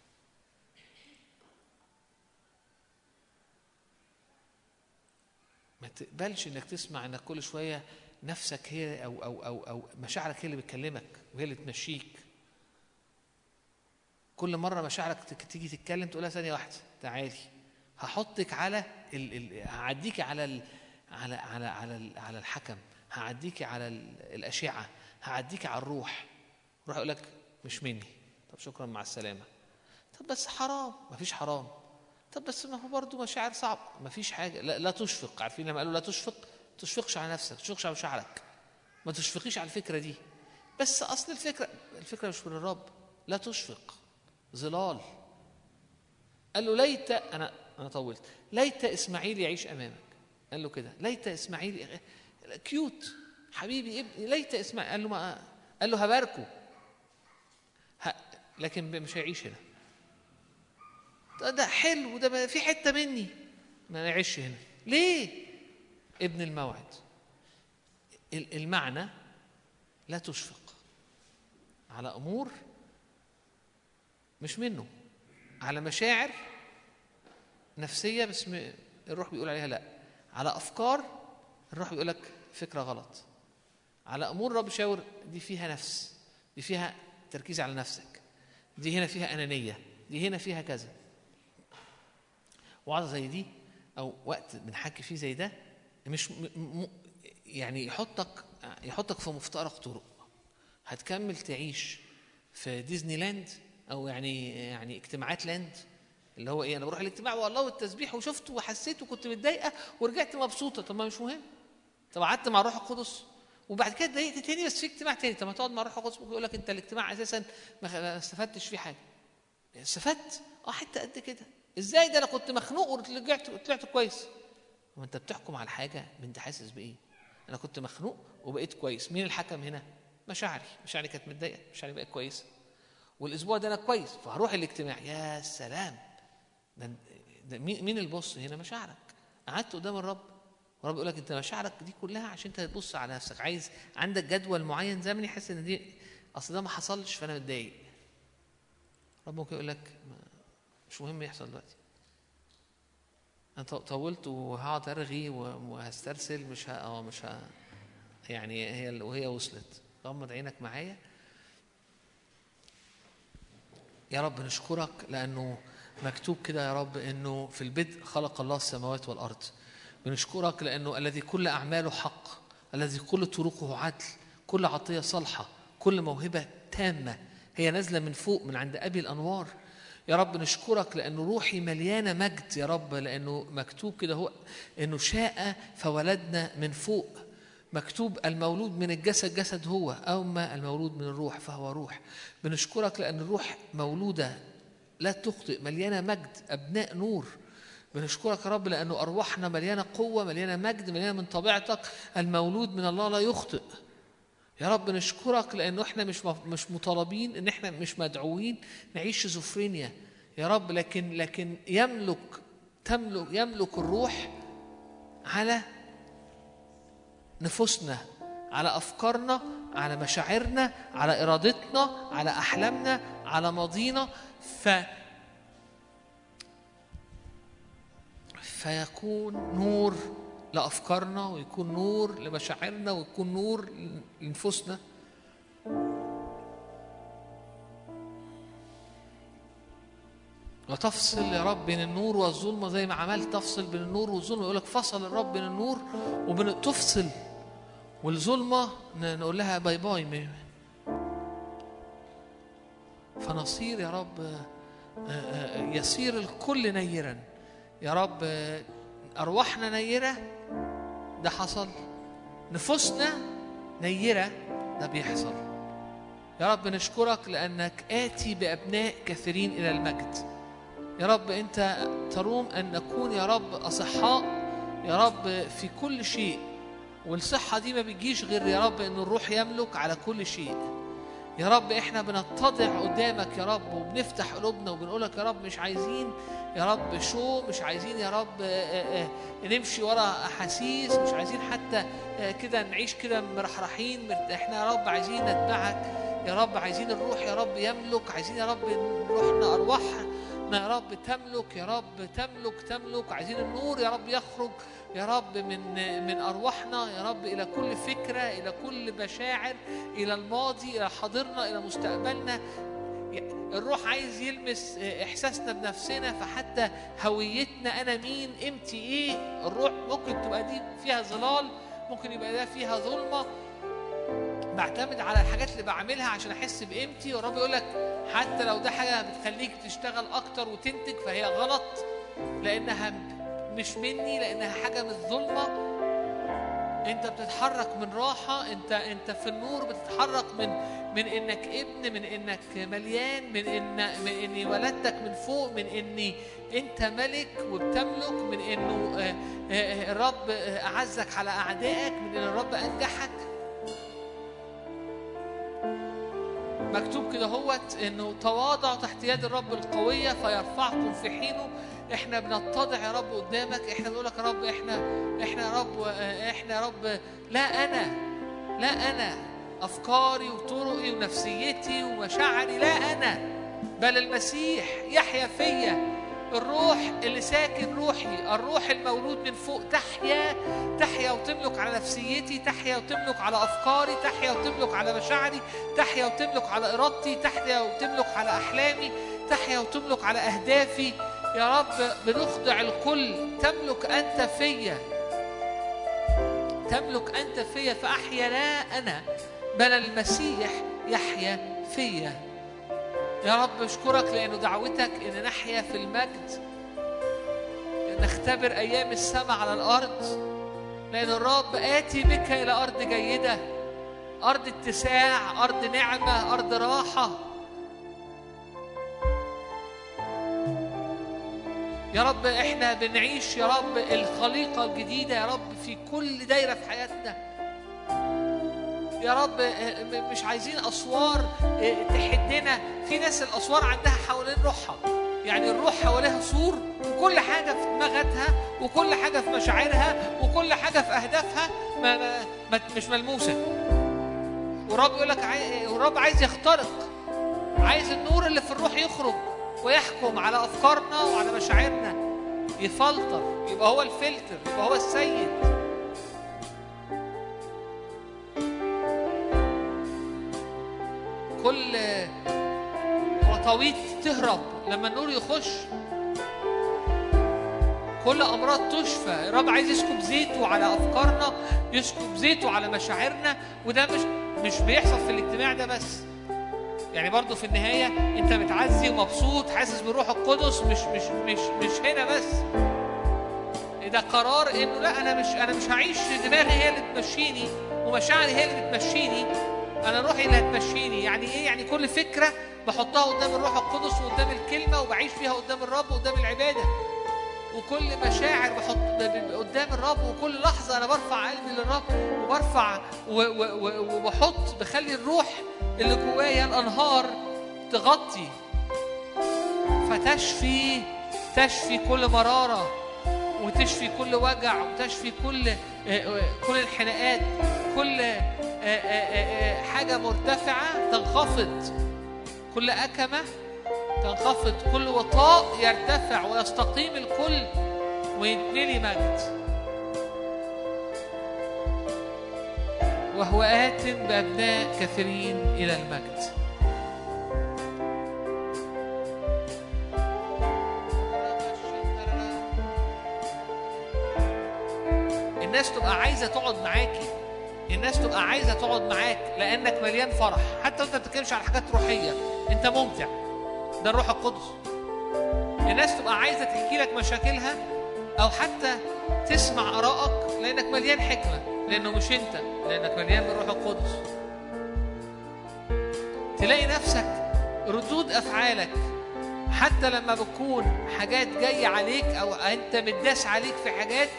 D: ما تقبلش انك تسمع انك كل شويه نفسك هي او او او او مشاعرك هي اللي بتكلمك وهي اللي تمشيك كل مره مشاعرك تك- تيجي تتكلم تقولها ثانيه واحده تعالي هحطك على ال... ال... هعديكي على ال... على على على ال... على الحكم هعديكي على ال... الاشعه هعديكي على الروح روح يقول لك مش مني طب شكرا مع السلامه طب بس حرام مفيش حرام طب بس ما هو برضه مشاعر صعب مفيش حاجه لا, لا تشفق عارفين لما قالوا لا تشفق تشفقش على نفسك تشفقش على مشاعرك ما تشفقيش على الفكره دي بس اصل الفكره الفكره مش من الرب لا تشفق ظلال قال له ليت انا انا طولت ليت اسماعيل يعيش امامك قال له كده ليت اسماعيل يغ- كيوت حبيبي ابني ليت اسماعيل قال له ما قال له هباركه ه... لكن مش هيعيش هنا ده, ده حلو ده بقى في حته مني ما يعيش هنا ليه ابن الموعد ال- المعنى لا تشفق على امور مش منه على مشاعر نفسيه بس م- الروح بيقول عليها لا على افكار الروح بيقول لك فكره غلط على امور رب شاور دي فيها نفس دي فيها تركيز على نفسك دي هنا فيها انانيه دي هنا فيها كذا وعظه زي دي او وقت بنحكي فيه زي ده مش م م يعني يحطك يحطك في مفترق طرق هتكمل تعيش في ديزني لاند او يعني يعني اجتماعات لاند اللي هو ايه انا بروح الاجتماع والله والتسبيح وشفت وحسيت وكنت متضايقه ورجعت مبسوطه طب ما مش مهم طب قعدت مع الروح القدس وبعد كده اتضايقت تاني بس في اجتماع تاني طب ما تقعد مع الروح القدس ممكن يقول لك انت الاجتماع اساسا ما خ- ما استفدتش فيه حاجه استفدت اه حته قد كده ازاي ده انا كنت مخنوق ورجعت طلعت كويس هو انت بتحكم على حاجه انت حاسس بايه انا كنت مخنوق وبقيت كويس مين الحكم هنا مشاعري مشاعري كانت متضايقه مشاعري بقت كويسه والاسبوع ده انا كويس فهروح الاجتماع يا سلام ده, ده مين مين البص هنا مشاعرك قعدت قدام الرب ورب يقول لك انت مشاعرك دي كلها عشان انت تبص على نفسك عايز عندك جدول معين زمني حاسس ان دي اصل ده ما حصلش فانا متضايق رب ممكن يقول لك ما- مش مهم يحصل دلوقتي انا ط- طولت وهقعد ارغي و- وهسترسل مش ه... اه مش ه... يعني هي ال- وهي وصلت غمض عينك معايا يا رب نشكرك لانه مكتوب كده يا رب انه في البدء خلق الله السماوات والارض بنشكرك لانه الذي كل اعماله حق الذي كل طرقه عدل كل عطيه صالحه كل موهبه تامه هي نازله من فوق من عند ابي الانوار يا رب نشكرك لانه روحي مليانه مجد يا رب لانه مكتوب كده هو انه شاء فولدنا من فوق مكتوب المولود من الجسد جسد هو أما المولود من الروح فهو روح بنشكرك لأن الروح مولودة لا تخطئ مليانة مجد أبناء نور بنشكرك يا رب لأنه أرواحنا مليانة قوة مليانة مجد مليانة من طبيعتك المولود من الله لا يخطئ يا رب نشكرك لأنه إحنا مش مش مطالبين إن إحنا مش مدعوين نعيش شيزوفرينيا يا رب لكن لكن يملك تملك يملك الروح على نفوسنا على افكارنا على مشاعرنا على ارادتنا على احلامنا على ماضينا ف فيكون نور لافكارنا ويكون نور لمشاعرنا ويكون نور لنفوسنا وتفصل يا رب بين النور والظلمة زي ما عملت تفصل بين النور والظلمة يقول لك فصل الرب بين النور وبين تفصل والظلمة ن- نقول لها باي باي م- فنصير يا رب آه، آه، يصير الكل نيرا يا رب آه، أرواحنا نيرة ده حصل نفوسنا نيرة ده بيحصل يا رب نشكرك لأنك آتي بأبناء كثيرين إلى المجد يا رب أنت تروم أن نكون يا رب أصحاء يا رب في كل شيء والصحة دي ما بتجيش غير يا رب أن الروح يملك على كل شيء يا رب احنا بنتضع قدامك يا رب وبنفتح قلوبنا وبنقول لك يا رب مش عايزين يا رب شو مش عايزين يا رب آه، آه، آه، نمشي ورا احاسيس مش عايزين حتى آه، كده نعيش كده مرحرحين مرت- احنا يا رب عايزين نتبعك يا رب عايزين الروح يا رب يملك عايزين يا رب روحنا ارواحنا يا رب تملك يا رب تملك تملك عايزين النور يا رب يخرج يا رب من من ارواحنا يا رب الى كل فكره الى كل مشاعر الى الماضي الى حاضرنا الى مستقبلنا الروح عايز يلمس احساسنا بنفسنا فحتى هويتنا انا مين قيمتي ايه الروح ممكن تبقى دي فيها ظلال ممكن يبقى ده فيها ظلمه بعتمد على الحاجات اللي بعملها عشان احس بقيمتي والرب يقول لك حتى لو ده حاجه بتخليك تشتغل اكتر وتنتج فهي غلط لانها مش مني لانها حاجه من الظلمه انت بتتحرك من راحه انت انت في النور بتتحرك من من انك ابن من انك مليان من ان من اني ولدتك من فوق من اني انت ملك وبتملك من انه آه، آه، الرب آه، اعزك على اعدائك من ان الرب انجحك مكتوب كده هوت انه تواضعوا تحت يد الرب القويه فيرفعكم في حينه احنا بنتضع يا رب قدامك احنا بنقول لك يا رب احنا احنا يا رب احنا يا رب لا انا لا انا افكاري وطرقي ونفسيتي ومشاعري لا انا بل المسيح يحيا فيا الروح اللي ساكن روحي الروح المولود من فوق تحيا تحيا وتملك على نفسيتي تحيا وتملك على افكاري تحيا وتملك على مشاعري تحيا وتملك على ارادتي تحيا وتملك على احلامي تحيا وتملك على اهدافي يا رب بنخضع الكل تملك انت فيا تملك انت فيا فاحيا لا انا بل المسيح يحيا فيا يا رب اشكرك لانه دعوتك ان نحيا في المجد نختبر ايام السماء على الارض لان الرب اتي بك الى ارض جيده ارض اتساع ارض نعمه ارض راحه يا رب احنا بنعيش يا رب الخليقه الجديده يا رب في كل دايره في حياتنا يا رب اه، م- مش عايزين اسوار اه، تحدنا في ناس الاسوار عندها حوالين روحها يعني الروح حواليها سور وكل حاجه في دماغتها وكل حاجه في مشاعرها وكل حاجه في اهدافها ما ما ما مش ملموسه والرب يقول لك عاي... والرب عايز يخترق عايز النور اللي في الروح يخرج ويحكم على افكارنا وعلى مشاعرنا يفلتر يبقى هو الفلتر يبقى هو السيد كل خطاويط تهرب لما النور يخش كل امراض تشفى الرب عايز يسكب زيته على افكارنا يسكب زيته على مشاعرنا وده مش مش بيحصل في الاجتماع ده بس يعني برضو في النهايه انت متعزي ومبسوط حاسس بالروح القدس مش مش مش مش هنا بس ده قرار انه لا انا مش انا مش هعيش دماغي هي اللي تمشيني ومشاعري هي اللي بتمشيني انا روحي اللي هتمشيني يعني ايه يعني كل فكره بحطها قدام الروح القدس وقدام الكلمه وبعيش فيها قدام الرب وقدام العباده وكل مشاعر بحط ب- ب- قدام الرب وكل لحظه انا برفع قلبي للرب وبرفع و- و- و- وبحط بخلي الروح اللي جوايا الانهار تغطي فتشفي تشفي كل مراره وتشفي كل وجع وتشفي كل آه، آه، كل الحناقات كل آه، آه، آه، آه، حاجه مرتفعه تنخفض كل أكمة تنخفض كل وطاء يرتفع ويستقيم الكل ويدني مجد وهو آت بأبناء كثيرين إلى المجد الناس تبقى عايزة تقعد معاكي الناس تبقى عايزة تقعد معاك لأنك مليان فرح حتى وانت ما بتتكلمش على حاجات روحية انت ممتع ده الروح القدس الناس تبقى عايزة تحكي لك مشاكلها أو حتى تسمع آرائك لأنك مليان حكمة لأنه مش أنت لأنك مليان بالروح القدس تلاقي نفسك ردود أفعالك حتى لما بتكون حاجات جاية عليك أو أنت متداس عليك في حاجات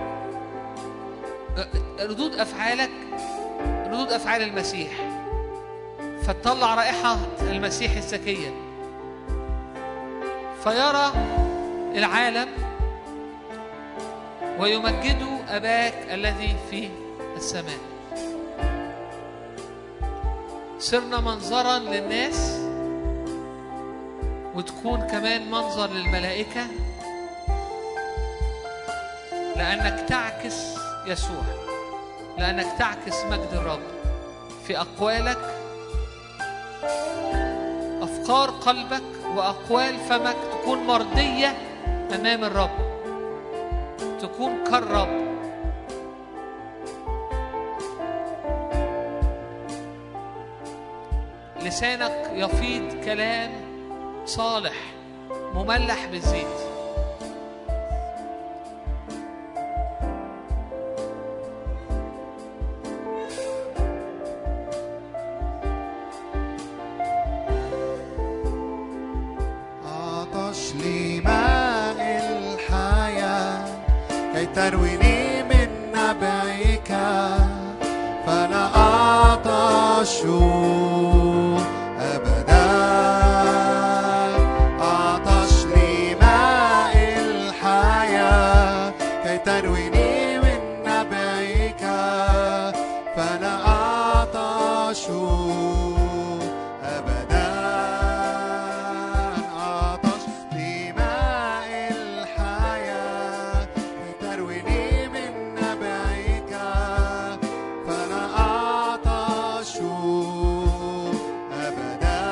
D: ردود أفعالك ردود أفعال المسيح فتطلع رائحة المسيح الزكية فيرى العالم ويمجد أباك الذي في السماء صرنا منظرا للناس وتكون كمان منظر للملائكة لأنك تعكس يسوع لأنك تعكس مجد الرب في أقوالك أفكار قلبك وأقوال فمك تكون مرضية أمام الرب تكون كالرب لسانك يفيض كلام صالح مملح بالزيت
B: عطش لماء الحياة كي ترويني من نبعك فلا أعطش أبدا عطش لماء الحياة كي ترويني من نبعك فلا أعطش أبدا عطش لماء الحياة ترويني من نبعك فلا أعطش أبدا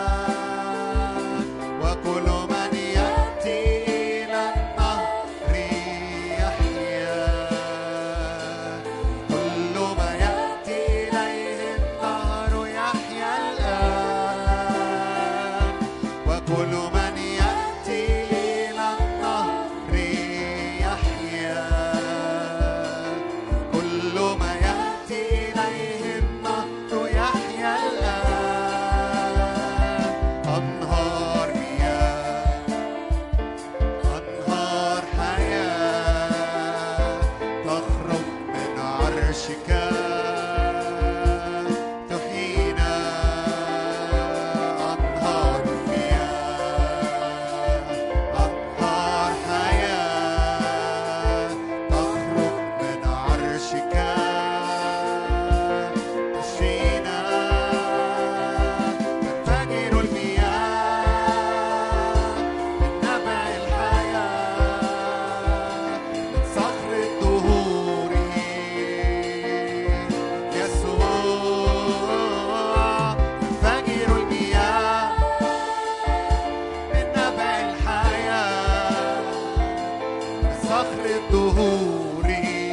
B: وكل من يأتي إلى النهر يحيا كل ما يأتي إليه النهر يحيا الآن وكل من يأتي إلى النهر يحيا كل ما يأتي إليه النهر يحيا الآن أنهار مياه أنهار حياة تخرج من عرشك تحيينا أنهار مياه أنهار حياة تخرج من عرشك تشفينا تنفجر المياه من نبع الحياة من صخر الدهور يسوع تنفجر المياه من نبع الحياة من صخر الدهور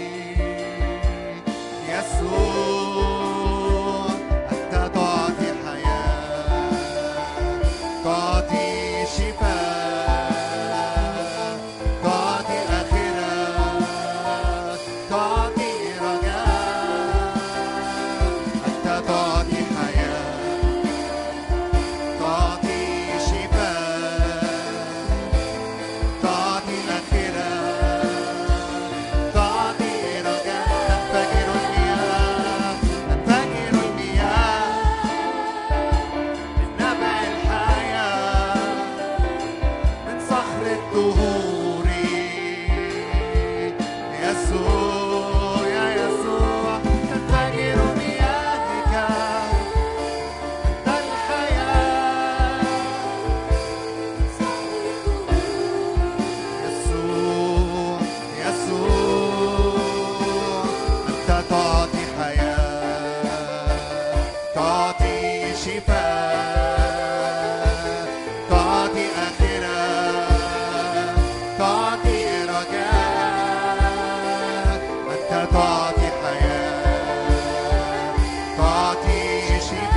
B: يسوع أنت تعطي حياة تعطي شفاء تعطي آخرة تعطي رجاء أنت تعطي حياة تعطي شفاء تعطي آخرة تعطي رجاء تنفجر المياه تنفجر المياه من نبع الحياة من صخر الدهور يسوع يا يسوع تنفجر مياهك أنت الحياة يسوع يسوع أنت تعطي حياة تعطي شفاء تعطي آخرة تعطي رجاء أنت تعطي حياة تعطي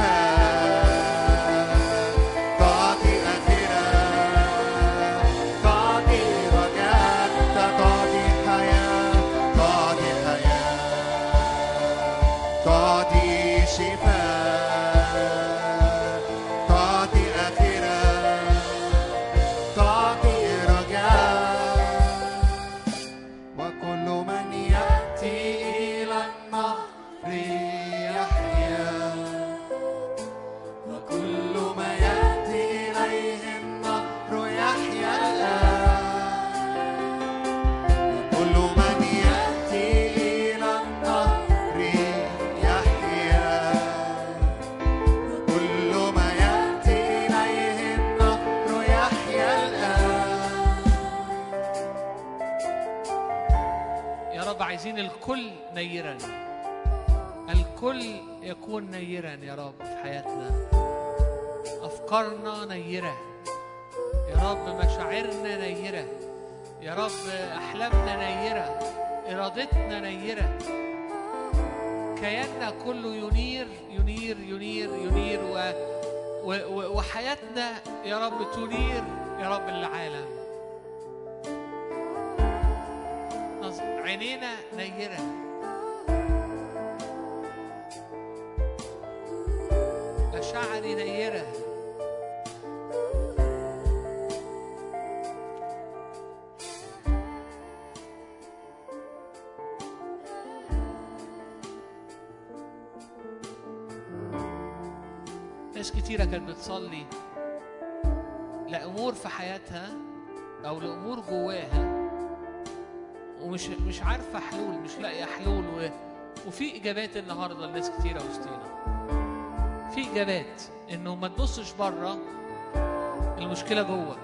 B: شفاء تعطي آخرة تعطي رجاء أنت تعطي حياة تعطي حياة تعطي شفاء تعطي آخرة تعطي رجاء وكل من يأتي إلى النهر يحيا وكل ما يأتي إليه النهر يحيا الآن وكل من يأتي إلى النهر يحيا كل ما يأتي إليه النهر يحيا الآن
D: يا رب عايزين الكل نيرا الكل يكون نيرا يا رب في حياتنا أفكار أفكارنا نيرة يا رب مشاعرنا نيرة يا رب أحلامنا نيرة إرادتنا نيرة كياننا كله ينير ينير ينير ينير و و و وحياتنا يا رب تنير يا رب العالم نظ- عينينا نيرة مشاعري نيرة ناس كتيرة كانت بتصلي لأمور في حياتها أو لأمور جواها ومش مش عارفة حلول مش لاقية حلول و... وفي إجابات النهاردة لناس كتيرة وسطينا في إجابات إنه ما تبصش بره المشكلة جوه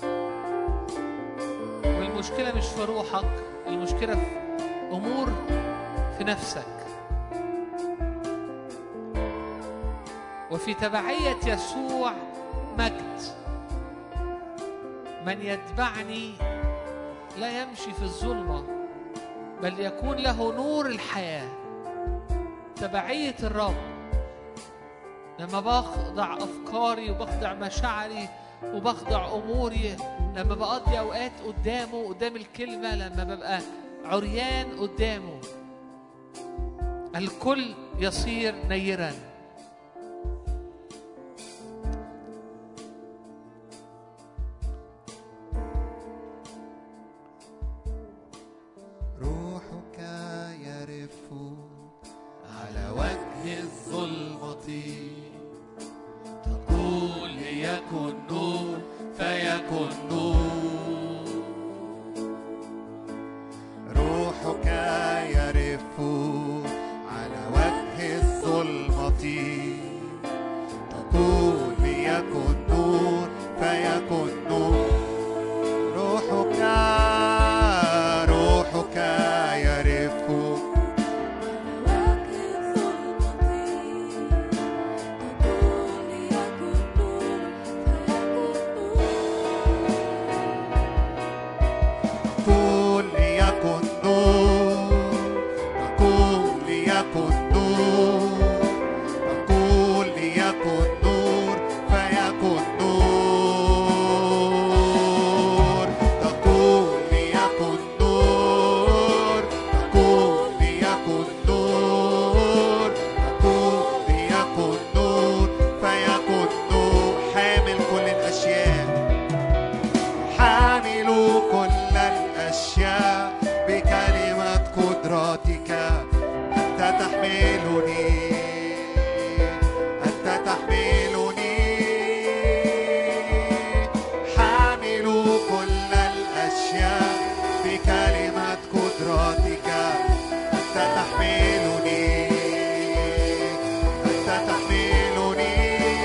D: والمشكلة مش في روحك المشكلة في أمور في نفسك وفي تبعية يسوع مجد من يتبعني لا يمشي في الظلمة بل يكون له نور الحياة تبعية الرب لما بخضع أفكاري وبخضع مشاعري وبخضع أموري لما بقضي أوقات قدامه قدام الكلمة لما ببقى عريان قدامه الكل يصير نيراً
B: روحك يرف على وجه الظلمة تقول ليكن نور فيكن نور روحك يرف على وجه الظلمة تقول ليكن نور فيكن نور روحك روحك يرف تقول ليكن نور تقول ليكن نور تقول ليكن نور فيكن نور تقول ليكن نور تقول ليكن نور تقول ليكن نور فيكن نور حامل كل الأشياء حامل كل الأشياء بكلمة قدرتك أنت تحملني أنت تحملني حامل كل الأشياء بكلمة قدرتك أنت تحملني أنت تحملني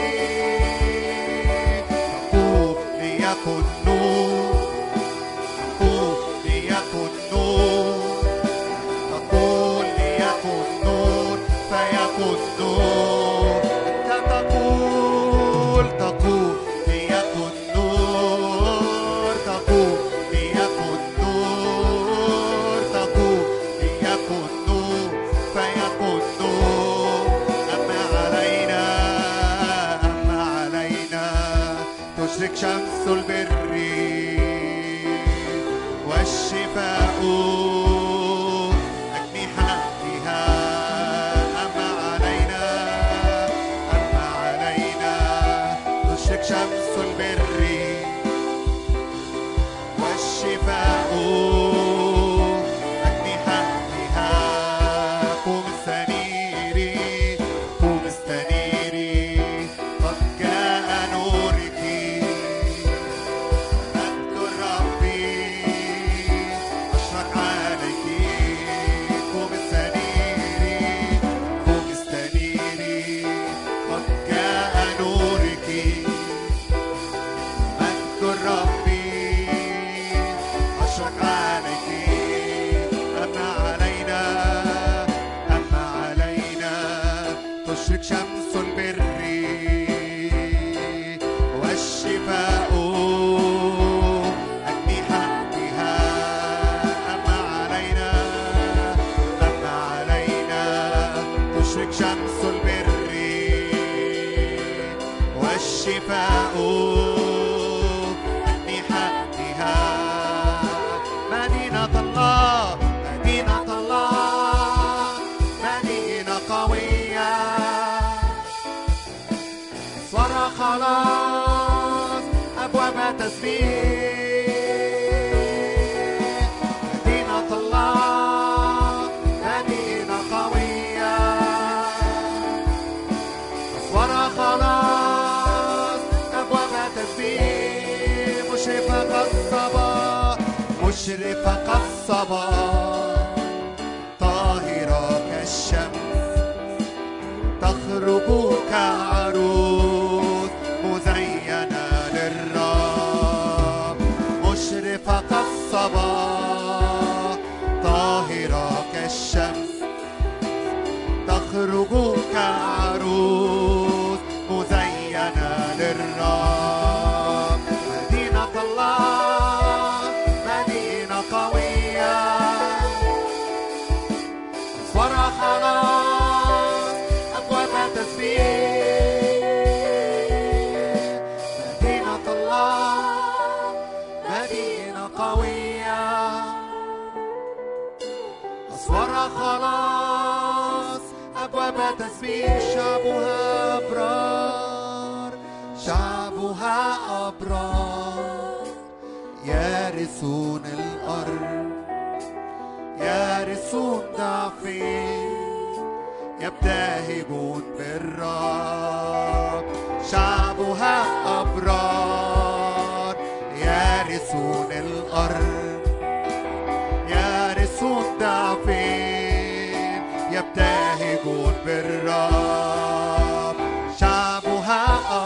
B: تقول ليكن نور تقول ليكن نور تقول ليكن نور فيكن نور أنت تقول تقول ليكن نور تقول ليكن نور تقول ليكن نور فيكن نور أما علينا أما علينا تشرق شمس البر والشفاء أجنحتها أما علينا أما علينا تشرق شمس البر والشفاء أجنحتها قوم استنيري قوم استنيري قد جاء نورك مجد الرب أشرق عليك قوم استنيري قوم استنيري قد جاء نورك أجنحتها مدينة الله مدينة الله مدينة قوية صار خلاص أبواب تسبيح مدينة الله مدينة قوية أسوار خلاص أبواب تسبيح مشرفة قصبة مشرفة قصبة طاهرة كالشمس تخرج كعروس مزينة للرب مشرفة قصبة طاهرة كالشمس تخرج كعروس مزينة للرب مدينة الله مدينة قوية أسوار خلاص أبواب تسبيح مدينة الله مدينة قوية أسوار خلاص أبواب تسبيح شعبها أبرار شعبها أبرار يرثون الأرض يرثون ضعفين يبتهجون بالرب شعبها أبرار يرثون الأرض يرثون ضعفين يبتهجون بالرب شعبها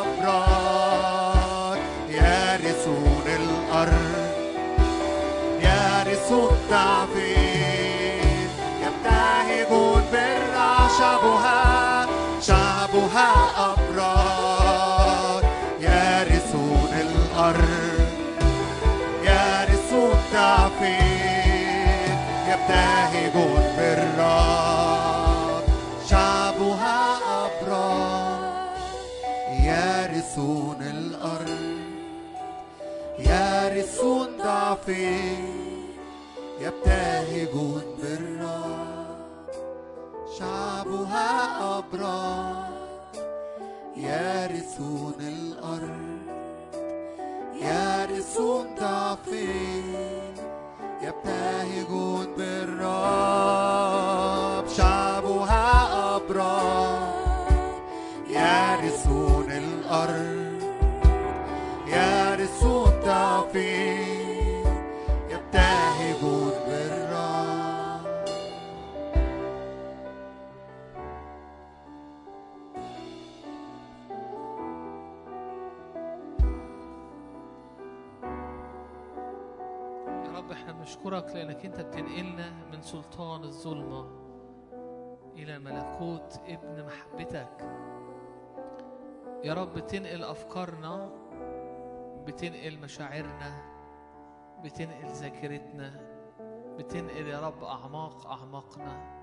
B: أبرار يرثون الأرض يرثون ضعفين يبتهجون بالرع شعبها شعبها أبرار يرثون الأرض يرثون ضعفين يبتهجون بالرب شعبها أبرار يرثون الأرض يرثون ضعفين يبتهجون بالرب شعبها أبرار يرثون الأرض يرثون ضعفين يبتهجون بالرب شعبها أبرار يرثون الأرض يرثون ضعفين يبتهجون بالرب
D: يا رب احنا بنشكرك لانك انت بتنقلنا من سلطان الظلمه الى ملكوت ابن محبتك يا رب بتنقل افكارنا بتنقل مشاعرنا بتنقل ذاكرتنا بتنقل يا رب اعماق اعماقنا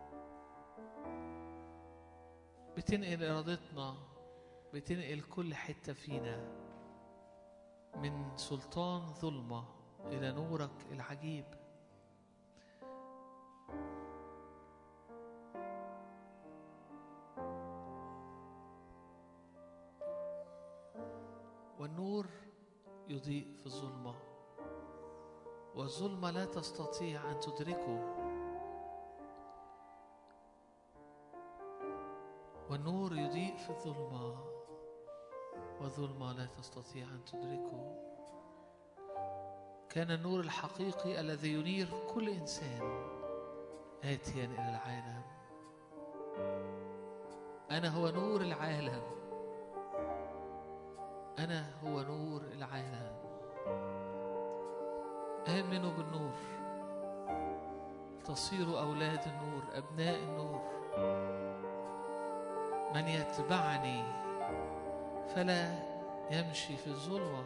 D: بتنقل ارادتنا بتنقل كل حته فينا من سلطان ظلمه الى نورك العجيب والنور يضيء في الظلمه والظلمه لا تستطيع ان تدركه والنور يضيء في الظلمه والظلمه لا تستطيع ان تدركه كان النور الحقيقي الذي ينير كل انسان اتيا الى العالم انا هو نور العالم انا هو نور العالم امنوا بالنور تصيروا اولاد النور ابناء النور من يتبعني فلا يمشي في الظلمه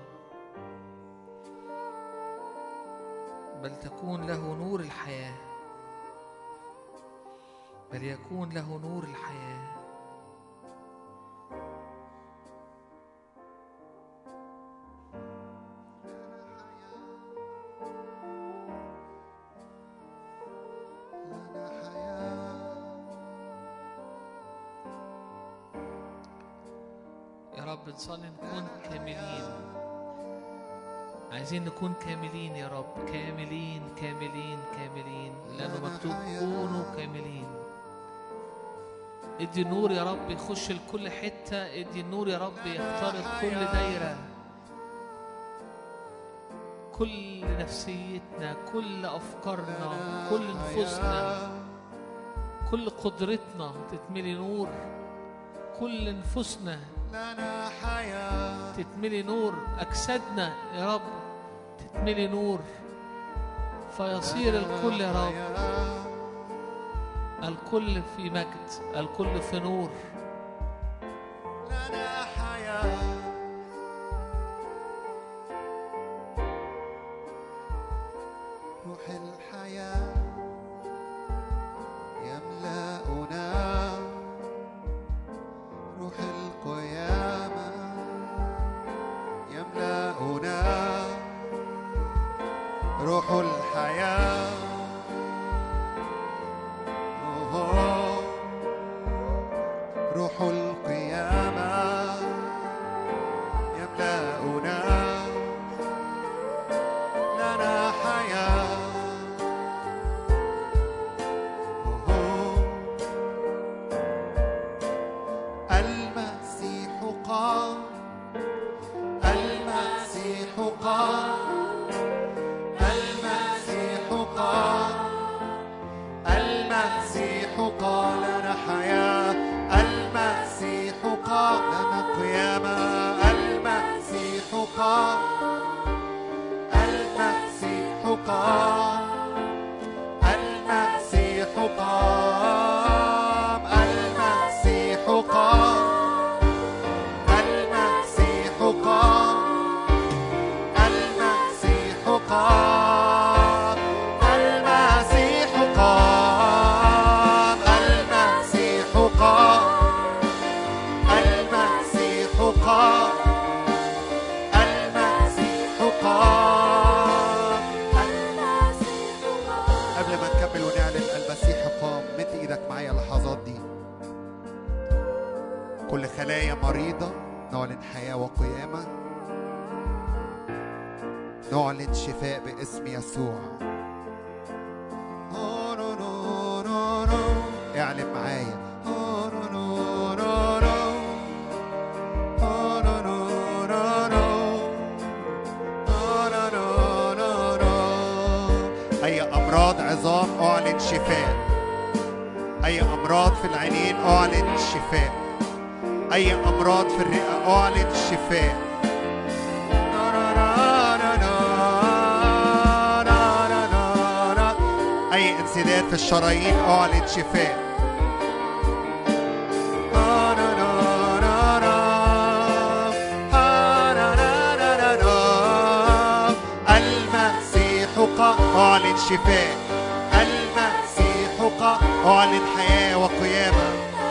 D: بل تكون له نور الحياه بل يكون له نور الحياه رب نصلي نكون كاملين عايزين نكون كاملين يا رب كاملين كاملين كاملين لأنه مكتوب كونوا كاملين ادي النور يا رب يخش لكل حتة ادي النور يا رب يخترق كل دايرة كل نفسيتنا كل أفكارنا كل نفوسنا كل قدرتنا تتملي نور كل نفوسنا
B: لنا حياة
D: تتملي نور أجسادنا يا رب تتملي نور فيصير الكل يا رب الكل في مجد الكل في نور
B: لنا حياة روح الحياة يملأنا روح القيامة يملأنا روح الحياة أوه. روح القيامة يملأنا لنا حياة أوه. المسيح قام المسيح قام المسيح قام المسيح قال لنا حياة المسيح قال لنا قيامة المسيح قال المسيح قال المسيح قام المسيح قام المسيح قام المسيح قام المسيح قام المسيح قام المسيح قام المسيح قام قبل ما نكمل ونعلن المسيح قام مد ايدك معايا اللحظات دي كل خلايا مريضة نعلن حياة وقيامة نعلن شفاء باسم يسوع اعلن معايا أي أمراض عظام أعلن شفاء أي أمراض في العينين أعلن شفاء أي أمراض في الرئة أعلن شفاء أي انسداد في الشرايين أعلن شفاء المسيح قام أعلن شفاء المسيح قام أعلن حياة وقيامة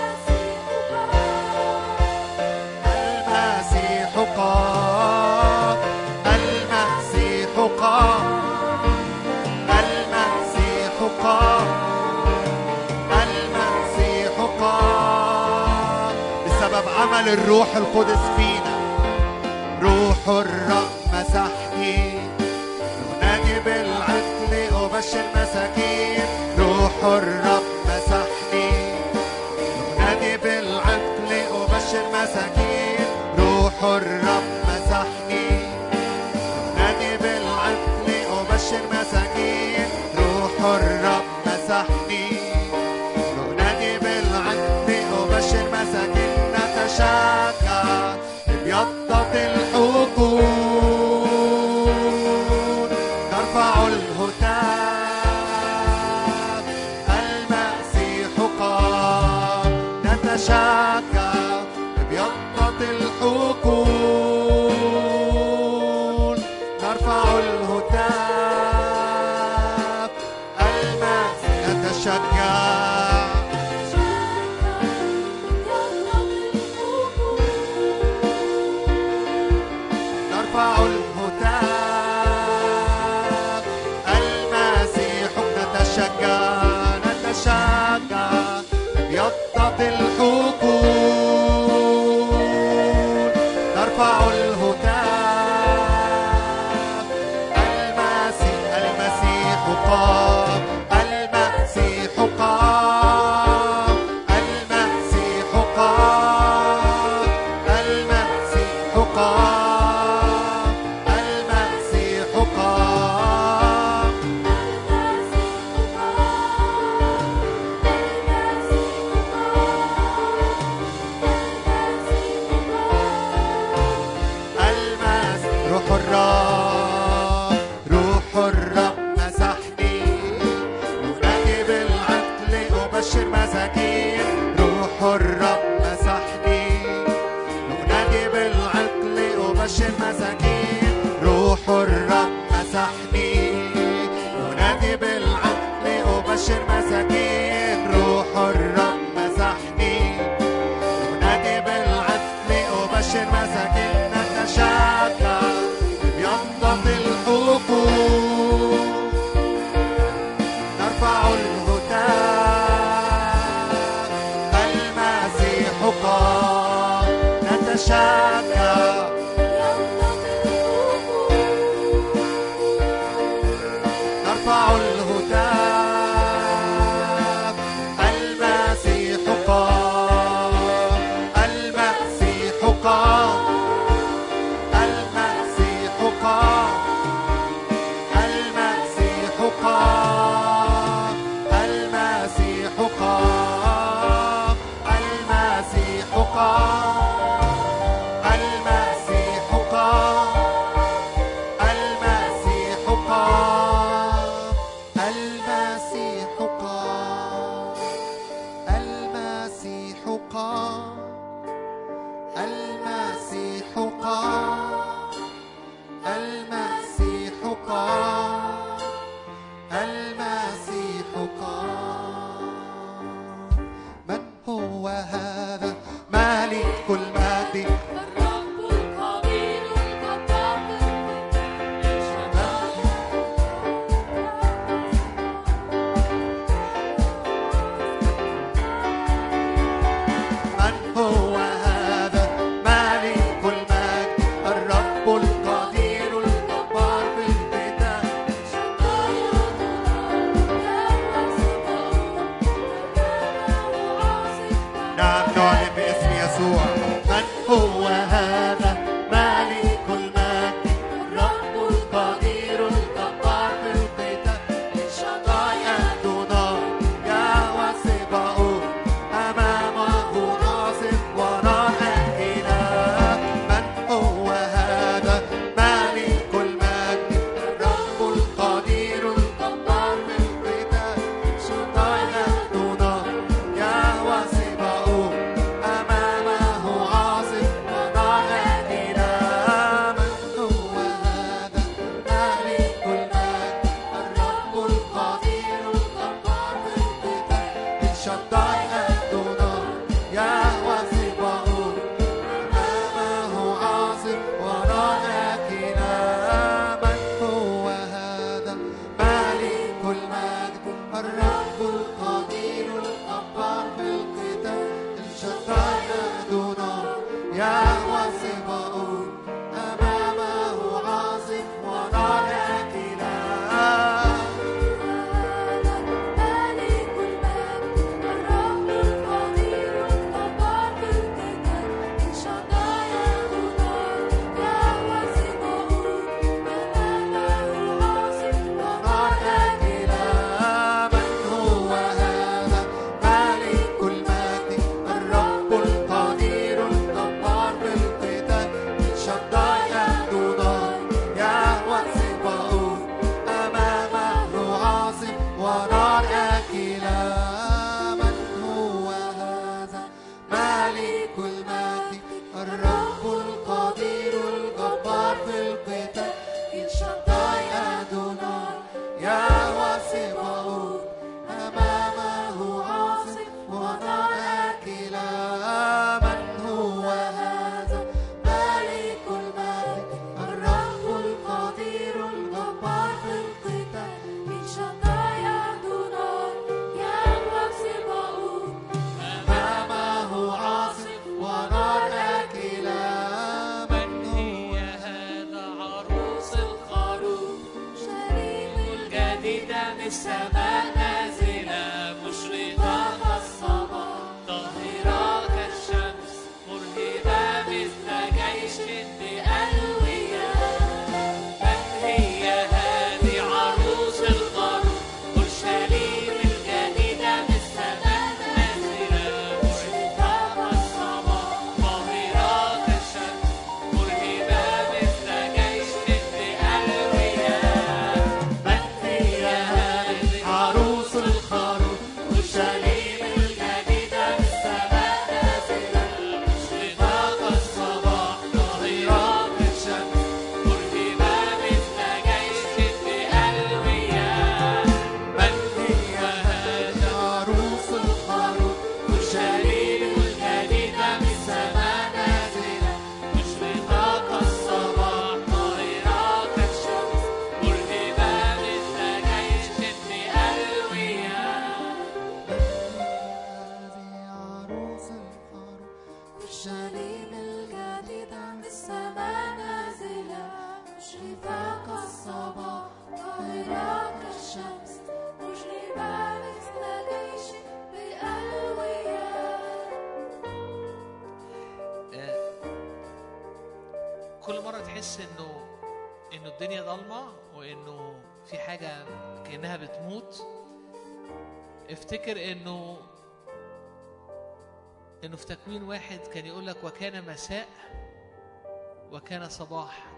B: المسيح قام المسيح قام المسيح قام المسيح قام بسبب عمل الروح القدس فينا روح الرب مسحني ننادي بالعدل أبشر مساكين روح الرب مسحني ننادي بالعدل أبشر مساكين روح الرب مسحني ننادي بالعدل أبشر مساكين روح الرب مسحني ننادي بالعدل أبشر مساكين نتشجع بيضة الحقول نرفع الهتاف المساكين روح الرب مسحني ينادي بالعدل أبشر مساكين روح الرب مسحني ينادي بالعدل أبشر مساكين نتشجع بينضم الحقوق نرفع الهتاف المسيح قام نتشجع نرفع الهتاف المسيح قام المسيح قام المسيح قام المسيح قام المسيح قام المسيح قام المسيح قام المسيح قام المسيح قام المسيح قام المسيح قام المسيح قام المسيح قام من هو هذا مالك المجد
C: الرب القدير الجبار
B: من هو هذا مالك المجد الرب القدير الجبار بالقتال نعم نعلن باسم يسوع من هو هذا مالك المجد الرب القدير الجبار بالقتال شطايا دونار يهوى سباؤون أمامه عاصف وراء إله من هو هذا مالك المجد الرب القدير الجبار بالقتال شطايا دونار يهوى سباؤون أمامه عاصف وراء إله من هو هذا مالك المجد الرب القدير الجبار بالقتال الشداي أدونار يهوى سباؤون أمامه عاصف وراء إله من هو هذا مالك المجد الرب القدير الجبار بالقتال الشداي أدونار يهوى سباؤون أمامه عاصف وراء إله
C: مالك المجد الرب القدير الجبار بالقتال إن شداي أدونار يهوى سباؤون أمامه عاصف
B: نار إله من هو هذا مالك المجد الرب القدير الجبار بالقتال شداي أدونار يهوى سباؤون أمامه عاصف ونار أكلة من هو هذا مالك المجد الرب القدير الجبار بالقتال شداي أدونار يهوى سباؤون أمامه عاصف ونار أكلة من هو هذا مالك المجد الرب القدير الجبار بالقتال
C: إن شداي أدونار يهوى سباؤون
B: أمامه عاصف ونار أكلة من هو
D: هذا عروس الخروف
C: شريك
D: الجديدة من السماء نازلة مشرقة كالصباح طاهرة كالشمس مرهبة مثل جيش بألوية من هي هذه عروس الخروف أورشليم الجديدة من السماء نازلة مشرقة كالصباح طاهرة كالشمس مرهبة مثل جيش بألوية
B: من هي هذه عروس
D: تحس انه انه الدنيا ضلمه وانه في حاجه كانها بتموت افتكر انه انه في تكوين واحد كان يقول لك وكان مساء وكان صباح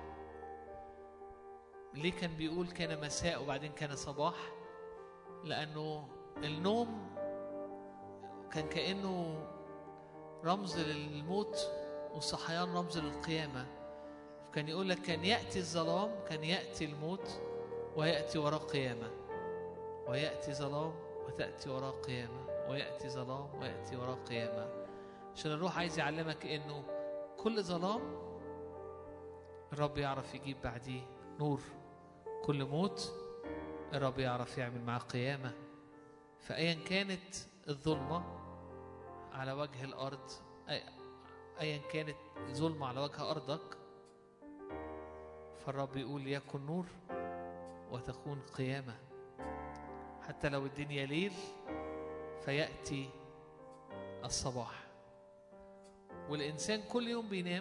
D: ليه كان بيقول كان مساء وبعدين كان صباح لانه النوم كان كانه رمز للموت والصحيان رمز للقيامه كان يقول لك كان ياتي الظلام كان ياتي الموت وياتي وراه قيامه وياتي ظلام وتاتي وراه قيامه وياتي ظلام وياتي وراه قيامه عشان الروح عايز يعلمك انه كل ظلام الرب يعرف يجيب بعديه نور كل موت الرب يعرف يعمل معاه قيامه فايا كانت الظلمه على وجه الارض أي- ايا كانت ظلمه على وجه ارضك فالرب يقول يكن نور وتكون قيامه حتى لو الدنيا ليل فياتي الصباح والانسان كل يوم بينام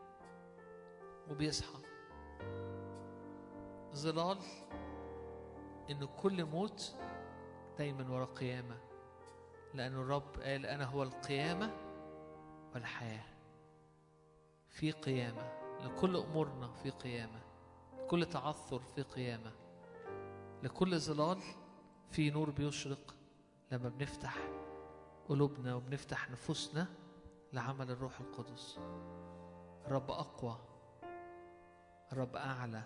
D: وبيصحى ظلال ان كل موت دايما ورا قيامه لأن الرب قال أنا هو القيامة والحياة في قيامة لكل أمورنا في قيامة لكل تعثر في قيامة لكل ظلال في نور بيشرق لما بنفتح قلوبنا وبنفتح نفوسنا لعمل الروح القدس الرب أقوى الرب أعلى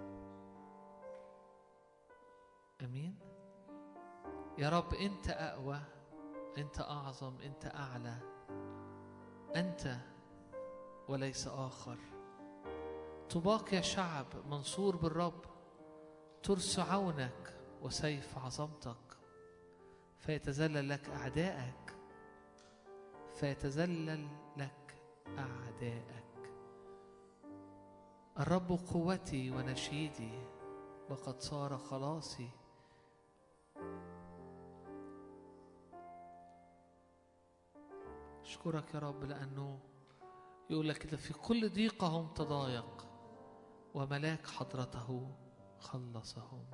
D: أمين يا رب أنت أقوى أنت أعظم أنت أعلى أنت وليس آخر طباق يا شعب منصور بالرب ترس عونك وسيف عظمتك فيتذلل لك أعدائك فيتذلل لك أعدائك الرب قوتي ونشيدي وقد صار خلاصي أشكرك يا رب لأنه يقول لك كده في كل ضيقهم تضايق وملاك حضرته خلصهم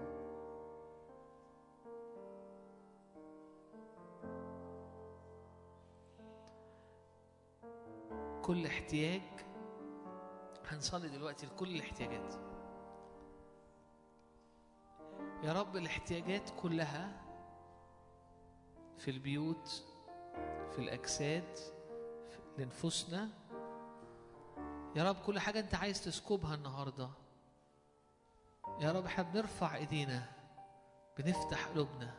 D: كل احتياج هنصلي دلوقتي لكل الاحتياجات يا رب الاحتياجات كلها في البيوت في الأجساد في لنفوسنا يا رب كل حاجة أنت عايز تسكبها النهاردة يا رب احنا بنرفع ايدينا بنفتح قلوبنا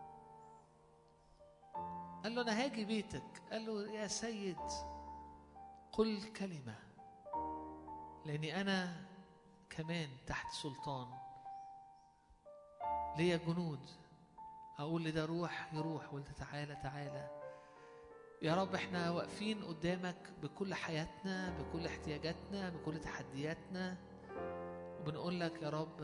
D: قال له أنا هاجي بيتك قال له يا سيد قل كلمة لأني أنا كمان تحت سلطان ليا جنود أقول لده روح يروح وده تعالى تعالى يا رب احنا واقفين قدامك بكل حياتنا بكل احتياجاتنا بكل تحدياتنا وبنقول لك يا رب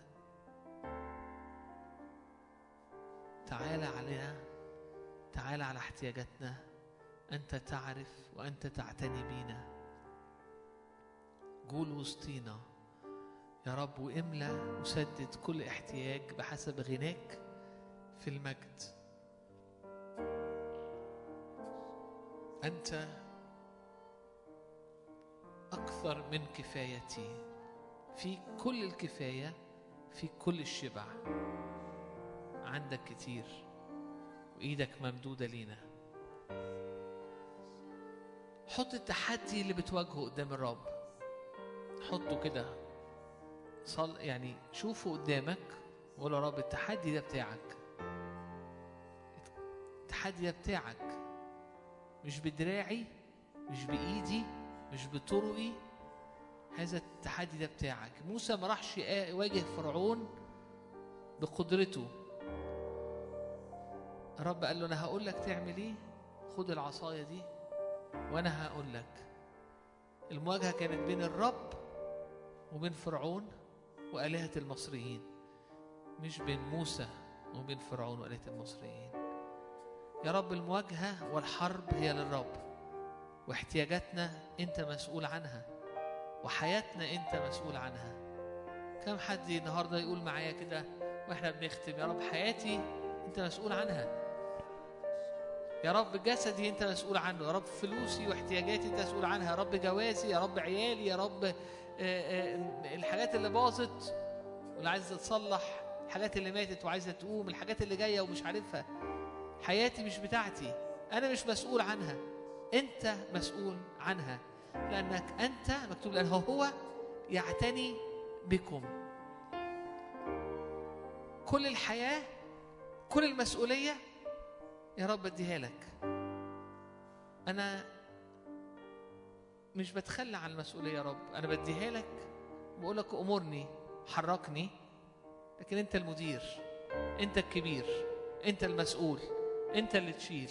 D: تعالى علينا تعالى على احتياجاتنا أنت تعرف وأنت تعتني بينا قول وسطينا يا رب واملى وسدد كل احتياج بحسب غناك في المجد أنت أكثر من كفايتي في كل الكفاية في كل الشبع عندك كتير وإيدك ممدودة لينا حط التحدي اللي بتواجهه قدام الرب حطه كده صل يعني شوفه قدامك وقول يا رب التحدي ده بتاعك التحدي ده بتاعك مش بدراعي مش بإيدي مش بطرقي هذا التحدي ده بتاعك موسى ما راحش يواجه فرعون بقدرته الرب قال له انا هقول لك تعمل ايه خد العصايه دي وانا هقول لك المواجهه كانت بين الرب وبين فرعون والهه المصريين مش بين موسى وبين فرعون والهه المصريين يا رب المواجهه والحرب هي للرب واحتياجاتنا انت مسؤول عنها وحياتنا انت مسؤول عنها كم حد النهارده يقول معايا كده واحنا بنختم يا رب حياتي انت مسؤول عنها يا رب جسدي انت مسؤول عنه يا رب فلوسي واحتياجاتي انت مسؤول عنها يا رب جوازي يا رب عيالي يا رب آه، آه، الحاجات اللي باظت واللي عايزه تتصلح الحاجات اللي ماتت وعايزه تقوم الحاجات اللي جايه ومش عارفها حياتي مش بتاعتي انا مش مسؤول عنها انت مسؤول عنها لانك انت مكتوب لانه هو يعتني بكم كل الحياه كل المسؤوليه يا رب اديها لك انا مش بتخلى عن المسؤوليه يا رب انا بديها لك بقول لك امرني حركني لكن انت المدير انت الكبير انت المسؤول انت اللي تشيل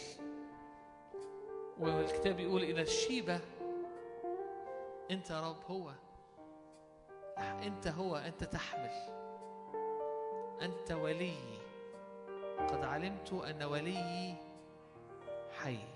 D: والكتاب يقول الى الشيبه انت يا رب هو انت هو انت تحمل انت ولي قد علمت ان وليي حي